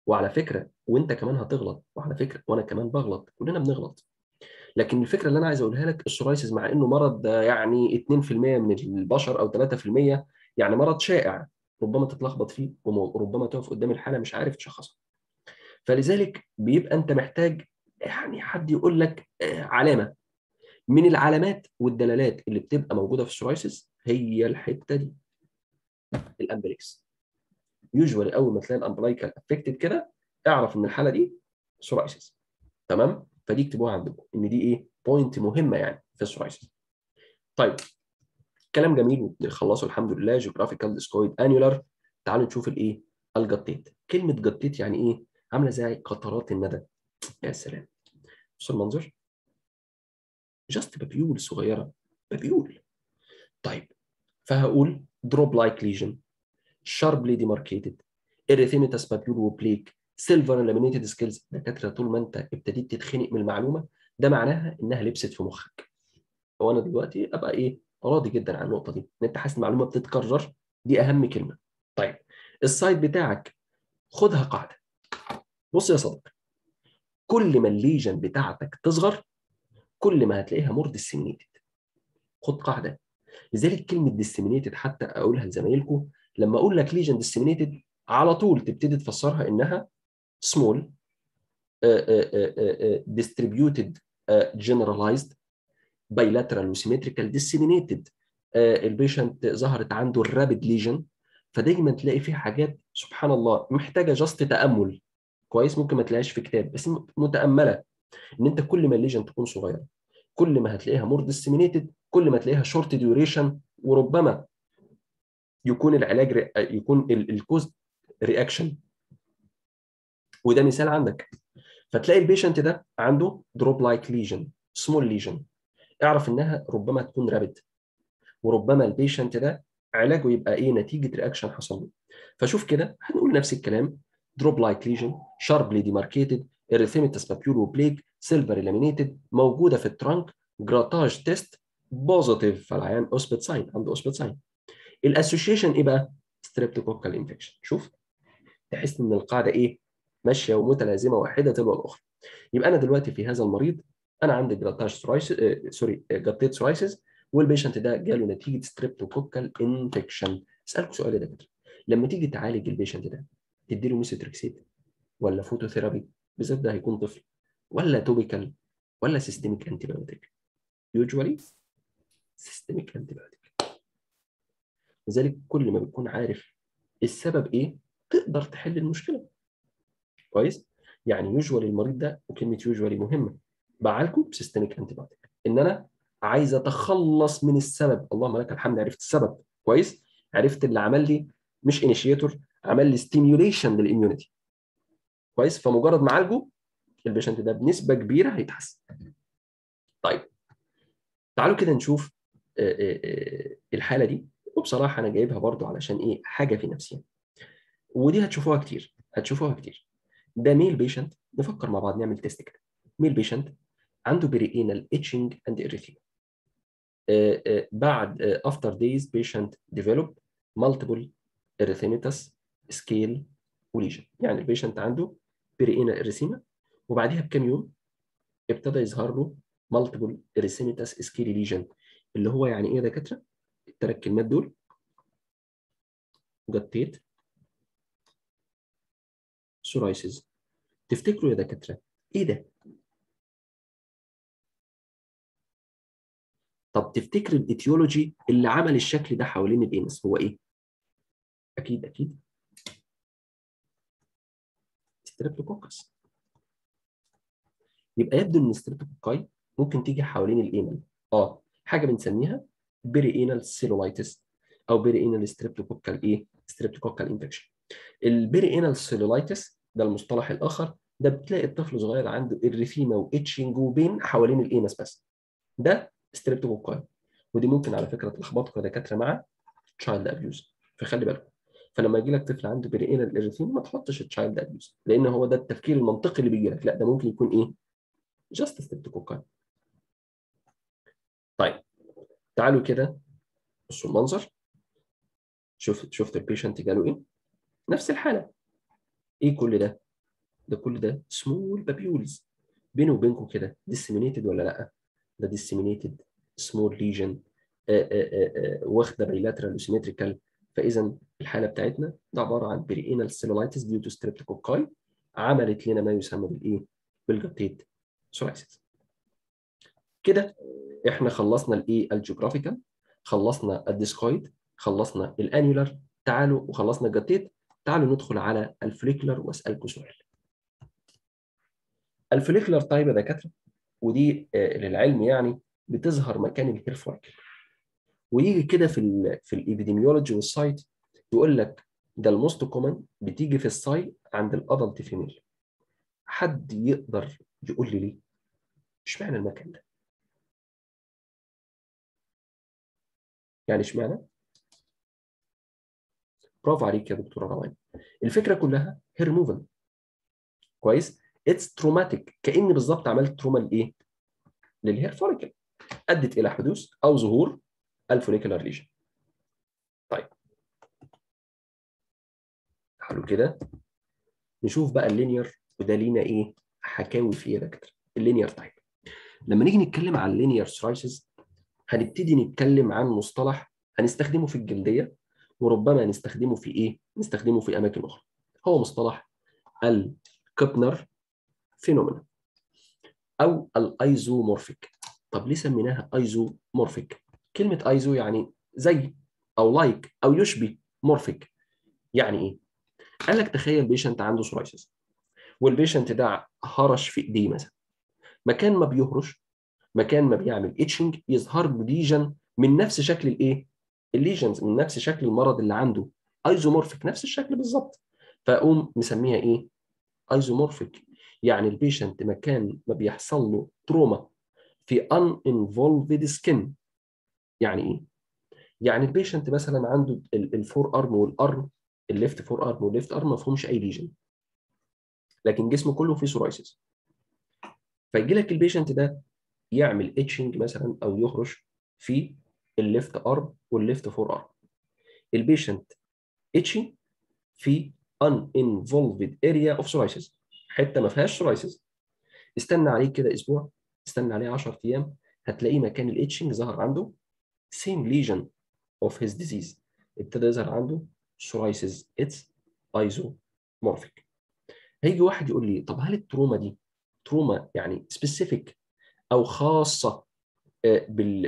[SPEAKER 1] وعلى فكره وانت كمان هتغلط وعلى فكره وانا كمان بغلط كلنا بنغلط لكن الفكره اللي انا عايز اقولها لك السورايسيس مع انه مرض يعني 2% من البشر او 3% يعني مرض شائع ربما تتلخبط فيه وربما تقف قدام الحاله مش عارف تشخصها فلذلك بيبقى انت محتاج يعني حد يقول لك علامه من العلامات والدلالات اللي بتبقى موجوده في السورايسيس هي الحته دي الامبليكس يوجوالي اول ما تلاقي الامبلايكال افكتد كده اعرف ان الحاله دي سورايسيس تمام فدي اكتبوها عندكم ان دي ايه بوينت مهمه يعني في السورايسيس طيب كلام جميل نخلصه الحمد لله جيوغرافيكال ديسكويد انيولار تعالوا نشوف الايه الجطيت كلمه جطيت يعني ايه عامله زي قطرات الندى يا سلام بص المنظر جاست بابيول صغيره بابيول طيب فهقول دروب لايك ليجن sharply demarcated erythematous papule وبليك silver laminated scales دكاتره طول ما انت ابتديت تتخنق من المعلومه ده معناها انها لبست في مخك هو انا دلوقتي ابقى ايه راضي جدا عن النقطه دي ان انت حاسس المعلومه بتتكرر دي اهم كلمه طيب السايت بتاعك خدها قاعده بص يا صديقي كل ما الليجن بتاعتك تصغر كل ما هتلاقيها مور ديسيمينيتد خد قاعده لذلك كلمه ديسيمينيتد حتى اقولها لزمايلكم لما اقول لك ليجن ديسيمينيتد على طول تبتدي تفسرها انها سمول distributed generalized bilateral وسيمتريكال disseminated البيشنت ظهرت عنده الرابid ليجن فدايما تلاقي فيه حاجات سبحان الله محتاجه جاست تامل كويس ممكن ما تلاقيهاش في كتاب بس متامله ان انت كل ما الليجن تكون صغيره كل ما هتلاقيها مور ديسيمينيتد كل ما تلاقيها شورت ديوريشن وربما يكون العلاج يكون الكوز رياكشن وده مثال عندك فتلاقي البيشنت ده عنده دروب لايك ليجن سمول ليجن اعرف انها ربما تكون رابد وربما البيشنت ده علاجه يبقى ايه نتيجه رياكشن حصل له فشوف كده هنقول نفس الكلام دروب لايك ليجن شاربلي ديماركيتد اريثيميتاس بابيولو بليك سيلفر لامينيتد موجوده في الترانك جراتاج تيست بوزيتيف فالعيان اوسبت ساين عنده اوسبت ساين الاسوشيشن ايه بقى؟ ستريبتوكوكال انفكشن شوف تحس ان القاعده ايه؟ ماشيه ومتلازمه واحده تلو الاخرى يبقى انا دلوقتي في هذا المريض انا عندي جراتاج سورايسيس آه سوري جاتيت سورايسيس والبيشنت ده جاله نتيجه ستريبتوكوكال انفكشن اسالكم سؤال يا دكتور لما تيجي تعالج البيشنت ده تدي له ميثوتريكسيت ولا فوتوثيرابي بالذات ده هيكون طفل ولا توبيكال ولا سيستميك انتي بايوتيك يوجوالي سيستميك انتي بايوتيك لذلك كل ما بتكون عارف السبب ايه تقدر تحل المشكله كويس يعني يوجوالي المريض ده وكلمه يوجوالي مهمه بعالجه بسيستميك انتي بايوتيك ان انا عايز اتخلص من السبب اللهم لك الحمد عرفت السبب كويس عرفت اللي عمل لي مش انيشيتور عمل لي ستيميوليشن للاميونيتي كويس فمجرد ما اعالجه البيشنت ده بنسبه كبيره هيتحسن طيب تعالوا كده نشوف الحاله دي وبصراحه انا جايبها برضو علشان ايه حاجه في نفسي ودي هتشوفوها كتير هتشوفوها كتير ده ميل بيشنت نفكر مع بعض نعمل تيست كده ميل بيشنت عنده بريئينال اتشنج اند اريثيما بعد افتر دايز بيشنت ديفلوب مالتيبل اريثيميتاس سكيل وليجن يعني البيشنت عنده بريئينال اريثيما وبعديها بكام يوم ابتدى يظهر له مالتيبل اريثيميتاس سكيل ليجن اللي هو يعني ايه يا دكاتره الثلاث كلمات دول جطيت سورايسيس تفتكروا يا دكاتره ايه ده طب تفتكر الايتيولوجي اللي عمل الشكل ده حوالين الانس هو ايه اكيد اكيد ستريبتوكوكس يبقى يبدو ان الستريبتوكوكاي ممكن تيجي حوالين الانال اه حاجه بنسميها بيري انال سيلولايتس او بيري انال ستريبتوكوكال ايه ستريبتوكوكال انفكشن البيري انال سيلولايتس ده المصطلح الاخر ده بتلاقي الطفل صغير عنده اريثيما واتشنج وبين حوالين الانس بس ده ستريبتوكوكاي ودي ممكن على فكره تلخبطكم يا دكاتره مع تشايلد ابيوز فخلي بالكم فلما يجي لك طفل عنده بريئينال اريثيما ما تحطش التشايلد ابيوز لان هو ده التفكير المنطقي اللي بيجي لك لا ده ممكن يكون ايه جاست ستريبتوكوكاي طيب تعالوا كده بصوا المنظر شوف شفت البيشنت جاله ايه نفس الحاله ايه كل ده ده كل ده سمول بابيولز بيني وبينكم كده disseminated ولا لا ده disseminated small lesion آه، آه، آه، واخده bilateral symmetrical فاذا الحاله بتاعتنا ده عباره عن بريئنال cellulitis due to streptococci عملت لنا ما يسمى بالايه؟ بالجابتيت سورايسيس كده احنا خلصنا الايه؟ الجيوغرافيكال خلصنا الديسكويد خلصنا الانيولار تعالوا وخلصنا الجابتيت تعالوا ندخل على الفوليكولار واسالكم سؤال الفوليكولار طيب يا دكاتره ودي آه، للعلم يعني بتظهر مكان الهير فوليكل ويجي كده في ال في الابيديميولوجي والسايت يقول لك ده الموست كومن بتيجي في الساي عند الادلت فيميل حد يقدر يقول لي ليه؟ اشمعنى المكان ده؟ يعني اشمعنى؟ برافو عليك يا دكتوره روان الفكره كلها هير موفن كويس؟ اتس تروماتيك كاني بالظبط عملت تروما لايه؟ للهير فوليكل ادت الى حدوث او ظهور الفوليكولار ليجن طيب تعالوا كده نشوف بقى اللينير وده لينا ايه حكاوي فيه يا دكاتره اللينير تايب لما نيجي نتكلم عن اللينير سرايسز هنبتدي نتكلم عن مصطلح هنستخدمه في الجلديه وربما نستخدمه في ايه نستخدمه في اماكن اخرى هو مصطلح الكبنر فينومينا او الايزومورفيك طب ليه سميناها ايزومورفيك كلمه ايزو يعني زي او لايك او يشبه مورفيك يعني ايه قال لك تخيل بيشنت عنده سورايسيس والبيشنت ده هرش في ايديه مثلا مكان ما بيهرش مكان ما بيعمل اتشنج يظهر له ليجن من نفس شكل الايه الليجنز من نفس شكل المرض اللي عنده ايزومورفيك نفس الشكل بالظبط فاقوم مسميها ايه ايزومورفيك يعني البيشنت مكان ما بيحصل له تروما في ان انفولفد سكين يعني ايه يعني البيشنت مثلا عنده الفور ارم والارم الليفت فور ارم والليفت ارم ما فيهمش اي ليجن لكن جسمه كله فيه سورايسيس فيجي لك البيشنت ده يعمل اتشنج مثلا او يهرش في الليفت ارم والليفت فور ارم البيشنت اتشنج في uninvolved area of psoriasis حته ما فيهاش psoriasis استنى عليه كده اسبوع استنى عليه 10 ايام هتلاقيه مكان الاتشنج ظهر عنده same lesion of his disease ابتدى يظهر عنده psoriasis it's isomorphic هيجي واحد يقول لي طب هل التروما دي تروما يعني specific او خاصه بال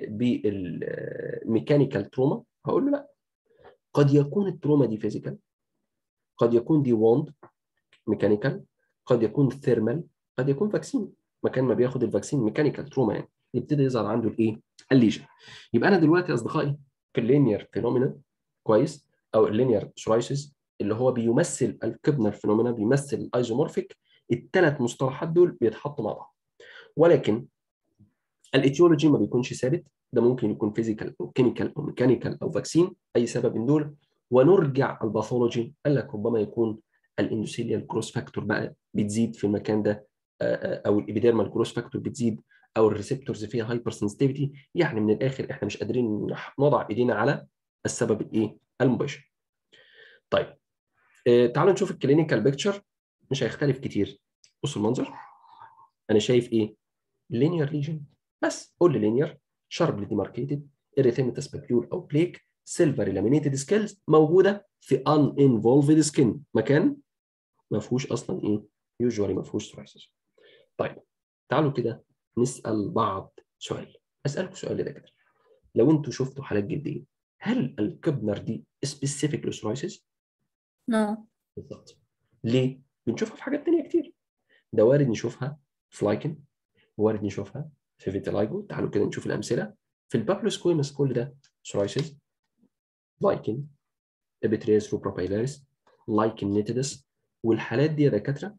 [SPEAKER 1] بالميكانيكال تروما هقول له لا قد يكون التروما دي فيزيكال قد يكون دي ووند ميكانيكال قد يكون ثيرمال قد يكون فاكسين مكان ما بياخد الفاكسين ميكانيكال تروما يعني يبتدي يظهر عنده الايه الليجن يبقى انا دلوقتي يا اصدقائي في اللينير فينومينا كويس او اللينير سورايسيس اللي هو بيمثل الكبنر فينومينا بيمثل الايزومورفيك الثلاث مصطلحات دول بيتحطوا مع بعض ولكن الايتيولوجي ما بيكونش ثابت ده ممكن يكون فيزيكال او كيميكال او ميكانيكال او فاكسين اي سبب من دول ونرجع الباثولوجي قال لك ربما يكون الاندوثيليال جروس فاكتور بقى بتزيد في المكان ده او الابيديرمال جروس فاكتور بتزيد او الريسبتورز فيها هايبر سنسيتيفيتي يعني من الاخر احنا مش قادرين نضع ايدينا على السبب الايه المباشر طيب اه تعالوا نشوف الكلينيكال بيكتشر مش هيختلف كتير بصوا المنظر انا شايف ايه لينير ليجن بس قول لي لينير شاربلي ديماركيتد اريثيماتس بابيول او بليك سيلفر لامينيتد سكيلز موجوده في ان انفولفد سكين مكان ما فيهوش اصلا ايه يوجوالي ما فيهوش سورايسيس طيب تعالوا كده نسال بعض سؤال اسالكم سؤال ده كده لو انتوا شفتوا حالات جلديه هل الكبنر دي سبيسيفيك لسورايسيس؟
[SPEAKER 2] نو
[SPEAKER 1] بالظبط ليه؟ بنشوفها في حاجات تانية كتير ده وارد نشوفها في لايكن وارد نشوفها في فيتيلايجو تعالوا كده نشوف الامثله في البابلوسكويمس كل ده سورايسيس لايكن ابيتريس روبروبايلاريس لايكن نيتيدس والحالات دي يا دكاتره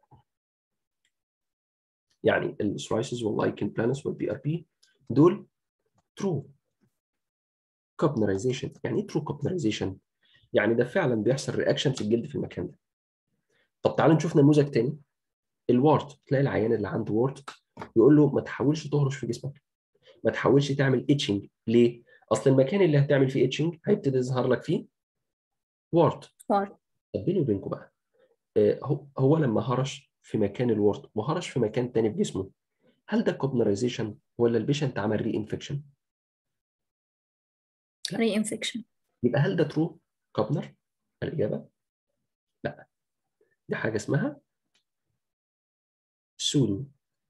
[SPEAKER 1] يعني السورايسيس واللايكن بلانس والبي ار بي دول ترو كوبنرايزيشن يعني ايه ترو كوبنرايزيشن؟ يعني ده فعلا بيحصل رياكشن في الجلد في المكان ده طب تعالوا نشوف نموذج تاني الوارد تلاقي العيان اللي عنده وارد يقول له ما تحاولش تهرش في جسمك ما تحاولش تعمل اتشنج ليه؟ اصل المكان اللي هتعمل فيه اتشنج هيبتدي يظهر لك فيه وارد
[SPEAKER 2] وارد
[SPEAKER 1] طب بيني وبينكم بقى آه، هو هو لما هرش في مكان الورد وهرش في مكان تاني في جسمه هل ده كوبنرايزيشن ولا البيشنت عمل ري انفكشن؟
[SPEAKER 2] ري انفكشن
[SPEAKER 1] يبقى هل ده ترو كوبنر؟ الإجابة لا دي حاجة اسمها سودو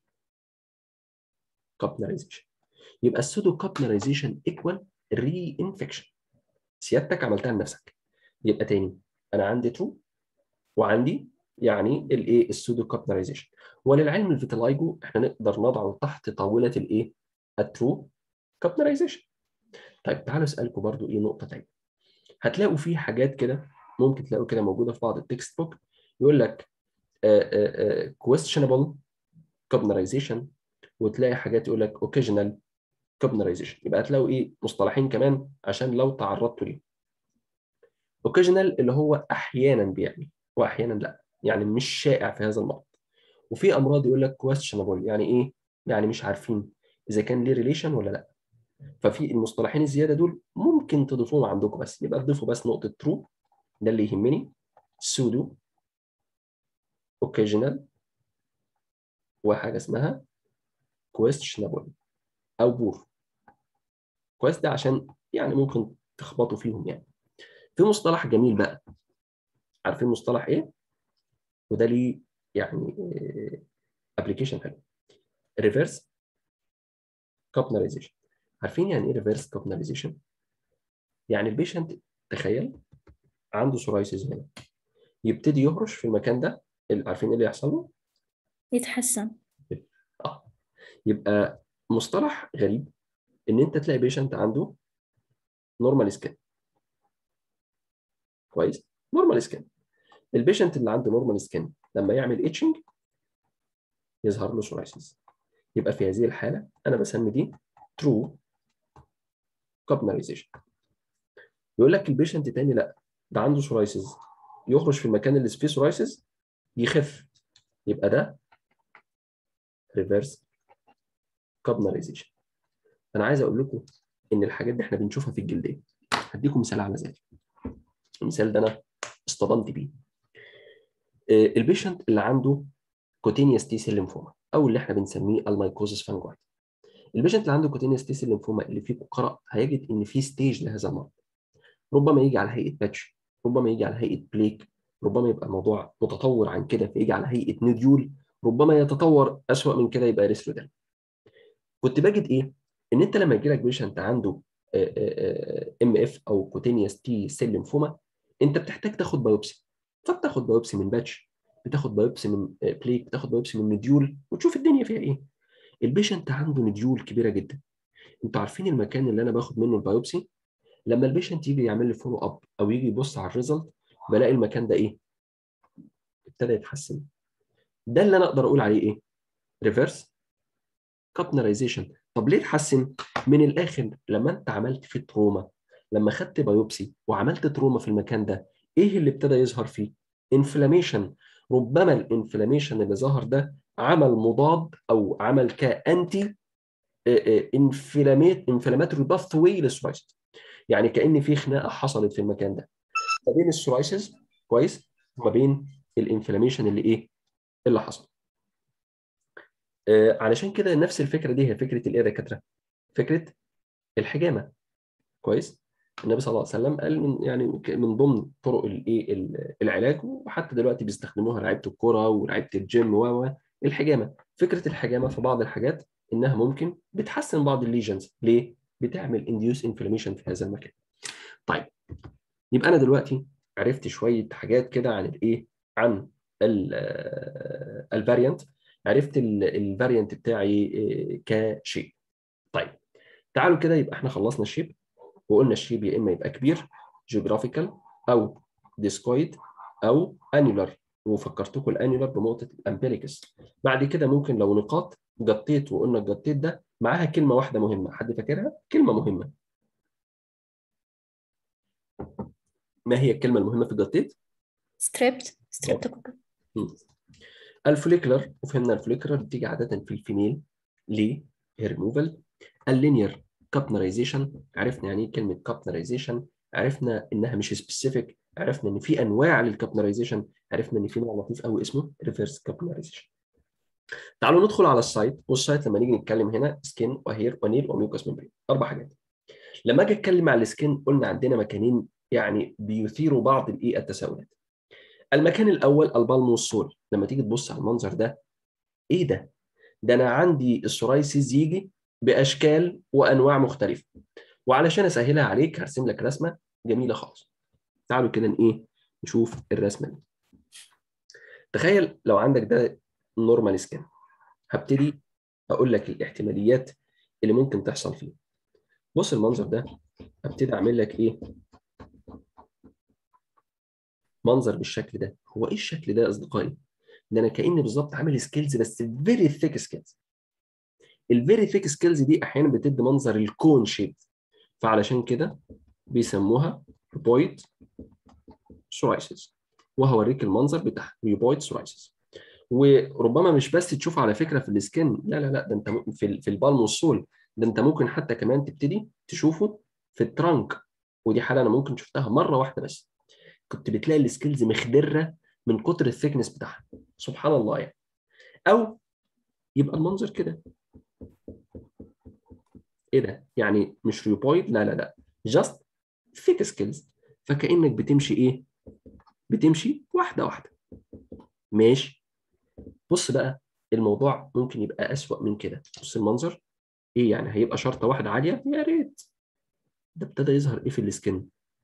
[SPEAKER 1] كوبنرايزيشن يبقى السودو كوبنرايزيشن ايكوال ري انفكشن سيادتك عملتها لنفسك يبقى تاني انا عندي ترو وعندي يعني الايه السودو كوبنرايزيشن وللعلم الفيتلايجو احنا نقدر نضعه تحت طاوله الايه الترو كوبنرايزيشن طيب تعالوا اسالكم برضو ايه نقطه تانية هتلاقوا في حاجات كده ممكن تلاقوا كده موجوده في بعض التكست بوك يقول لك questionable cognition وتلاقي حاجات يقول لك occasional cognition يبقى هتلاقوا ايه مصطلحين كمان عشان لو تعرضتوا ليه occasional اللي هو احيانا بيعمل واحيانا لا يعني مش شائع في هذا المرض وفي امراض يقول لك questionable يعني ايه يعني مش عارفين اذا كان ليه ريليشن ولا لا ففي المصطلحين الزياده دول ممكن تضيفوهم عندكم بس يبقى تضيفوا بس نقطه true ده اللي يهمني pseudo occasional وحاجه اسمها questionable او بور كويس ده عشان يعني ممكن تخبطوا فيهم يعني في مصطلح جميل بقى عارفين مصطلح ايه وده ليه يعني ابلكيشن حلو ريفرس كوبنرايزيشن عارفين يعني ايه ريفرس كوبنرايزيشن يعني البيشنت تخيل عنده سورايسيس هنا يبتدي يهرش في المكان ده اللي عارفين ايه اللي يحصل له
[SPEAKER 2] يتحسن
[SPEAKER 1] اه يبقى مصطلح غريب ان انت تلاقي بيشنت عنده نورمال سكين كويس نورمال سكين البيشنت اللي عنده نورمال سكين لما يعمل اتشنج يظهر له سورايسيس يبقى في هذه الحاله انا بسمي دي ترو كوبنرايزيشن يقول لك البيشنت تاني لا ده عنده سورايسيس يخرج في المكان اللي فيه سورايسيس يخف يبقى ده ريفرس كوبنرايزيشن انا عايز اقول لكم ان الحاجات دي احنا بنشوفها في الجلديه هديكم مثال على ذلك المثال ده انا اصطدمت بيه البيشنت اللي عنده كوتينيوس تي سيل ليمفوما او اللي احنا بنسميه المايكوزس فانجويد البيشنت اللي عنده كوتينيوس تي سيل ليمفوما اللي فيه قرأ هيجد ان في ستيج لهذا المرض ربما يجي على هيئه باتش ربما يجي على هيئه بليك ربما يبقى الموضوع متطور عن كده فيجي على هيئه نوديول ربما يتطور اسوأ من كده يبقى ريسرودل كنت بجد ايه ان انت لما يجي لك بيشنت عنده ام اف او كوتينيوس تي سيل ليمفوما انت بتحتاج تاخد بايوبسي فبتاخد بايوبسي من باتش بتاخد بايوبسي من بليك بتاخد بايوبسي من نديول وتشوف الدنيا فيها ايه البيشنت عنده نديول كبيره جدا انتوا عارفين المكان اللي انا باخد منه البايوبسي لما البيشنت يجي يعمل لي فولو اب او يجي يبص على الريزلت بلاقي المكان ده ايه ابتدى يتحسن ده اللي انا اقدر اقول عليه ايه ريفرس كابنرايزيشن طب ليه اتحسن من الاخر لما انت عملت فيه تروما لما خدت بايوبسي وعملت تروما في المكان ده ايه اللي ابتدى يظهر فيه انفلاميشن ربما الانفلاميشن اللي ظهر ده عمل مضاد او عمل كانتي انفلامات انفلاماتوري باث واي للسورايسيس يعني كان في خناقه حصلت في المكان ده ما بين السورايسيس كويس وما بين الانفلاميشن اللي ايه اللي حصل آه علشان كده نفس الفكره دي هي فكره الايه يا دكاتره فكره الحجامه كويس النبي صلى الله عليه وسلم قال من يعني من ضمن طرق الايه العلاج وحتى دلوقتي بيستخدموها لعيبه الكوره ولعيبه الجيم و الحجامه فكره الحجامه في بعض الحاجات انها ممكن بتحسن بعض الليجنز ليه بتعمل انديوس انفلاميشن في هذا المكان طيب يبقى انا دلوقتي عرفت شويه حاجات كده عن الايه عن الفاريانت عرفت الفاريانت بتاعي كشيب طيب تعالوا كده يبقى احنا خلصنا الشيب وقلنا الشيب يا اما يبقى كبير جيوغرافيكال او ديسكويد او انيولار وفكرتكم الانيولار بنقطه الامبليكس بعد كده ممكن لو نقاط جطيت وقلنا الجطيت ده معاها كلمه واحده مهمه حد فاكرها كلمه مهمه ما هي الكلمه المهمه في الجطيت
[SPEAKER 2] ستريبت ستريبتوكوكل
[SPEAKER 1] الفوليكولر وفهمنا الفوليكولر بتيجي عاده في الفيميل ليه ريموفال اللينير كابنرايزيشن عرفنا يعني ايه كلمه كابنرايزيشن عرفنا انها مش سبيسيفيك عرفنا ان في انواع للكابنرايزيشن عرفنا ان في نوع لطيف قوي اسمه ريفرس كابيلاريزيشن تعالوا ندخل على السايت والسايت لما نيجي نتكلم هنا سكين وهير ونيل وميوكس ممبرين اربع حاجات لما اجي اتكلم على السكين قلنا عندنا مكانين يعني بيثيروا بعض الايه التساؤلات المكان الاول البالم والسول لما تيجي تبص على المنظر ده ايه ده ده انا عندي السورايسيس يجي باشكال وانواع مختلفه وعلشان اسهلها عليك هرسم لك رسمه جميله خالص تعالوا كده ايه نشوف الرسمه دي تخيل لو عندك ده نورمال سكان هبتدي اقول لك الاحتماليات اللي ممكن تحصل فيه بص المنظر ده هبتدي اعمل لك ايه منظر بالشكل ده هو ايه الشكل ده يا اصدقائي ده انا كاني بالظبط عامل سكيلز بس فيري ثيك سكيلز الفيري ثيك سكيلز دي احيانا بتدي منظر الكون شيب فعلشان كده بيسموها ريبويد سورايسيس وهوريك المنظر بتاع ريبويد سورايسيس وربما مش بس تشوف على فكره في السكن لا لا لا ده انت في في البالم والسول ده انت ممكن حتى كمان تبتدي تشوفه في الترانك ودي حاله انا ممكن شفتها مره واحده بس كنت بتلاقي السكيلز مخدره من كتر الثيكنس بتاعها سبحان الله يعني او يبقى المنظر كده ايه ده يعني مش ريبويد لا لا لا جاست ثيك سكيلز فكانك بتمشي ايه بتمشي واحده واحده ماشي بص بقى الموضوع ممكن يبقى اسوأ من كده بص المنظر ايه يعني هيبقى شرطه واحده عاليه يا ريت ده ابتدى يظهر ايه في السكن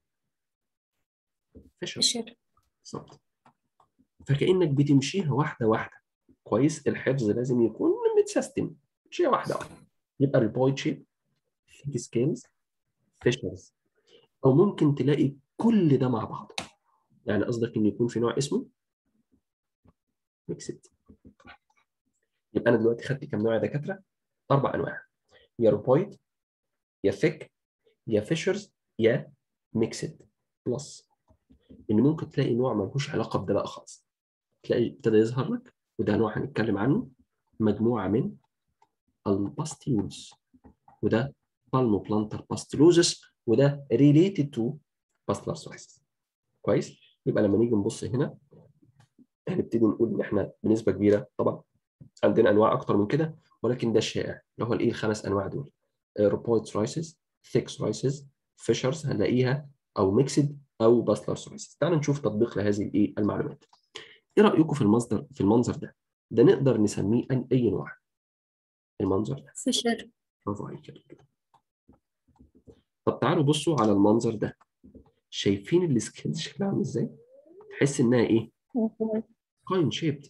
[SPEAKER 1] فشل
[SPEAKER 2] فشل
[SPEAKER 1] بالظبط فكانك بتمشيها واحده واحده كويس الحفظ لازم يكون متسيستم مشيها واحده واحده يبقى البويد شيب ثيك سكيلز فيشرز او ممكن تلاقي كل ده مع بعض يعني قصدك ان يكون في نوع اسمه ميكسد يبقى انا دلوقتي خدت كام نوع يا دكاتره اربع انواع يا روبويد يا ثيك يا فيشرز يا ميكسد بلس ان ممكن تلاقي نوع ملهوش علاقه بده بقى خالص تلاقي ابتدى يظهر لك وده نوع هنتكلم عنه مجموعه من الباستيولز وده بالمو بلانتر باستيلوزس وده ريليتد تو باستلر سورايسيس كويس يبقى لما نيجي نبص هنا هنبتدي نقول ان احنا بنسبه كبيره طبعا عندنا انواع اكتر من كده ولكن ده الشائع اللي هو الايه الخمس انواع دول روبويد سورايسيس ثيك سورايسيس فيشرز هنلاقيها او ميكسد او باستلر سورايسيس تعالوا نشوف تطبيق لهذه الايه المعلومات ايه رايكم في المصدر في المنظر ده ده نقدر نسميه أن اي نوع المنظر ده
[SPEAKER 2] فشل
[SPEAKER 1] برافو عليك كده طب تعالوا بصوا على المنظر ده شايفين السكيلز شكلها عامل ازاي تحس انها ايه كاين شيبد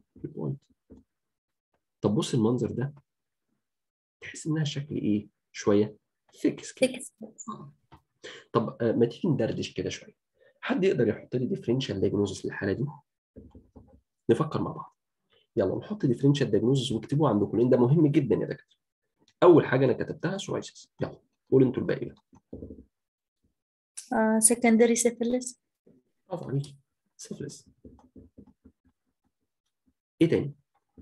[SPEAKER 1] طب بص المنظر ده تحس انها شكل ايه شويه ثيك سكيل طب آه، ما تيجي ندردش كده شويه حد يقدر يحط لي ديفرنشال دايجنوزس للحاله دي نفكر مع بعض يلا نحط ديفرنشال دايجنوزس واكتبوه عندكم لان ده مهم جدا يا دكاتره اول حاجه انا كتبتها سورايسيس يلا قولوا انتوا الباقي بقى
[SPEAKER 2] secondary syphilis
[SPEAKER 1] برافو عليك سيفلس ايه تاني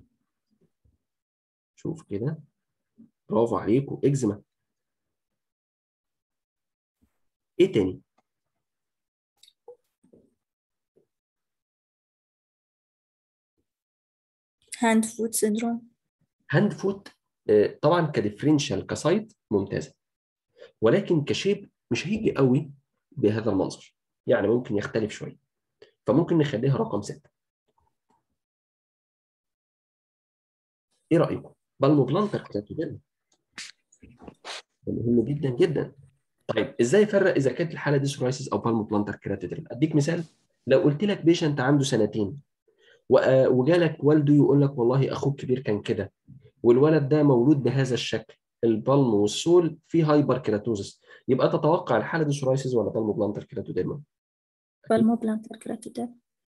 [SPEAKER 1] شوف كده برافو عليكم اكزيما ايه تاني
[SPEAKER 2] hand foot syndrome
[SPEAKER 1] هاند فوت آه، طبعا كديفرنشال كسايت ممتازه ولكن كشيب مش هيجي قوي بهذا المنظر يعني ممكن يختلف شويه فممكن نخليها رقم ستة ايه رايكم بالمو بلانتر كراتوديرم ده مهم جدا جدا طيب ازاي افرق اذا كانت الحاله دي سورايسيس او بالمو بلانتر كراتوديرم اديك مثال لو قلت لك بيشنت عنده سنتين و- وجالك والده يقول لك والله اخوك كبير كان كده والولد ده مولود بهذا الشكل البالم والسول فيه هايبر كيراتوزس يبقى تتوقع الحاله دي سورايسيس ولا بالمو بلانتر كيراتوديرما
[SPEAKER 2] palmoplantar keratoderma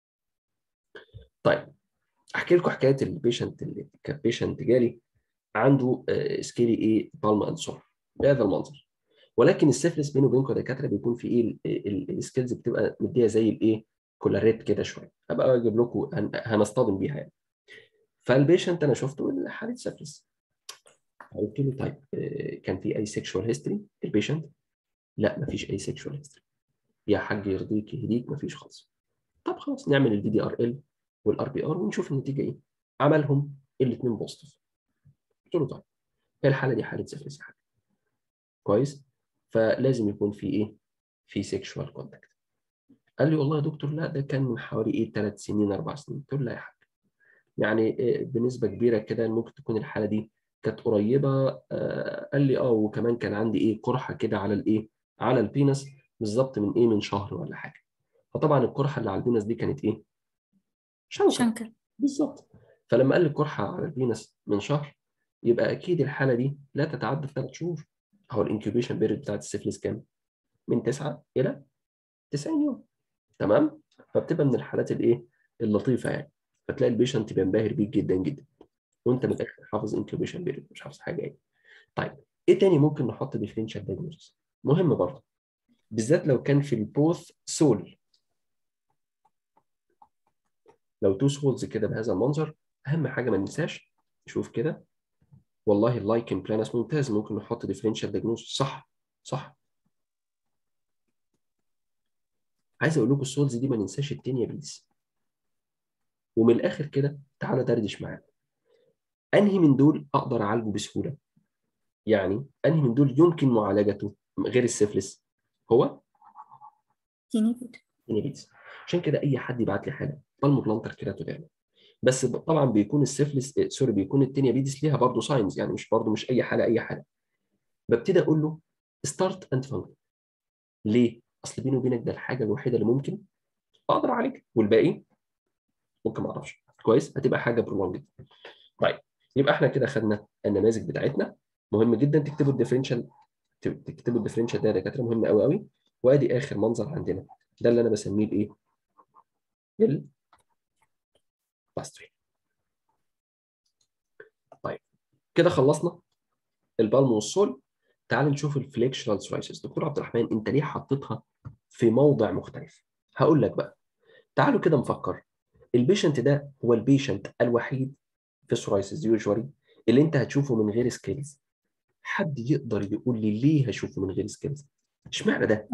[SPEAKER 1] طيب احكي لكم حكايه البيشنت اللي كان بيشنت جالي عنده آه، سكيلي ايه بالم اند سول بهذا المنظر ولكن السيفلس بينه وبينكم يا دكاتره بيكون في ايه ال- ال- السكيلز بتبقى مديه زي الايه كولاريت كده شويه هبقى اجيب لكم هن- هنصطدم بيها يعني فالبيشنت انا شفته حاله سيفلس قلت له طيب آه، كان في اي سيكشوال هيستوري البيشنت لا مفيش اي سيكشوال هيستوري يا حاج يرضيك يهديك مفيش خالص طب خلاص نعمل الفي دي ار ال والار بي ار ونشوف النتيجه ايه عملهم الاثنين بوزيتيف قلت له طيب هي الحاله دي حاله سيفلس حاجه كويس فلازم يكون في ايه في سيكشوال كونتاكت قال لي والله يا دكتور لا ده كان من حوالي ايه ثلاث سنين اربع سنين قلت له لا يا حاج يعني بنسبه كبيره كده ممكن تكون الحاله دي كانت قريبه آه قال لي اه وكمان كان عندي ايه قرحه كده على الايه على البينس بالظبط من ايه من شهر ولا حاجه فطبعا القرحه اللي على البينس دي كانت ايه شنكر
[SPEAKER 2] شنكر
[SPEAKER 1] بالظبط فلما قال لي قرحه على البينس من شهر يبقى اكيد الحاله دي لا تتعدى ثلاث شهور هو الانكيوبيشن بيريد بتاعت السيفلس كام؟ من 9 الى 90 يوم تمام؟ فبتبقى من الحالات الايه؟ اللطيفه يعني فتلاقي البيشنت بينبهر بيك جدا جدا وانت من الاخر حافظ انكيوبيشن بيريد مش حافظ حاجه يعني طيب ايه تاني ممكن نحط ديفرنشال دايجنوستس؟ مهم برضه بالذات لو كان في البوث سول لو تو سولز كده بهذا المنظر اهم حاجه ما ننساش نشوف كده والله اللايكن بلانس ممتاز ممكن نحط ديفرنشال دايجنوز صح صح عايز اقول لكم السولز دي ما ننساش التانية بليز ومن الاخر كده تعالى دردش معانا انهي من دول اقدر اعالجه بسهوله يعني انهي من دول يمكن معالجته غير السيفلس هو
[SPEAKER 2] تينيبيد
[SPEAKER 1] تينيبيدز عشان كده اي حد يبعت لي حاله بالمو بلانتر كيراتوديرما بس طبعا بيكون السيفلس سوري بيكون التينيا بيدس ليها برضه ساينز يعني مش برضه مش اي حاله اي حاله ببتدي اقول له ستارت اند فانكشن ليه؟ اصل بيني وبينك ده الحاجه الوحيده اللي ممكن اقدر اعالجها والباقي ممكن ما اعرفش كويس هتبقى حاجه برولونجد طيب يبقى احنا كده خدنا النماذج بتاعتنا مهم جدا تكتبوا الديفرنشال تكتبوا الديفرنشال ده يا دكاتره مهم قوي قوي وادي اخر منظر عندنا ده اللي انا بسميه الايه؟ الباستري طيب كده خلصنا البالم والسول تعال نشوف الفليكشرال سورايسيس دكتور عبد الرحمن انت ليه حطيتها في موضع مختلف هقول لك بقى تعالوا كده نفكر البيشنت ده هو البيشنت الوحيد في السورايسيس يوجوالي اللي انت هتشوفه من غير سكيلز حد يقدر يقول لي ليه هشوفه من غير سكيلز اشمعنى ده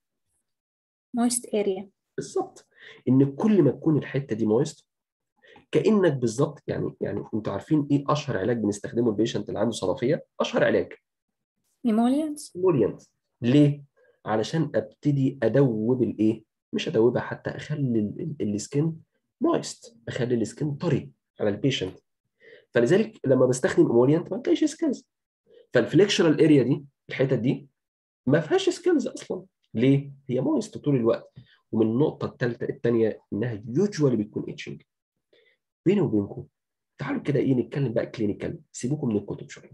[SPEAKER 2] مويست اريا
[SPEAKER 1] بالظبط ان كل ما تكون الحته دي مويست كانك بالظبط يعني يعني انتوا عارفين ايه اشهر علاج بنستخدمه البيشنت اللي عنده صرافيه اشهر علاج
[SPEAKER 2] ايمولينز
[SPEAKER 1] ايموليانت ليه علشان ابتدي ادوب الايه مش ادوبها حتى اخلي السكن مويست اخلي السكن طري على البيشنت فلذلك لما بستخدم ايموليانت ما تلاقيش سكيلز فالفليكشرال اريا دي الحتت دي ما فيهاش سكيلز اصلا ليه هي مويست طول الوقت ومن النقطه الثالثه الثانيه انها يوجوالي بتكون اتشنج بيني وبينكم تعالوا كده ايه نتكلم بقى كلينيكال سيبوكم من الكتب شويه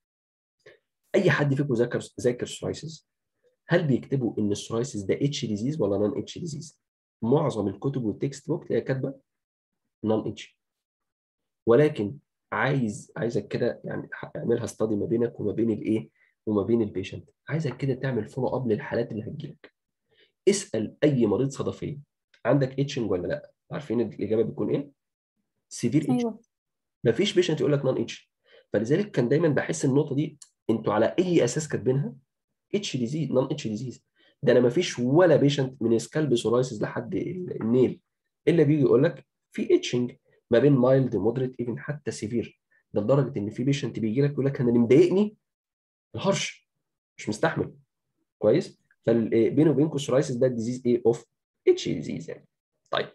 [SPEAKER 1] اي حد فيكم ذاكر ذاكر سورايسيس هل بيكتبوا ان السورايسيس ده اتش ديزيز ولا نون اتش ديزيز معظم الكتب والتكست بوك تلاقيها كاتبه نون اتش ولكن عايز عايزك كده يعني اعملها استادي ما بينك وما بين الايه وما بين البيشنت عايزك كده تعمل فولو اب للحالات اللي هتجيلك اسال اي مريض صدفيه عندك اتشنج ولا لا عارفين الاجابه بتكون ايه سيفير اتش
[SPEAKER 2] ايوه
[SPEAKER 1] مفيش بيشنت يقول لك نون اتش فلذلك كان دايما بحس النقطه دي انتوا على اي اساس كاتبينها اتش ديزيز نون اتش ديزيز ده انا مفيش ولا بيشنت من سكالب سورايسيس لحد النيل الا بيجي يقول لك في اتشنج ما بين مايلد مودريت ايفن حتى سيفير ده لدرجه ان في بيشنت بيجي لك يقول لك انا اللي مضايقني الهرش مش مستحمل كويس فبينه وبينكم السورايسيس ده ديزيز ايه اوف اتش ديزيز يعني طيب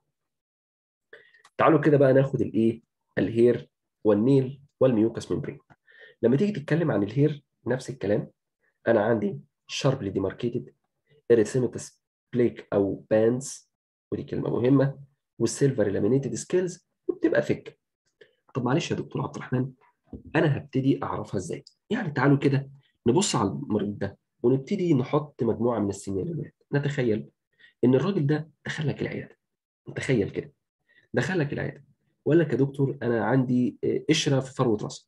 [SPEAKER 1] تعالوا كده بقى ناخد الايه الهير والنيل والميوكس ممبرين لما تيجي تتكلم عن الهير نفس الكلام انا عندي شاربلي ديماركيتد اريثيماتس بليك او باندز ودي كلمه مهمه والسيلفر لامينيتد سكيلز وبتبقى ثيك طب معلش يا دكتور عبد الرحمن انا هبتدي اعرفها ازاي يعني تعالوا كده نبص على المريض ده ونبتدي نحط مجموعه من السيناريوهات نتخيل ان الراجل ده دخل لك العياده تخيل كده دخل لك العياده وقال لك يا دكتور انا عندي قشره في فروه راسي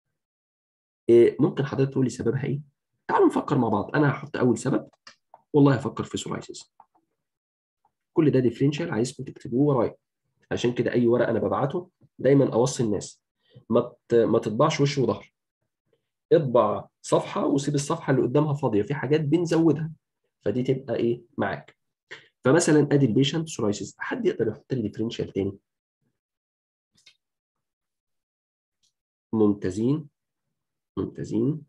[SPEAKER 1] ممكن حضرتك تقول لي سببها ايه تعالوا نفكر مع بعض انا هحط اول سبب والله هفكر في سورايسيس كل ده ديفرنشال عايزكم تكتبوه ورايا عشان كده اي ورق انا ببعته دايما اوصي الناس ما ما تطبعش وش وظهر اطبع صفحه وسيب الصفحه اللي قدامها فاضيه في حاجات بنزودها فدي تبقى ايه معاك فمثلا ادي البيشنت سورايسيس حد يقدر يحط لي ديفرنشال تاني ممتازين ممتازين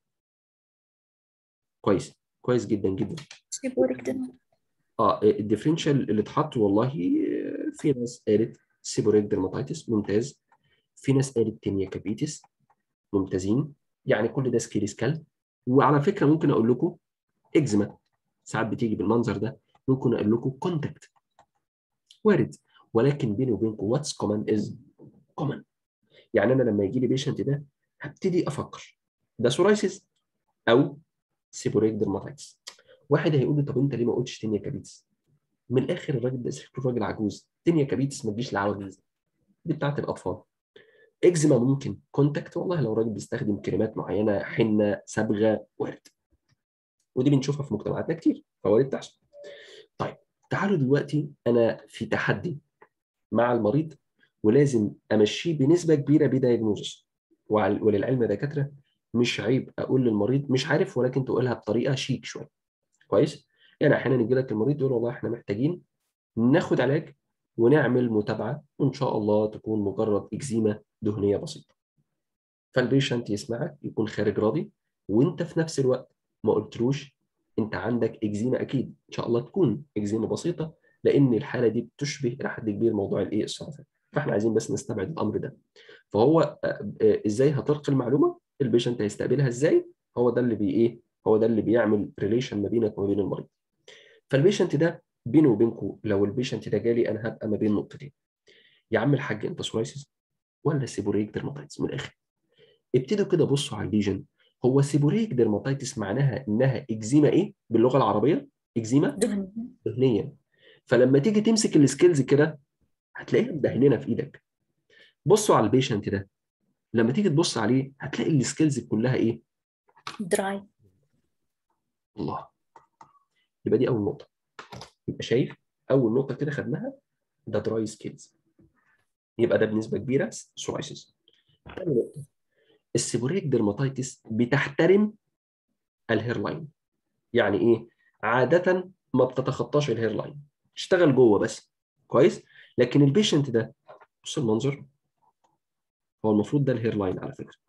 [SPEAKER 1] كويس كويس جدا جدا
[SPEAKER 2] سيبوريك ديرماتايتس
[SPEAKER 1] اه الديفرنشال اللي اتحط والله في ناس قالت سيبوريك ديرماتيتس ممتاز في ناس قالت تينيا كابيتس ممتازين يعني كل ده سكيل سكال وعلى فكره ممكن اقول لكم اكزيما ساعات بتيجي بالمنظر ده ممكن اقول لكم كونتاكت وارد ولكن بيني وبينكم واتس كومن از كومن يعني انا لما يجي لي بيشنت ده هبتدي افكر ده سورايسيس او سيبوريك ديرماتيتس واحد هيقول لي طب انت ليه ما قلتش تينيا كابيتس من الاخر الراجل ده شكله راجل عجوز تينيا كابيتس ما تجيش لعواجيز دي بتاعت الاطفال اكزيما ممكن كونتاكت والله لو الراجل بيستخدم كريمات معينه حنه صبغه وارد ودي بنشوفها في مجتمعاتنا كتير فوارد تحصل طيب تعالوا دلوقتي انا في تحدي مع المريض ولازم امشيه بنسبه كبيره بدايجنوزس وللعلم يا دكاتره مش عيب اقول للمريض مش عارف ولكن تقولها بطريقه شيك شويه كويس يعني احيانا يجي لك المريض يقول والله احنا محتاجين ناخد علاج ونعمل متابعه وان شاء الله تكون مجرد اكزيما دهنيه بسيطه فالبيشنت يسمعك يكون خارج راضي وانت في نفس الوقت ما قلتلوش انت عندك اكزيما اكيد ان شاء الله تكون اكزيما بسيطه لان الحاله دي بتشبه الى حد كبير موضوع الايه السرطان فاحنا عايزين بس نستبعد الامر ده فهو ازاي هتلقي المعلومه البيشنت هيستقبلها ازاي هو ده اللي بي ايه هو ده اللي بيعمل ريليشن ما بينك وما بين المريض فالبيشنت ده بيني وبينكم لو البيشنت ده جالي انا هبقى ما بين نقطتين يا عم الحاج انت سورايسيس ولا سيبوريك ديرماتيتس من الاخر ابتدوا كده بصوا على الليجن هو سيبوريك ديرماتيتس معناها انها اكزيما ايه باللغه العربيه اكزيما
[SPEAKER 2] دهن
[SPEAKER 1] دهنيه فلما تيجي تمسك السكيلز كده هتلاقيها مدهننه في ايدك بصوا على البيشنت ده لما تيجي تبص عليه هتلاقي السكيلز كلها ايه
[SPEAKER 2] دراي
[SPEAKER 1] الله يبقى دي اول نقطه يبقى شايف اول نقطه كده خدناها ده دراي سكيلز يبقى ده بنسبه كبيره سورايسيس تاني نقطه السيبوريك ديرماتيتس بتحترم الهير لاين يعني ايه عاده ما بتتخطاش الهير لاين تشتغل جوه بس كويس لكن البيشنت ده بص المنظر هو المفروض ده الهير لاين على فكره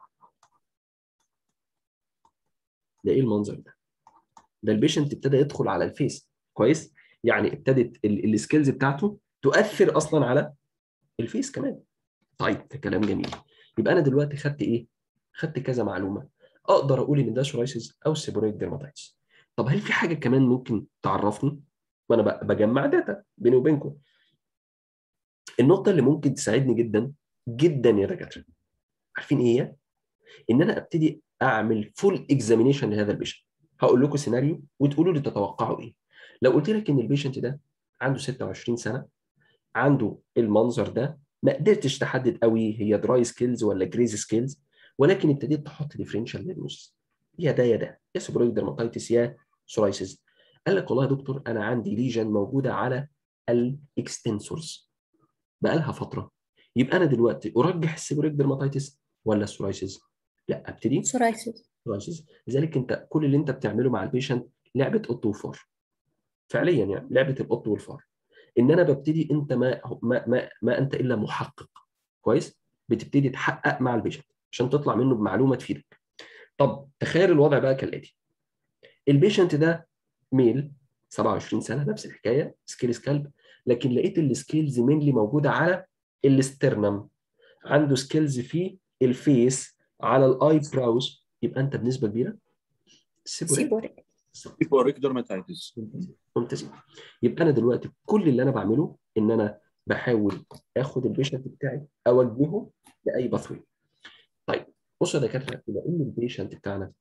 [SPEAKER 1] ده ايه المنظر ده ده البيشنت ابتدى يدخل على الفيس كويس يعني ابتدت السكيلز بتاعته تؤثر اصلا على الفيس كمان طيب ده كلام جميل يبقى انا دلوقتي خدت ايه خدت كذا معلومه اقدر اقول ان ده سورايسيس او سيبوريك ديرماتيتس طب هل في حاجه كمان ممكن تعرفني ما انا بجمع داتا بيني وبينكم النقطه اللي ممكن تساعدني جدا جدا يا دكاتره عارفين ايه هي ان انا ابتدي اعمل فول اكزامينيشن لهذا البيشنت هقول لكم سيناريو وتقولوا لي تتوقعوا ايه لو قلت لك ان البيشنت ده عنده 26 سنه عنده المنظر ده ما قدرتش تحدد قوي هي دراي سكيلز ولا جريز سكيلز ولكن ابتديت تحط ديفرنشال دياجنوستس يا ده يا ده يا سيبرويك ديرماتيتس يا سورايسيس قال لك والله يا دكتور انا عندي ليجن موجوده على الاكستنسورز بقالها فتره يبقى انا دلوقتي ارجح السيبرويك ديرماتيتس ولا السورايسيس لا ابتدي
[SPEAKER 2] سورايسيس
[SPEAKER 1] سورايسيس لذلك انت كل اللي انت بتعمله مع البيشنت لعبه قط وفار فعليا يعني لعبه القط والفار ان انا ببتدي انت ما ما ما, ما انت الا محقق كويس بتبتدي تحقق مع البيشنت عشان تطلع منه بمعلومه تفيدك طب تخيل الوضع بقى كالاتي البيشنت ده ميل 27 سنه نفس الحكايه سكيل سكالب لكن لقيت السكيلز مينلي موجوده على الاسترنم عنده سكيلز في الفيس على الاي براوز يبقى انت بنسبه كبيره سيبوريك
[SPEAKER 2] سيبوريك
[SPEAKER 3] سيبوريك ديرماتيتس
[SPEAKER 1] ممتاز يبقى انا دلوقتي كل اللي انا بعمله ان انا بحاول اخد البيشنت بتاعي اوجهه لاي باثوي طيب بصوا يا دكاتره بما ان البيشنت بتاعنا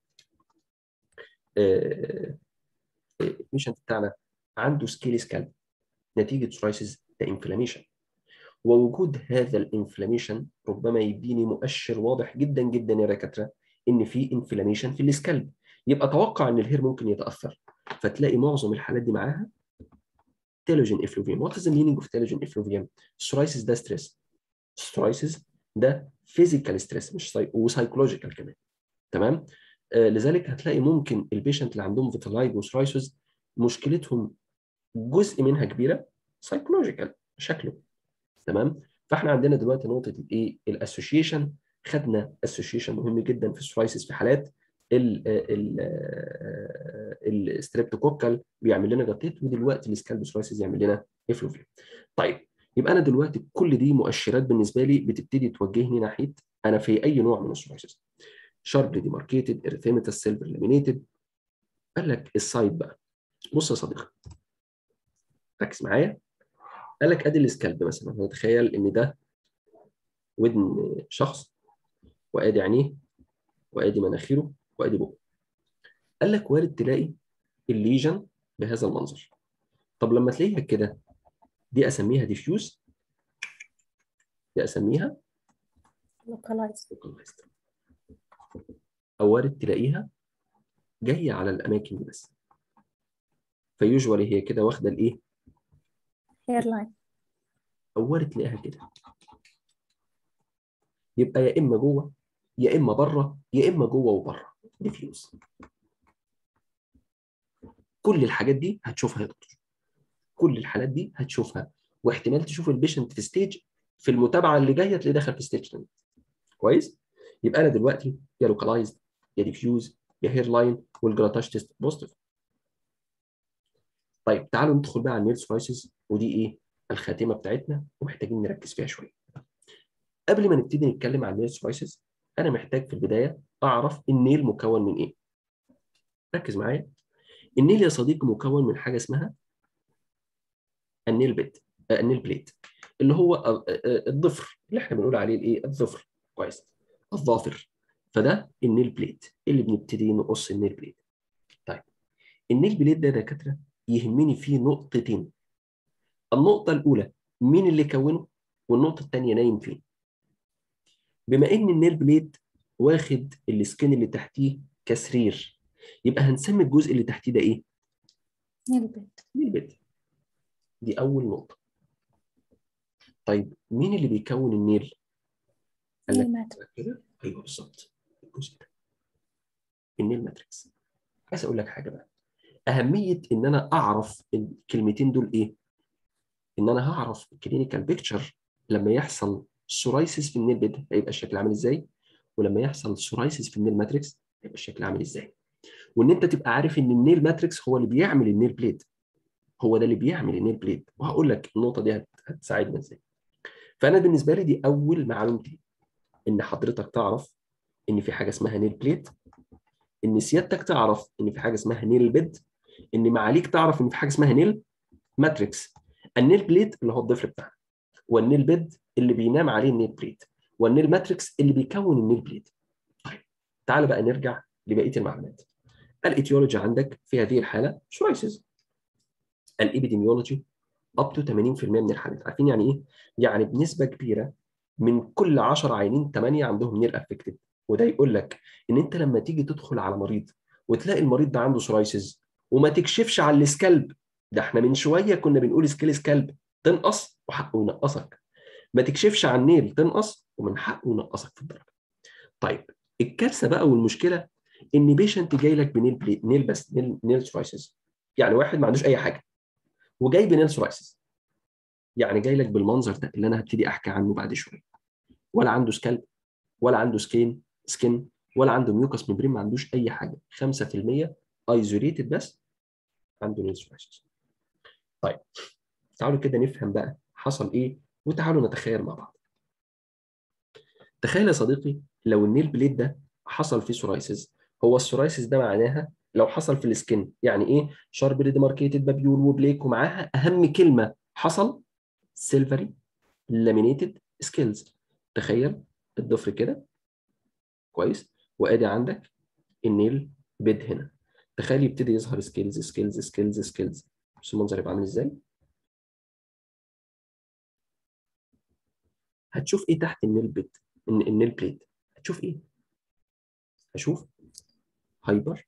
[SPEAKER 1] آه، آه، البيشنت بتاعنا عنده سكيل سكالب نتيجه سورايسيس ده انفلاميشن ووجود هذا الانفلاميشن ربما يديني مؤشر واضح جدا جدا يا دكاتره ان في انفلاميشن في السكالب يبقى توقع ان الهير ممكن يتاثر فتلاقي معظم الحالات دي معاها تيلوجين افلوفيوم وات از ذا مينينج اوف تيلوجين افلوفيوم السورايسيس ده ستريس السورايسيس ده فيزيكال ستريس مش ساي... وسايكولوجيكال كمان تمام آه لذلك هتلاقي ممكن البيشنت اللي عندهم فيتالايد وسورايسيس مشكلتهم جزء منها كبيره سايكولوجيكال شكله تمام فاحنا عندنا دلوقتي نقطه الايه الاسوشيشن خدنا اسوشيشن مهم جدا في السورايسيس في حالات ال ال الستريبتوكوكال بيعمل لنا جاتيت ودلوقتي السكالب سورايسيس يعمل لنا افلوفيا طيب يبقى انا دلوقتي كل دي مؤشرات بالنسبه لي بتبتدي توجهني ناحيه انا في اي نوع من السورايسيس شاربلي ديماركيتد اريثيماتس سيلفر لامينيتد قال لك السايد بقى بص يا صديقي ركز معايا قال لك ادي السكالب مثلا نتخيل ان ده ودن شخص وادي عينيه وادي مناخيره وادي بقه قال لك وارد تلاقي الليجن بهذا المنظر طب لما تلاقيها كده دي اسميها ديفيوز دي اسميها
[SPEAKER 2] localized
[SPEAKER 1] localized او وارد تلاقيها جايه على الاماكن دي بس فيوجوالي هي كده واخده الايه
[SPEAKER 2] hairline
[SPEAKER 1] او وارد تلاقيها كده يبقى يا اما جوه يا اما بره يا اما جوه وبره ديفيوز كل الحاجات دي هتشوفها يا دكتور كل الحالات دي هتشوفها واحتمال تشوف البيشنت في ستيج في المتابعه اللي جايه تلاقيه دخل في ستيج تاني كويس يبقى انا دلوقتي يا لوكالايزد يا ديفيوز يا هير لاين والجراتاج تيست بوزيتيف طيب تعالوا ندخل بقى على النيل سورايسيس ودي ايه الخاتمه بتاعتنا ومحتاجين نركز فيها شويه قبل ما نبتدي نتكلم عن النيل سورايسيس انا محتاج في البدايه اعرف النيل مكون من ايه ركز معايا النيل يا صديقي مكون من حاجه اسمها النيل بيت آه، النيل بليت اللي هو آه، آه، الضفر اللي احنا بنقول عليه الايه الضفر كويس الظافر فده النيل بليت اللي بنبتدي نقص النيل بليت طيب النيل بليت ده يا دكاتره يهمني فيه نقطتين النقطه الاولى مين اللي كونه والنقطه الثانيه نايم فين بما ان النيل بليت واخد السكين اللي تحتيه كسرير يبقى هنسمي الجزء اللي تحتيه ده ايه
[SPEAKER 2] nail bed
[SPEAKER 1] نيل بليت دي اول نقطه طيب مين اللي بيكون النيل قال لك
[SPEAKER 2] nail mat
[SPEAKER 1] كده ايوه بالظبط الجزء ده النيل ماتريكس عايز اقول لك حاجه بقى اهميه ان انا اعرف الكلمتين دول ايه ان انا هعرف الكلينيكال بيكتشر لما يحصل سورايسيس في النيل بيد هيبقى الشكل عامل ازاي ولما يحصل سورايسيس في النيل ماتريكس هيبقى الشكل عامل ازاي وان انت تبقى عارف ان النيل ماتريكس هو اللي بيعمل النيل بليد هو ده اللي بيعمل النيل بليد وهقول لك النقطه دي هت- هتساعدنا ازاي فانا بالنسبه لي دي اول معلومتي ان حضرتك تعرف ان في حاجه اسمها نيل بليت ان سيادتك تعرف ان في حاجه اسمها نيل بيد ان معاليك تعرف ان في حاجه اسمها نيل ماتريكس النيل بليت اللي هو الضفر بتاعنا والنيل بيد اللي بينام عليه النيل بليت والنيل ماتريكس اللي بيكون النيل بليت طيب تعال بقى نرجع لبقيه المعلومات الايتيولوجي عندك في هذه الحاله سورايسيس الابيديميولوجي اب تو 80% من الحالات عارفين يعني ايه يعني بنسبه كبيره من كل 10 عينين 8 عندهم نيل افكتد وده يقول لك ان انت لما تيجي تدخل على مريض وتلاقي المريض ده عنده سورايسيس وما تكشفش على السكالب ده احنا من شويه كنا بنقول سكيل سكالب تنقص وحقه ينقصك ما تكشفش عن نيل تنقص ومن حقه ينقصك في الدرجه طيب الكارثه بقى والمشكله ان بيشنت جاي لك بنيل بلي... نيل بس نيل نيل سورايسيس يعني واحد ما عندوش اي حاجه وجاي بنيل سورايسيس يعني جاي لك بالمنظر ده اللي انا هبتدي احكي عنه بعد شويه ولا عنده سكالب ولا عنده سكين سكين ولا عنده ميوكس ميمبرين ما عندوش اي حاجه 5% ايزوليتد بس عنده نيل سورايسيس طيب تعالوا كده نفهم بقى حصل ايه وتعالوا نتخيل مع بعض تخيل يا صديقي لو النيل بليد ده حصل فيه سورايسيس هو السورايسيس ده معناها لو حصل في السكن يعني ايه شارب ديماركيتد بابيول وبليك ومعاها اهم كلمه حصل سيلفري لامينيتد سكيلز تخيل الضفر كده كويس وادي عندك النيل بيد هنا تخيل يبتدي يظهر سكيلز سكيلز سكيلز سكيلز بص المنظر يبقى عامل ازاي هتشوف ايه تحت النيل بيد النيل بليد هتشوف ايه هشوف هايبر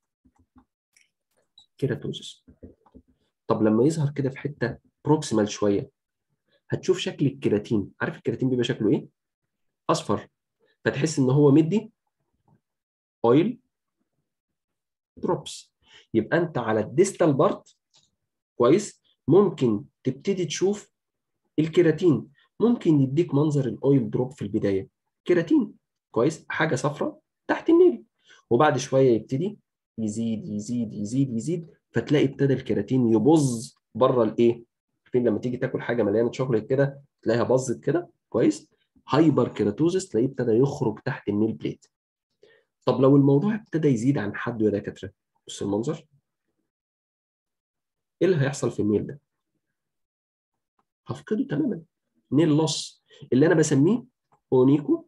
[SPEAKER 1] كيراتوزس طب لما يظهر كده في حته بروكسيمال شويه هتشوف شكل الكيراتين عارف الكيراتين بيبقى شكله ايه اصفر فتحس ان هو مدي اويل دروبس يبقى انت على الديستال بارت كويس ممكن تبتدي تشوف الكيراتين ممكن يديك منظر الاويل دروب في البدايه كيراتين كويس حاجه صفراء تحت النيل وبعد شويه يبتدي يزيد يزيد يزيد يزيد فتلاقي ابتدى الكيراتين يبظ بره الايه فين لما تيجي تاكل حاجه مليانه شوكليت كده تلاقيها باظت كده كويس هايبر كيراتوزس تلاقيه ابتدى يخرج تحت النيل بليت طب لو الموضوع ابتدى يزيد عن حده يا دكاتره بص المنظر ايه اللي هيحصل في النيل ده هفقده تماما نيل لوس اللي انا بسميه اونيكو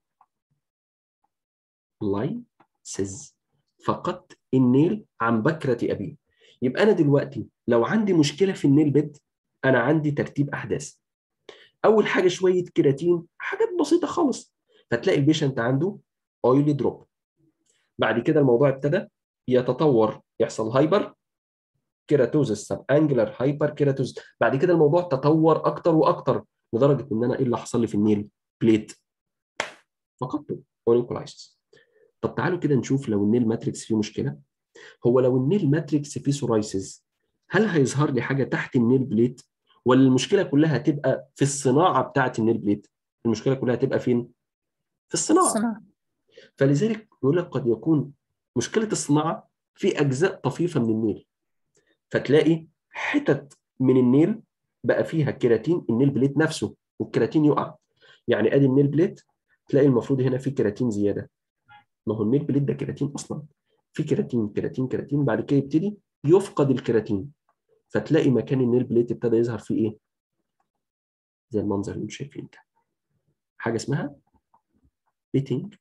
[SPEAKER 1] لايسز فقدت النيل عن بكرة أبيه يبقى أنا دلوقتي لو عندي مشكلة في النيل بيد أنا عندي ترتيب أحداث أول حاجة شوية كيراتين حاجات بسيطة خالص فتلاقي البيشنت عنده اويلي دروب بعد كده الموضوع ابتدى يتطور يحصل هايبر كيراتوزس سب انجلر هايبر كيراتوزس بعد كده الموضوع تطور اكتر واكتر لدرجه ان انا ايه اللي حصل لي في النيل بليت فقدته اونيكولايسيس طب تعالوا كده نشوف لو النيل ماتريكس فيه مشكله هو لو النيل ماتريكس فيه سورايسيس هل هيظهر لي حاجه تحت النيل بليت ولا المشكله كلها هتبقى في الصناعه بتاعه النيل بليت المشكله كلها هتبقى فين في الصناعه
[SPEAKER 2] صناعة
[SPEAKER 1] فلذلك يقول لك قد يكون مشكله الصناعه في اجزاء طفيفه من النيل فتلاقي حتت من النيل بقى فيها كيراتين النيل بليت نفسه والكيراتين يقع يعني ادي النيل بليت تلاقي المفروض هنا في كيراتين زياده ما هو النيل بليت ده كيراتين اصلا في كيراتين كيراتين كيراتين بعد كده يبتدي يفقد الكيراتين فتلاقي مكان النيل بليت ابتدى يظهر فيه ايه زي المنظر اللي انتم شايفينه ده حاجه اسمها بيتنج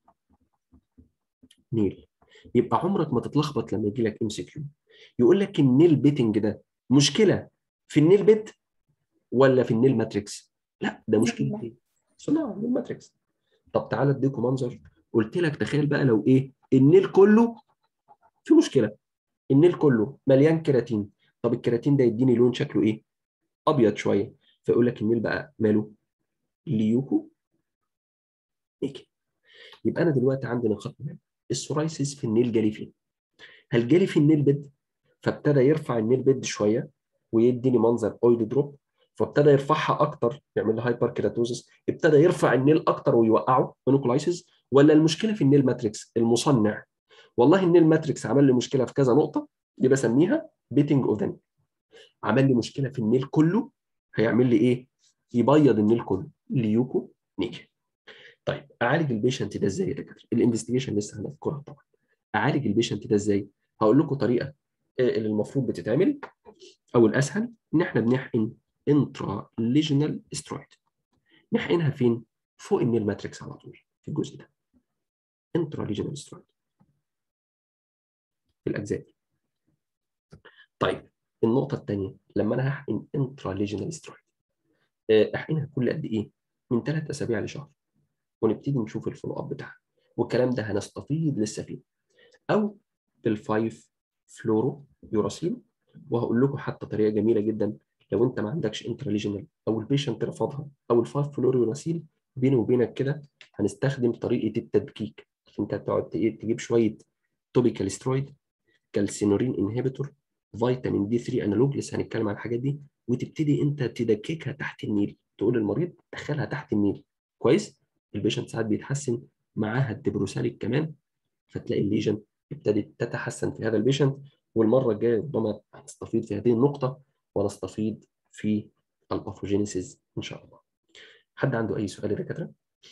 [SPEAKER 1] نيل يبقى عمرك ما تتلخبط لما يجي لك ام سي كيو يقول لك النيل بيتنج ده مشكله في النيل بيت ولا في النيل ماتريكس لا ده مشكله ايه صناعه النيل ماتريكس طب تعالى اديكم منظر قلت لك تخيل بقى لو ايه النيل كله في مشكله النيل كله مليان كيراتين طب الكيراتين ده يديني لون شكله ايه ابيض شويه فيقول لك النيل بقى ماله ليوكو نيكي يبقى انا دلوقتي عندي نقاط مهمه السورايسيس في النيل جالي فين هل جالي في النيل بيد فابتدى يرفع النيل بيد شويه ويديني منظر اويل دروب فابتدى يرفعها اكتر يعمل لي هايبر كيراتوزس ابتدى يرفع النيل اكتر ويوقعه اونيكولايسيس ولا المشكله في النيل ماتريكس المصنع والله النيل ماتريكس عمل لي مشكله في كذا نقطه دي بسميها بيتنج اوف ذا عمل لي مشكله في النيل كله هيعمل لي ايه يبيض النيل كله ليوكو نيكي طيب اعالج البيشنت ده ازاي يا دكاتره الانفستيجيشن لسه هنذكرها طبعا اعالج البيشنت ده ازاي هقول لكم طريقه اللي المفروض بتتعمل او الاسهل ان احنا بنحقن انترا ليجنال استرويد نحقنها فين فوق النيل ماتريكس على طول في الجزء ده انترا ليجنال استرويد في الاجزاء دي طيب النقطه الثانيه لما انا هحقن انترا ليجنال استرويد احقنها كل قد ايه من ثلاث اسابيع لشهر ونبتدي نشوف الفولو اب بتاعها والكلام ده هنستفيض لسه فيه او بالفايف فلورو يوراسيل وهقول لكم حتى طريقه جميله جدا لو انت ما عندكش انتراليجنال او البيشنت رفضها او الفايف فلورو يوراسيل بيني وبينك كده هنستخدم طريقه التدكيك انت تقعد تجيب شويه توبيكال سترويد كالسينورين انهبيتور فيتامين دي 3 انالوج لسه هنتكلم عن الحاجات دي وتبتدي انت تدككها تحت النيل تقول للمريض دخلها تحت النيل كويس البيشنت ساعات بيتحسن معاها الدبروساليك كمان فتلاقي الليجن ابتدت تتحسن في هذا البيشنت والمره الجايه ربما هنستفيد في هذه النقطه ونستفيد في الباثوجينيسيس ان شاء الله. حد عنده اي سؤال يا دكاتره؟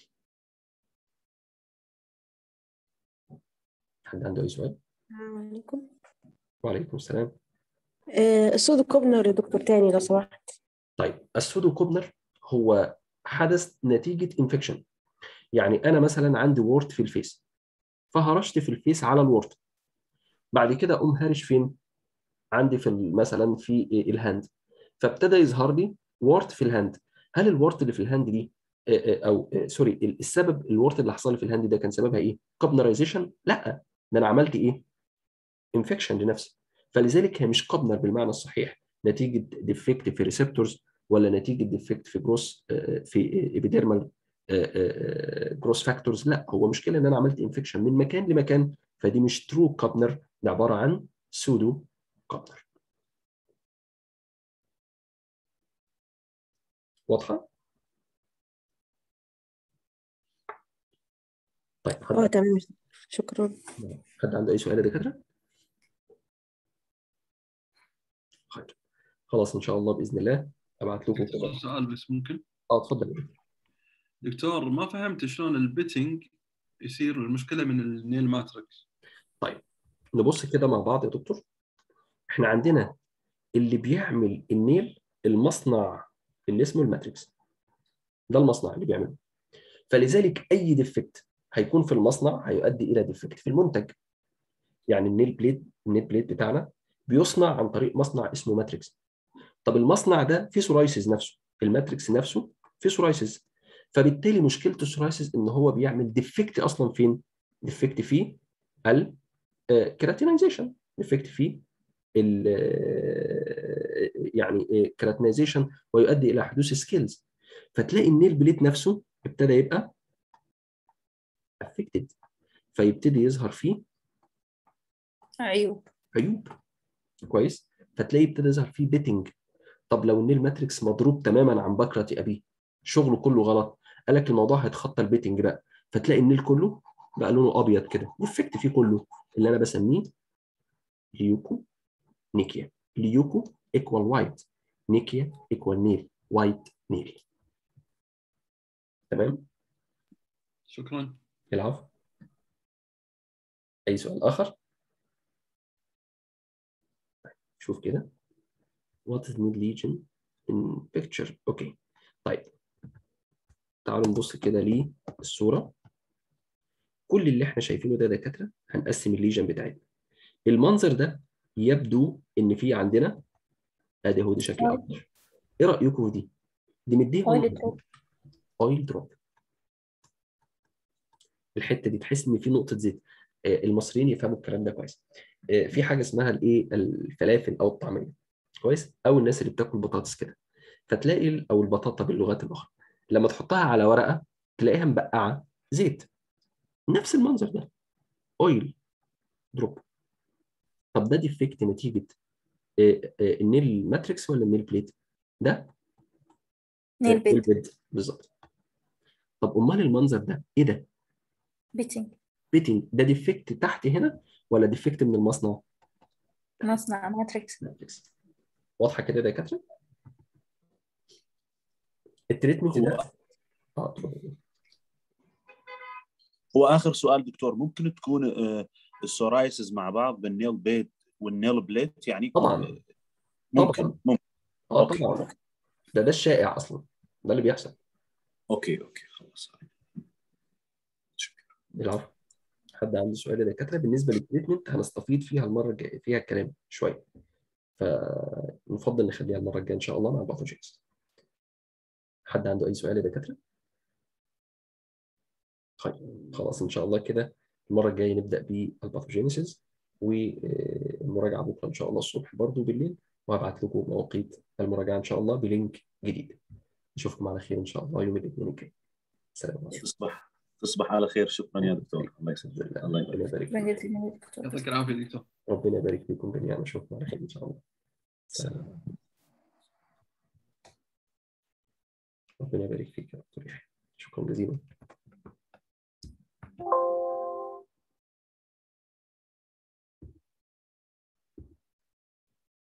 [SPEAKER 1] حد عنده اي سؤال؟
[SPEAKER 4] السلام عليكم
[SPEAKER 1] وعليكم السلام.
[SPEAKER 4] آه، السودو كوبنر يا دكتور تاني لو سمحت
[SPEAKER 1] طيب السودو كوبنر هو حدث نتيجه انفكشن يعني انا مثلا عندي وورت في الفيس فهرشت في الفيس على الورت بعد كده اقوم هارش فين عندي في مثلا في الهاند فابتدى يظهر لي وورت في الهاند هل الورت اللي في الهاند دي او سوري السبب الورت اللي حصل لي في الهاند ده كان سببها ايه كوبنرايزيشن لا ده انا عملت ايه انفكشن لنفسي فلذلك هي مش كوبنر بالمعنى الصحيح نتيجه ديفكت في ريسبتورز ولا نتيجه ديفكت في جروس في ابيديرمال جروس فاكتورز لا هو مشكله ان انا عملت انفكشن من مكان لمكان فدي مش ترو كابنر ده عباره عن سودو كابنر واضحه طيب
[SPEAKER 4] اه
[SPEAKER 1] حد
[SPEAKER 4] تمام شكرا
[SPEAKER 1] حد عنده اي سؤال يا دكاتره خير خلاص ان شاء الله باذن الله ابعت لكم
[SPEAKER 5] دكتور
[SPEAKER 1] كده
[SPEAKER 5] سؤال بس ممكن
[SPEAKER 1] اه اتفضل يا دكتور.
[SPEAKER 5] دكتور ما فهمت شلون البيتنج يصير المشكله من النيل ماتريكس
[SPEAKER 1] نبص كده مع بعض يا دكتور احنا عندنا اللي بيعمل النيل المصنع اللي اسمه الماتريكس ده المصنع اللي بيعمله فلذلك اي ديفكت هيكون في المصنع هيؤدي الى ديفكت في المنتج يعني النيل بليد النيل بليد بتاعنا بيصنع عن طريق مصنع اسمه ماتريكس طب المصنع ده فيه سورايسز نفسه الماتريكس نفسه فيه سورايسز فبالتالي مشكله السورايسز ان هو بيعمل ديفكت اصلا فين ديفكت في الكراتينايزيشن ديفكت في ال يعني كراتينايزيشن ويؤدي الى حدوث سكيلز فتلاقي النيل بليد نفسه ابتدى يبقى افكتد فيبتدي يظهر فيه
[SPEAKER 2] عيوب
[SPEAKER 1] عيوب كويس فتلاقيه ابتدى يظهر فيه بيتنج طب لو النيل ماتريكس مضروب تماما عن بكره ابيه شغله كله غلط قال لك الموضوع هيتخطى البيتنج بقى فتلاقي النيل كله بقى لونه ابيض كده ديفكت فيه كله اللي انا بسميه ليوكو نيكيا ليوكو ايكوال وايت نيكيا ايكوال نيل وايت نيل تمام
[SPEAKER 5] شكرا
[SPEAKER 1] العفو اي سؤال اخر شوف كده what is mid legion in picture اوكي طيب تعالوا نبص كده للصوره كل اللي احنا شايفينه ده دكاتره هنقسم الليجن بتاعتنا المنظر ده يبدو ان في عندنا ادي هو دي شكل اكبر ايه رايكم في دي دي مديها
[SPEAKER 2] Oil drop.
[SPEAKER 1] اويل دروب الحته دي تحس ان في نقطه زيت آه، المصريين يفهموا الكلام ده كويس آه، في حاجه اسمها الايه الفلافل او الطعميه كويس او الناس اللي بتاكل بطاطس كده فتلاقي ال- او البطاطا باللغات الاخرى لما تحطها على ورقه تلاقيها مبقعه زيت نفس المنظر ده اويل دروب طب ده ديفكت نتيجه آه، آه، النيل ماتريكس ولا النيل بليت ده
[SPEAKER 2] نيل بيت
[SPEAKER 1] البيد بالظبط طب امال المنظر ده ايه ده
[SPEAKER 2] بيتنج
[SPEAKER 1] بيتنج ده ديفكت تحت هنا ولا ديفكت من المصنع
[SPEAKER 2] مصنع ماتريكس
[SPEAKER 1] ماتريكس واضحه كده يا دكاتره التريتمنت
[SPEAKER 3] هو
[SPEAKER 1] ده اه اتفضل.
[SPEAKER 3] هو اخر سؤال دكتور ممكن تكون آه، السورايسز مع بعض بالنيل بيت والنيل بليت يعني
[SPEAKER 1] طبعاً.
[SPEAKER 3] ممكن
[SPEAKER 1] طبعاً.
[SPEAKER 3] ممكن
[SPEAKER 1] اه
[SPEAKER 3] أوكي.
[SPEAKER 1] طبعا ده ده الشائع اصلا ده اللي بيحصل
[SPEAKER 3] اوكي اوكي خلاص
[SPEAKER 1] العفو حد عنده سؤال يا دكاتره بالنسبه للتريتمنت هنستفيض فيها المره الجايه فيها الكلام شويه فنفضل نخليها المره الجايه ان شاء الله مع الباثوجينز حد عنده اي سؤال يا دكاتره طيب خلاص ان شاء الله كده المره الجايه نبدا بالباثوجينيسيس والمراجعه بكره ان شاء الله الصبح برضو بالليل وهبعت لكم مواقيت المراجعه ان شاء الله بلينك جديد نشوفكم على خير ان شاء الله يوم الاثنين الجاي السلام عليكم
[SPEAKER 3] تصبح تصبح على خير شكرا يا دكتور الله يسلمك الله يبارك
[SPEAKER 1] ربنا يبارك
[SPEAKER 2] ربنا
[SPEAKER 1] فيكم
[SPEAKER 2] يجزيك دكتور.
[SPEAKER 5] يعطيك العافيه دكتور
[SPEAKER 1] ربنا يبارك فيكم جميعا نشوفكم على خير ان شاء الله سلام ربنا يبارك فيك يا دكتور يحيى شكرا جزيلا